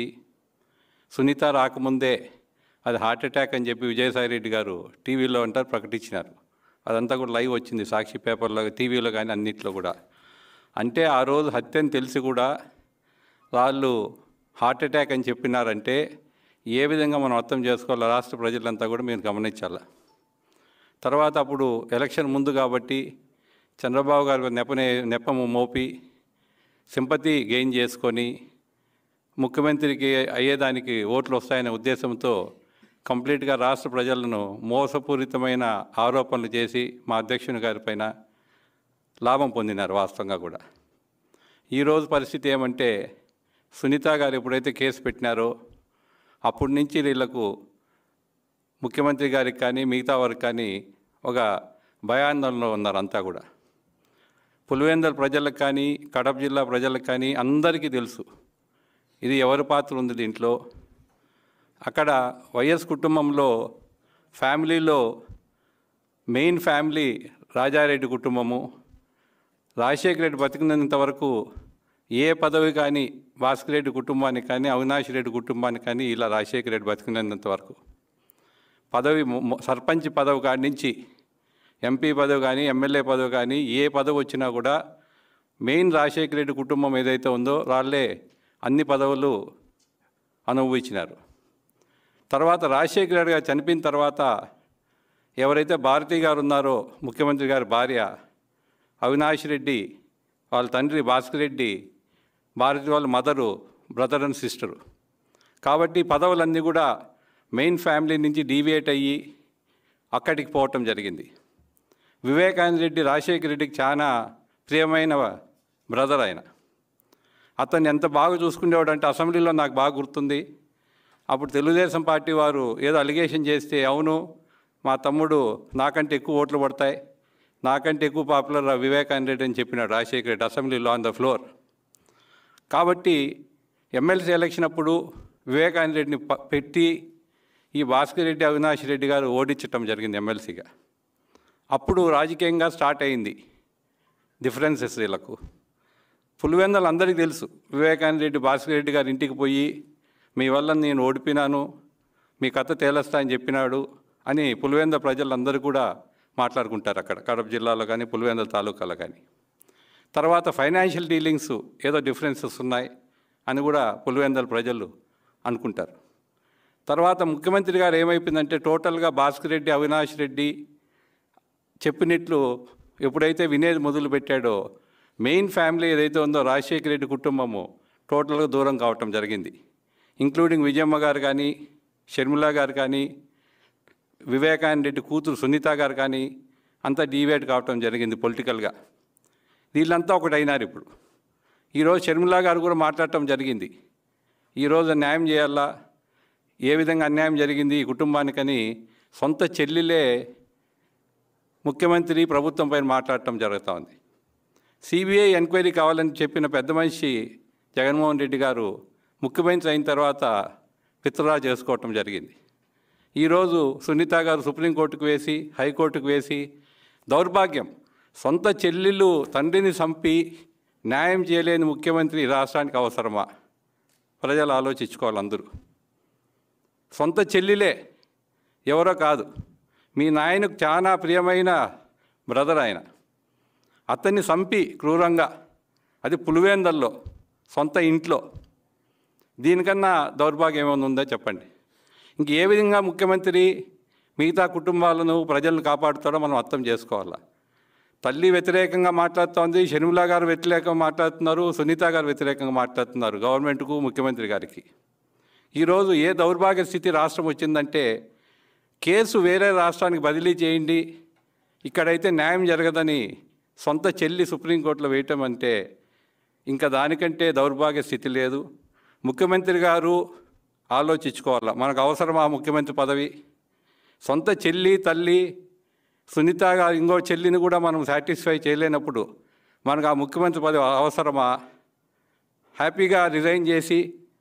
సునీత రాకముందే అది హార్ట్ అటాక్ అని చెప్పి విజయసాయి రెడ్డి గారు టీవీలో అంటారు ప్రకటించినారు అదంతా కూడా లైవ్ వచ్చింది సాక్షి పేపర్లో టీవీలో కానీ అన్నిట్లో కూడా అంటే ఆ రోజు హత్య అని తెలిసి కూడా వాళ్ళు హార్ట్ అటాక్ అని చెప్పినారంటే ఏ విధంగా మనం అర్థం చేసుకోవాలో రాష్ట్ర ప్రజలంతా కూడా మీరు గమనించాలి తర్వాత అప్పుడు ఎలక్షన్ ముందు కాబట్టి చంద్రబాబు గారు నెపనే నెపము మోపి సింపతి గెయిన్ చేసుకొని ముఖ్యమంత్రికి అయ్యేదానికి ఓట్లు వస్తాయనే ఉద్దేశంతో కంప్లీట్గా రాష్ట్ర ప్రజలను మోసపూరితమైన ఆరోపణలు చేసి మా అధ్యక్షుని గారిపైన లాభం పొందినారు వాస్తవంగా కూడా ఈరోజు పరిస్థితి ఏమంటే సునీత గారు ఎప్పుడైతే కేసు పెట్టినారో అప్పటి నుంచి వీళ్ళకు ముఖ్యమంత్రి గారికి కానీ మిగతా వారికి కానీ ఒక భయాందోళనలో ఉన్నారు అంతా కూడా పులివెందల ప్రజలకు కానీ కడప జిల్లా ప్రజలకు కానీ అందరికీ తెలుసు ఇది ఎవరి పాత్ర ఉంది దీంట్లో అక్కడ వైఎస్ కుటుంబంలో ఫ్యామిలీలో మెయిన్ ఫ్యామిలీ రాజారెడ్డి కుటుంబము రాజశేఖర రెడ్డి బతికినంత వరకు ఏ పదవి కానీ భాస్కర్ రెడ్డి కుటుంబానికి కానీ అవినాష్ రెడ్డి కుటుంబానికి కానీ ఇలా రాజశేఖర రెడ్డి బతికినంత వరకు పదవి మొ- మొ- సర్పంచ్ పదవి కాడి నుంచి ఎంపీ పదవి కానీ ఎమ్మెల్యే పదవి కానీ ఏ పదవి వచ్చినా కూడా మెయిన్ రాజశేఖర రెడ్డి కుటుంబం ఏదైతే ఉందో వాళ్ళే అన్ని పదవులు అనుభవించినారు తర్వాత రాజశేఖర రెడ్డి గారు చనిపోయిన తర్వాత ఎవరైతే భారతి గారు ఉన్నారో ముఖ్యమంత్రి గారి భార్య అవినాష్ రెడ్డి వాళ్ళ తండ్రి భాస్కర్ రెడ్డి భారతి వాళ్ళ మదరు బ్రదర్ అండ్ సిస్టరు కాబట్టి పదవులన్నీ కూడా మెయిన్ ఫ్యామిలీ నుంచి డీవియేట్ అయ్యి అక్కడికి పోవటం జరిగింది వివేకానంద రెడ్డి రాజశేఖర రెడ్డికి చాలా ప్రియమైన బ్రదర్ ఆయన అతన్ని ఎంత బాగా చూసుకునేవాడు అంటే అసెంబ్లీలో నాకు బాగా గుర్తుంది అప్పుడు తెలుగుదేశం పార్టీ వారు ఏదో అలిగేషన్ చేస్తే అవును మా తమ్ముడు నాకంటే ఎక్కువ ఓట్లు పడతాయి నాకంటే ఎక్కువ పాపులర్ వివేకానంద రెడ్డి అని చెప్పినాడు రాజశేఖర రెడ్డి అసెంబ్లీలో ఆన్ ద ఫ్లోర్ కాబట్టి ఎమ్మెల్సీ ఎలక్షన్ అప్పుడు వివేకానంద రెడ్డిని ప- పెట్టి ఈ భాస్కర్ రెడ్డి అవినాష్ రెడ్డి గారు ఓడించటం జరిగింది ఎమ్మెల్సీగా అప్పుడు రాజకీయంగా స్టార్ట్ అయింది డిఫరెన్సెస్ వీళ్ళకు పులివెందలు అందరికీ తెలుసు వివేకానంద రెడ్డి భాస్కర్ రెడ్డి గారి ఇంటికి పోయి మీ వల్ల నేను ఓడిపోయినాను మీ కథ తేలస్తా అని చెప్పినాడు అని పులివెంద ప్రజలందరూ కూడా మాట్లాడుకుంటారు అక్కడ కడప జిల్లాలో కానీ పులివెందల తాలూకాలో కానీ తర్వాత ఫైనాన్షియల్ డీలింగ్స్ ఏదో డిఫరెన్సెస్ ఉన్నాయి అని కూడా పులివెందల ప్రజలు అనుకుంటారు తర్వాత ముఖ్యమంత్రి గారు ఏమైపోయిందంటే టోటల్గా భాస్కర్ రెడ్డి అవినాష్ రెడ్డి చెప్పినట్లు ఎప్పుడైతే వినేది మొదలు పెట్టాడో మెయిన్ ఫ్యామిలీ ఏదైతే ఉందో రాజశేఖర రెడ్డి కుటుంబము టోటల్గా దూరం కావటం జరిగింది ఇంక్లూడింగ్ విజయమ్మ గారు కానీ షర్మిల గారు కానీ వివేకానంద రెడ్డి కూతురు సునీత గారు కానీ అంతా డీవేట్ కావటం జరిగింది పొలిటికల్గా వీళ్ళంతా ఒకటి అయినారు ఇప్పుడు ఈరోజు షర్మిల గారు కూడా మాట్లాడటం జరిగింది ఈరోజు న్యాయం చేయాలా ఏ విధంగా అన్యాయం జరిగింది ఈ కుటుంబానికని సొంత చెల్లిలే ముఖ్యమంత్రి ప్రభుత్వం పైన మాట్లాడటం జరుగుతూ ఉంది సిబిఐ ఎంక్వైరీ కావాలని చెప్పిన పెద్ద మనిషి జగన్మోహన్ రెడ్డి గారు ముఖ్యమంత్రి అయిన తర్వాత విత్డ్రా చేసుకోవటం జరిగింది ఈరోజు సునీత గారు సుప్రీంకోర్టుకు వేసి హైకోర్టుకు వేసి దౌర్భాగ్యం సొంత చెల్లెళ్ళు తండ్రిని చంపి న్యాయం చేయలేని ముఖ్యమంత్రి ఈ రాష్ట్రానికి అవసరమా ప్రజలు ఆలోచించుకోవాలి అందరూ సొంత చెల్లిలే ఎవరో కాదు మీ నాయనకు చాలా ప్రియమైన బ్రదర్ ఆయన అతన్ని చంపి క్రూరంగా అది పులివేందల్లో సొంత ఇంట్లో దీనికన్నా దౌర్భాగ్యం ఏమైనా ఉందో చెప్పండి ఇంక ఏ విధంగా ముఖ్యమంత్రి మిగతా కుటుంబాలను ప్రజలను కాపాడుతాడో మనం అర్థం చేసుకోవాలా తల్లి వ్యతిరేకంగా మాట్లాడుతోంది షర్మిలా గారు వ్యతిరేకంగా మాట్లాడుతున్నారు సునీత గారు వ్యతిరేకంగా మాట్లాడుతున్నారు గవర్నమెంట్కు ముఖ్యమంత్రి గారికి ఈరోజు ఏ దౌర్భాగ్య స్థితి రాష్ట్రం వచ్చిందంటే కేసు వేరే రాష్ట్రానికి బదిలీ చేయండి ఇక్కడైతే న్యాయం జరగదని సొంత చెల్లి సుప్రీంకోర్టులో వేయటం అంటే ఇంకా దానికంటే దౌర్భాగ్య స్థితి లేదు ముఖ్యమంత్రి గారు ఆలోచించుకోవాలా మనకు అవసరమా ముఖ్యమంత్రి పదవి సొంత చెల్లి తల్లి సునీత గారు ఇంకో చెల్లిని కూడా మనం సాటిస్ఫై చేయలేనప్పుడు మనకు ఆ ముఖ్యమంత్రి పదవి అవసరమా హ్యాపీగా రిజైన్ చేసి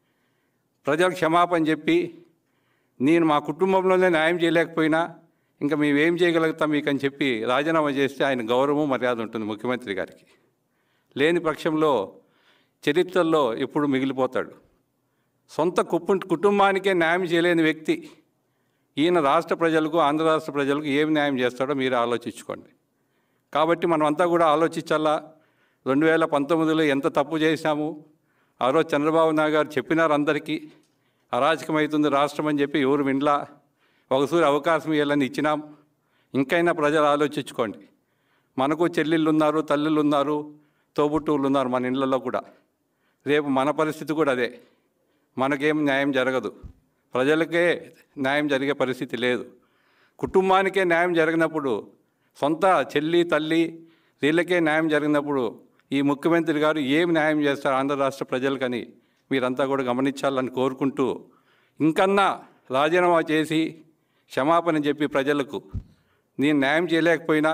ప్రజలకు క్షమాపణ చెప్పి నేను మా కుటుంబంలోనే న్యాయం చేయలేకపోయినా ఇంకా మేము ఏం చేయగలుగుతాం మీకు అని చెప్పి రాజీనామా చేస్తే ఆయన గౌరవం మర్యాద ఉంటుంది ముఖ్యమంత్రి గారికి లేని పక్షంలో చరిత్రలో ఎప్పుడు మిగిలిపోతాడు సొంత కుప్పు కుటుంబానికే న్యాయం చేయలేని వ్యక్తి ఈయన రాష్ట్ర ప్రజలకు ఆంధ్ర రాష్ట్ర ప్రజలకు ఏం న్యాయం చేస్తాడో మీరు ఆలోచించుకోండి కాబట్టి మనం అంతా కూడా ఆలోచించాలా రెండు వేల పంతొమ్మిదిలో ఎంత తప్పు చేశాము ఆ రోజు చంద్రబాబు నాయుడు గారు చెప్పినారు అందరికీ అరాచకమవుతుంది రాష్ట్రం అని చెప్పి ఎవరు వినలా ఒకసారి అవకాశం ఇవ్వాలని ఇచ్చినాం ఇంకైనా ప్రజలు ఆలోచించుకోండి మనకు చెల్లెళ్ళు ఉన్నారు తల్లులు ఉన్నారు తోబుట్టువులు ఉన్నారు మన ఇళ్ళల్లో కూడా రేపు మన పరిస్థితి కూడా అదే మనకేం న్యాయం జరగదు ప్రజలకే న్యాయం జరిగే పరిస్థితి లేదు కుటుంబానికే న్యాయం జరిగినప్పుడు సొంత చెల్లి తల్లి వీళ్ళకే న్యాయం జరిగినప్పుడు ఈ ముఖ్యమంత్రి గారు ఏం న్యాయం చేస్తారు ఆంధ్ర రాష్ట్ర ప్రజలకని మీరంతా కూడా గమనించాలని కోరుకుంటూ ఇంకన్నా రాజీనామా చేసి క్షమాపణ చెప్పి ప్రజలకు నేను న్యాయం చేయలేకపోయినా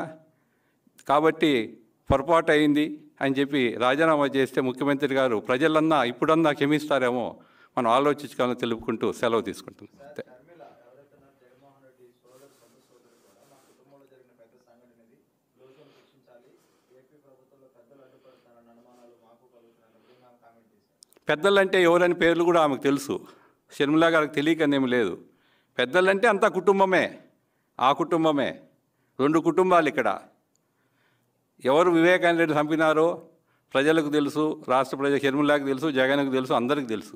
కాబట్టి పొరపాటు అయింది అని చెప్పి రాజీనామా చేస్తే ముఖ్యమంత్రి గారు ప్రజలన్నా ఇప్పుడన్నా క్షమిస్తారేమో మనం ఆలోచించుకోవాలని తెలుపుకుంటూ సెలవు తీసుకుంటున్నాం అంతే. షర్మిల ఎవరైతే ఉన్నారో జగన్మోహన్ రెడ్డి సోదరు సొంత సోదరు కూడా మా కుటుంబంలో జరిగిన పెద్ద సంఘటన ఇది దోషులను శిక్షించాలి ఏపీ ప్రభుత్వంలో పెద్దలు అడ్డుపడుతున్నారన్న అనుమానాలు మాకు కలుగుతున్నాయని ఆమె కామెంట్ చేశారు పెద్దలంటే ఎవరని పేర్లు కూడా ఆమెకు తెలుసు షర్మిలా గారికి తెలియకనేమి లేదు పెద్దలంటే అంతా కుటుంబమే ఆ కుటుంబమే రెండు కుటుంబాలు ఇక్కడ ఎవరు వివేకానంద రెడ్డి చంపినారో ప్రజలకు తెలుసు రాష్ట్ర ప్రజల షర్మిలాకి తెలుసు జగన్కు తెలుసు అందరికీ తెలుసు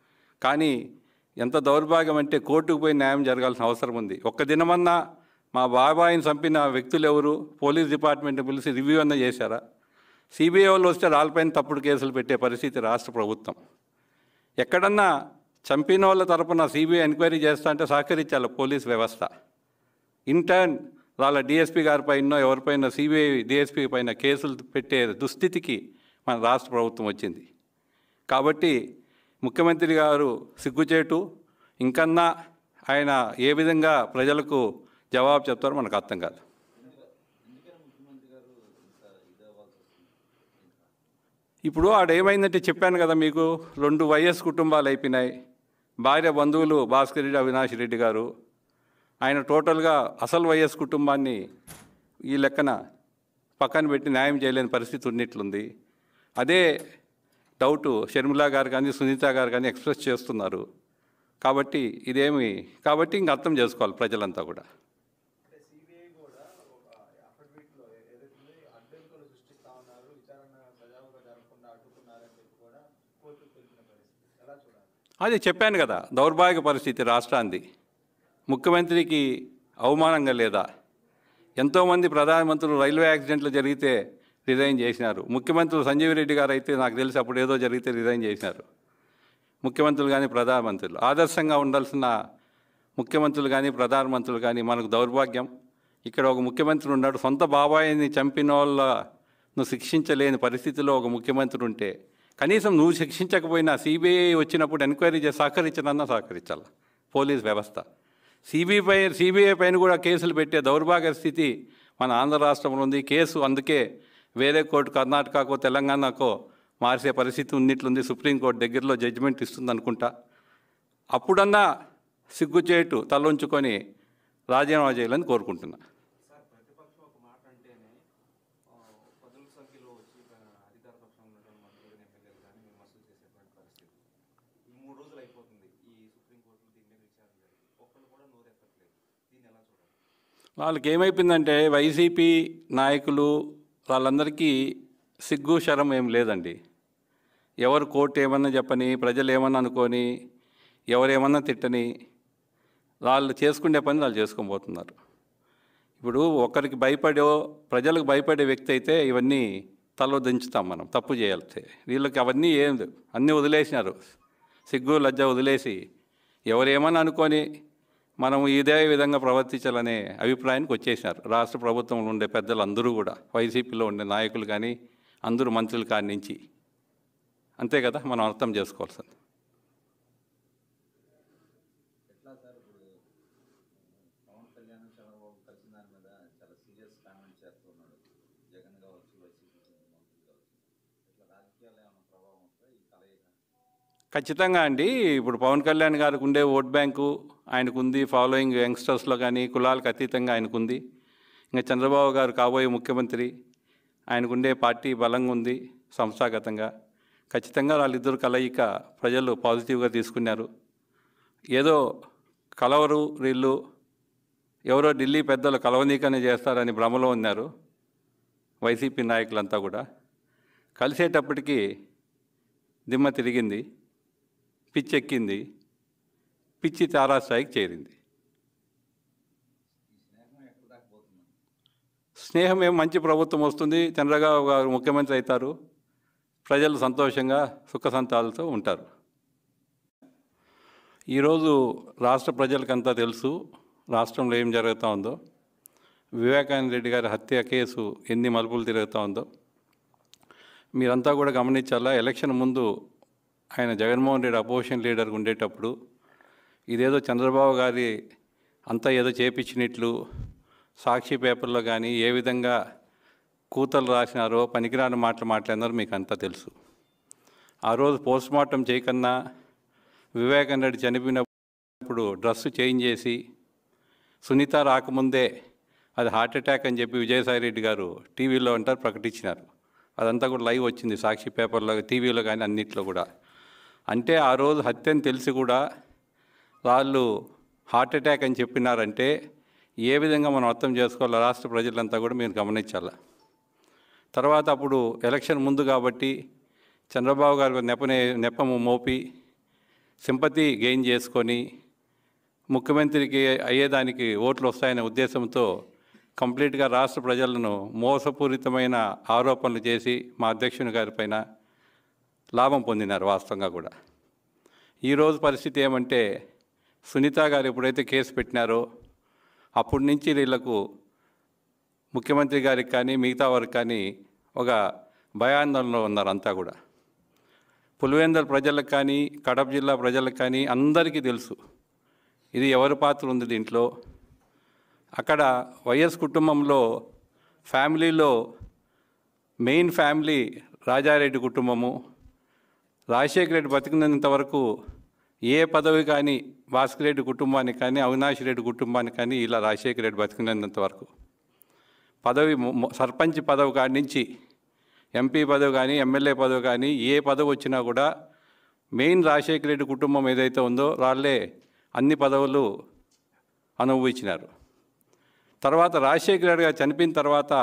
కానీ ఎంత దౌర్భాగ్యం అంటే కోర్టుకు పోయి న్యాయం జరగాల్సిన అవసరం ఉంది ఒక్క దినమన్నా మా బాబాయిని చంపిన వ్యక్తులు ఎవరు పోలీస్ డిపార్ట్మెంట్ పిలిచి రివ్యూ అన్న చేశారా సిబిఐ వాళ్ళు వస్తే రాళ్ళపైన తప్పుడు కేసులు పెట్టే పరిస్థితి రాష్ట్ర ప్రభుత్వం ఎక్కడన్నా చంపిన వాళ్ళ తరపున సిబిఐ ఎంక్వైరీ చేస్తా అంటే సహకరించాలి పోలీస్ వ్యవస్థ ఇంటర్న్ వాళ్ళ డిఎస్పీ గారి పైన ఎవరిపైన సిబిఐ డిఎస్పీ పైన కేసులు పెట్టే దుస్థితికి మన రాష్ట్ర ప్రభుత్వం వచ్చింది కాబట్టి ముఖ్యమంత్రి గారు సిగ్గుచేటు ఇంకన్నా ఆయన ఏ విధంగా ప్రజలకు జవాబు చెప్తారో మనకు అర్థం కాదు ఎందుకని ముఖ్యమంత్రి గారు ఇంత ఇది అవ్వాల్సి వస్తుంది ఇప్పుడు ఆడ ఏమైందంటే చెప్పాను కదా మీకు రెండు వైఎస్ కుటుంబాలు అయిపోయినాయి భార్య బంధువులు భాస్కర్ రెడ్డి అవినాష్ రెడ్డి గారు ఆయన టోటల్గా అసలు వైఎస్ కుటుంబాన్ని ఈ లెక్కన పక్కన పెట్టి న్యాయం చేయలేని పరిస్థితి ఉన్నట్లుంది అదే డౌట్ షర్మిలా గారు కానీ సునీత గారు కానీ ఎక్స్ప్రెస్ చేస్తున్నారు కాబట్టి ఇదేమి కాబట్టి ఇంక అర్థం చేసుకోవాలి ప్రజలంతా కూడా అంటే సిబిఐ కూడా ఒక అఫిడవిట్లో ఏదైతే అడ్డంకులు సృష్టిస్తా ఉన్నారు విచారణ సజావుగా జరగకుండా అడ్డుకున్నారని చెప్పి కూడా కోర్టుకు తెలిపిన పరిస్థితి ఎలా చూడాలి అదే చెప్పాను కదా దౌర్భాగ్య పరిస్థితి రాష్ట్రాన్ని ముఖ్యమంత్రికి అవమానంగా లేదా ఎంతోమంది ప్రధానమంత్రులు రైల్వే యాక్సిడెంట్లు జరిగితే రిజైన్ చేసినారు ముఖ్యమంత్రులు సంజీవ్ రెడ్డి గారు అయితే నాకు తెలిసి అప్పుడు ఏదో జరిగితే రిజైన్ చేసినారు ముఖ్యమంత్రులు కానీ ప్రధానమంత్రులు ఆదర్శంగా ఉండాల్సిన ముఖ్యమంత్రులు కానీ ప్రధానమంత్రులు కానీ మనకు దౌర్భాగ్యం ఇక్కడ ఒక ముఖ్యమంత్రి ఉన్నాడు సొంత బాబాయిని చంపిన వాళ్ళను శిక్షించలేని పరిస్థితిలో ఒక ముఖ్యమంత్రి ఉంటే కనీసం నువ్వు శిక్షించకపోయినా సిబిఐ వచ్చినప్పుడు ఎంక్వైరీ చేసి సహకరించనన్నా సహకరించాలి పోలీస్ వ్యవస్థ సిబిఐ పై సిబిఐ పైన కూడా కేసులు పెట్టే దౌర్భాగ్య స్థితి మన ఆంధ్ర రాష్ట్రంలో ఉంది కేసు అందుకే వేరే కోర్టు కర్ణాటకకో తెలంగాణకో మార్చే పరిస్థితి ఉన్నట్లుంది సుప్రీంకోర్టు దగ్గరలో జడ్జిమెంట్ ఇస్తుంది అనుకుంటా అప్పుడన్నా సిగ్గుచేటు తలొంచుకొని రాజీనామా చేయాలని కోరుకుంటున్నా సార్ ప్రతిపక్షం ఒక మాట అంటేనే ఆ, పదుల సంఖ్యలో వచ్చి ఆ, అధికార పక్షంలో ఉన్నటువంటి మంత్రులు ఎమ్మెల్యేలు కానీ విమర్శలు చేసేటువంటి పరిస్థితి ఈ మూడు రోజులు అయిపోతుంది ఈ సుప్రీంకోర్టులో దీని మీద విచారణ జరిగి ఒక్కళ్ళు కూడా నోరెత్తట్లేదు దీన్ని ఎలా చూడాలి వాళ్ళకి ఏమైపోయిందంటే వైసీపీ నాయకులు వాళ్ళందరికీ సిగ్గు శరం ఏం లేదండి ఎవరు కోర్టు ఏమన్నా చెప్పని ప్రజలు ఏమన్నా అనుకొని ఎవరేమన్నా తిట్టని వాళ్ళు చేసుకునే పని వాళ్ళు చేసుకొని పోతున్నారు ఇప్పుడు ఒకరికి భయపడో ప్రజలకు భయపడే వ్యక్తి అయితే ఇవన్నీ తల దించుతాం మనం తప్పు చేయాలి వీళ్ళకి అవన్నీ ఏం లేవు. అన్నీ వదిలేసినారు సిగ్గు లజ్జ వదిలేసి ఎవరేమని అనుకొని మనం ఇదే విధంగా ప్రవర్తించాలనే అభిప్రాయానికి వచ్చేసినారు రాష్ట్ర ప్రభుత్వంలో ఉండే పెద్దలు అందరూ కూడా వైసీపీలో ఉండే నాయకులు కానీ అందరూ మంత్రులు కాడి నుంచి అంతే కదా మనం అర్థం చేసుకోవాల్సింది ఎట్లా సార్ ఇప్పుడు పవన్ కళ్యాణ్ చంద్రబాబు కలిసిన దాని మీద చాలా సీరియస్ కామెంట్ చేస్తున్నాడు జగన్ కావచ్చు వైసీపీ మంత్రులు కావచ్చు ఇట్లా రాజకీయాలు ఏమైనా ప్రభావం ఉంటుందా ఈ కలయిక ఖచ్చితంగా అండి ఇప్పుడు పవన్ కళ్యాణ్ గారికి ఉండే ఓట్ బ్యాంకు ఆయనకుంది ఫాలోయింగ్ యంగ్స్టర్స్లో కానీ కులాలకు అతీతంగా ఆయనకుంది ఇంకా చంద్రబాబు గారు కాబోయే ముఖ్యమంత్రి ఆయనకుండే పార్టీ బలంగా ఉంది సంస్థాగతంగా ఖచ్చితంగా వాళ్ళిద్దరు కలయిక ప్రజలు పాజిటివ్గా తీసుకున్నారు ఏదో కలవరు వీళ్ళు ఎవరో ఢిల్లీ పెద్దలు కలవనీకనే చేస్తారని భ్రమలో ఉన్నారు వైసీపీ నాయకులంతా కూడా కలిసేటప్పటికి దిమ్మ తిరిగింది పిచ్చెక్కింది పిచ్చి తారాస్థాయికి చేరింది ఈ స్నేహం ఎక్కడ దాకా పోతుంది స్నేహం ఏం మంచి ప్రభుత్వం వస్తుంది చంద్రబాబు గారు ముఖ్యమంత్రి అవుతారు ప్రజలు సంతోషంగా సుఖ సంతాలతో ఉంటారు ఈరోజు రాష్ట్ర ప్రజలకంతా తెలుసు రాష్ట్రంలో ఏం జరుగుతూ ఉందో వివేకానంద రెడ్డి గారి హత్య కేసు ఎన్ని మలుపులు తిరుగుతూ ఉందో మీరంతా కూడా గమనించాలా ఎలక్షన్ ముందు ఆయన జగన్మోహన్ రెడ్డి అపోజిషన్ లీడర్గా ఉండేటప్పుడు ఇదేదో చంద్రబాబు గారి అంతా ఏదో చేపించినట్లు సాక్షి పేపర్లో కానీ ఏ విధంగా కూతలు రాసినారో పనికిరాని మాటలు మాట్లాడినారో మీకు అంతా తెలుసు ఆ రోజు పోస్ట్ మార్టం చేయకన్నా వివేకానంద రెడ్డి చనిపోయినప్పుడు డ్రెస్ చేంజ్ చేసి సునీత రాకముందే అది హార్ట్ అటాక్ అని చెప్పి విజయసాయి రెడ్డి గారు టీవీలో అంటారు ప్రకటించినారు అదంతా కూడా లైవ్ వచ్చింది సాక్షి పేపర్లో టీవీలో కానీ అన్నిట్లో కూడా అంటే ఆ రోజు హత్య అని తెలిసి కూడా వాళ్ళు హార్ట్ అటాక్ అని చెప్పినారంటే ఏ విధంగా మనం అర్థం చేసుకోవాలో రాష్ట్ర ప్రజలంతా కూడా మీరు గమనించాలి తర్వాత అప్పుడు ఎలక్షన్ ముందు కాబట్టి చంద్రబాబు గారు నెపనే నెపము మోపి సింపతి గెయిన్ చేసుకొని ముఖ్యమంత్రికి అయ్యేదానికి ఓట్లు వస్తాయనే ఉద్దేశంతో కంప్లీట్గా రాష్ట్ర ప్రజలను మోసపూరితమైన ఆరోపణలు చేసి మా అధ్యక్షుని గారిపైన లాభం పొందినారు వాస్తవంగా కూడా ఈరోజు పరిస్థితి ఏమంటే సునీత గారు ఎప్పుడైతే కేసు పెట్టినారో అప్పటి నుంచి వీళ్ళకు ముఖ్యమంత్రి గారికి కానీ మిగతా వారికి కానీ ఒక భయాందోళనలో ఉన్నారు అంతా కూడా పులివెందల ప్రజలకు కానీ కడప జిల్లా ప్రజలకు కానీ అందరికీ తెలుసు ఇది ఎవరి పాత్ర ఉంది దీంట్లో అక్కడ వైఎస్ కుటుంబంలో ఫ్యామిలీలో మెయిన్ ఫ్యామిలీ రాజారెడ్డి కుటుంబము రాజశేఖర రెడ్డి బతికినంత వరకు ఏ పదవి కానీ భాస్కర్ రెడ్డి కుటుంబానికి కానీ అవినాష్ రెడ్డి కుటుంబానికి కానీ ఇలా రాజశేఖర రెడ్డి బతికినంత వరకు పదవి మొ- మొ- సర్పంచ్ పదవి కాడి నుంచి ఎంపీ పదవి కానీ ఎమ్మెల్యే పదవి కానీ ఏ పదవి వచ్చినా కూడా మెయిన్ రాజశేఖర రెడ్డి కుటుంబం ఏదైతే ఉందో వాళ్ళే అన్ని పదవులు అనుభవించినారు తర్వాత రాజశేఖర రెడ్డి గారు చనిపోయిన తర్వాత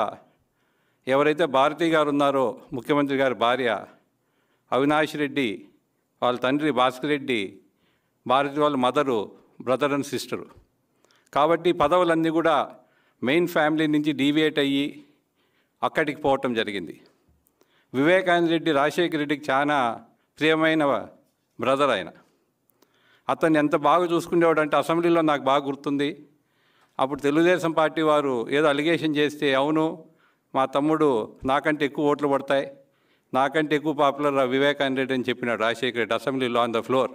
ఎవరైతే భారతి గారు ఉన్నారో ముఖ్యమంత్రి గారి భార్య అవినాష్ రెడ్డి వాళ్ళ తండ్రి భాస్కర్ రెడ్డి భారతి వాళ్ళ మదరు బ్రదర్ అండ్ సిస్టరు కాబట్టి పదవులన్నీ కూడా మెయిన్ ఫ్యామిలీ నుంచి డీవియేట్ అయ్యి అక్కడికి పోవటం జరిగింది వివేకానంద రెడ్డి రాజశేఖర రెడ్డికి చాలా ప్రియమైన బ్రదర్ ఆయన అతన్ని ఎంత బాగా చూసుకునేవాడు అంటే అసెంబ్లీలో నాకు బాగా గుర్తుంది అప్పుడు తెలుగుదేశం పార్టీ వారు ఏదో అలిగేషన్ చేస్తే అవును మా తమ్ముడు నాకంటే ఎక్కువ ఓట్లు పడతాయి నాకంటే ఎక్కువ పాపులర్ వివేకానంద రెడ్డి అని చెప్పినాడు రాజశేఖర రెడ్డి అసెంబ్లీలో ఆన్ ద ఫ్లోర్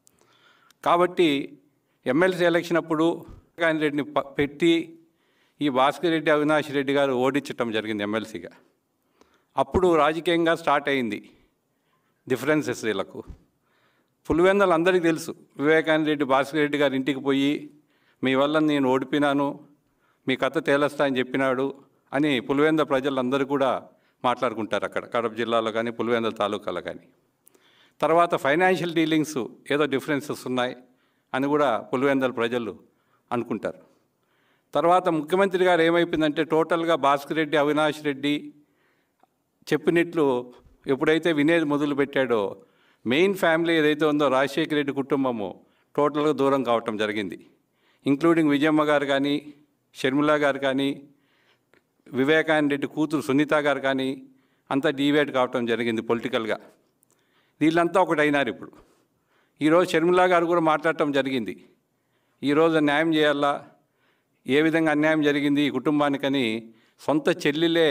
కాబట్టి ఎమ్మెల్సీ ఎలక్షన్ అప్పుడు వివేకానంద రెడ్డిని ప- పెట్టి ఈ భాస్కర్ రెడ్డి అవినాష్ రెడ్డి గారు ఓడించటం జరిగింది ఎమ్మెల్సీగా అప్పుడు రాజకీయంగా స్టార్ట్ అయింది డిఫరెన్సెస్ వీళ్ళకు పులివెందలు అందరికీ తెలుసు వివేకానంద రెడ్డి భాస్కర్ రెడ్డి గారి ఇంటికి పోయి మీ వల్ల నేను ఓడిపోయినాను మీ కథ తేలస్తా అని చెప్పినాడు అని పులివెంద ప్రజలందరూ కూడా మాట్లాడుకుంటారు అక్కడ కడప జిల్లాలో కానీ పులివెంద తాలూకాలో కానీ తర్వాత ఫైనాన్షియల్ డీలింగ్స్ ఏదో డిఫరెన్సెస్ ఉన్నాయి అని కూడా పులివెందల ప్రజలు అనుకుంటారు తర్వాత ముఖ్యమంత్రి గారు ఏమైపోయిందంటే టోటల్గా భాస్కర్ రెడ్డి అవినాష్ రెడ్డి చెప్పినట్లు ఎప్పుడైతే వినేది మొదలు పెట్టాడో మెయిన్ ఫ్యామిలీ ఏదైతే ఉందో రాజశేఖర రెడ్డి కుటుంబము టోటల్గా దూరం కావటం జరిగింది ఇంక్లూడింగ్ విజయమ్మ గారు కానీ షర్మిల గారు కానీ వివేకానంద రెడ్డి కూతురు సునీత గారు కానీ అంతా డీవేట్ కావటం జరిగింది పొలిటికల్గా వీళ్ళంతా ఒకటైనారు ఇప్పుడు ఈరోజు షర్మిల గారు కూడా మాట్లాడటం జరిగింది ఈరోజు న్యాయం చేయాలా ఏ విధంగా అన్యాయం జరిగింది ఈ కుటుంబానికని సొంత చెల్లిలే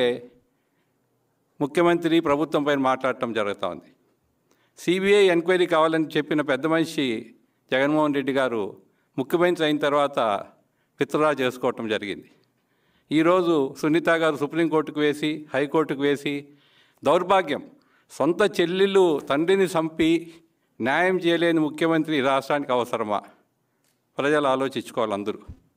ముఖ్యమంత్రి ప్రభుత్వం పైన మాట్లాడటం జరుగుతూ ఉంది సిబిఐ ఎంక్వైరీ కావాలని చెప్పిన పెద్ద మనిషి జగన్మోహన్ రెడ్డి గారు ముఖ్యమంత్రి అయిన తర్వాత విత్డ్రా చేసుకోవటం జరిగింది ఈరోజు సునీత గారు సుప్రీంకోర్టుకు వేసి హైకోర్టుకు వేసి దౌర్భాగ్యం సొంత చెల్లెళ్ళు తండ్రిని చంపి న్యాయం చేయలేని ముఖ్యమంత్రి ఈ రాష్ట్రానికి అవసరమా ప్రజలు ఆలోచించుకోవాలి అందరూ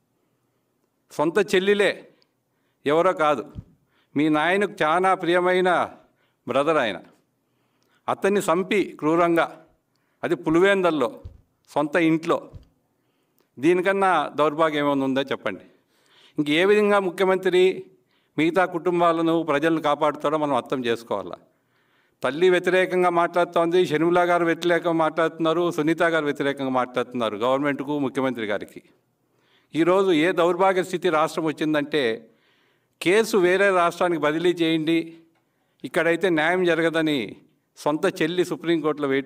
సొంత చెల్లిలే ఎవరో కాదు మీ నాయనకు చాలా ప్రియమైన బ్రదర్ ఆయన అతన్ని చంపి క్రూరంగా అది పులివేందల్లో సొంత ఇంట్లో దీనికన్నా దౌర్భాగ్యం ఏమైనా ఉందో చెప్పండి ఇంక ఏ విధంగా ముఖ్యమంత్రి మిగతా కుటుంబాలను ప్రజలను కాపాడుతాడో మనం అర్థం చేసుకోవాలా తల్లి వ్యతిరేకంగా మాట్లాడుతోంది షర్మిల గారు వ్యతిరేకంగా మాట్లాడుతున్నారు సునీత గారు వ్యతిరేకంగా మాట్లాడుతున్నారు గవర్నమెంట్కు ముఖ్యమంత్రి గారికి ఈరోజు ఏ దౌర్భాగ్య స్థితి రాష్ట్రం వచ్చిందంటే కేసు వేరే రాష్ట్రానికి బదిలీ చేయండి ఇక్కడైతే న్యాయం జరగదని సొంత చెల్లి సుప్రీంకోర్టులో వెయిట్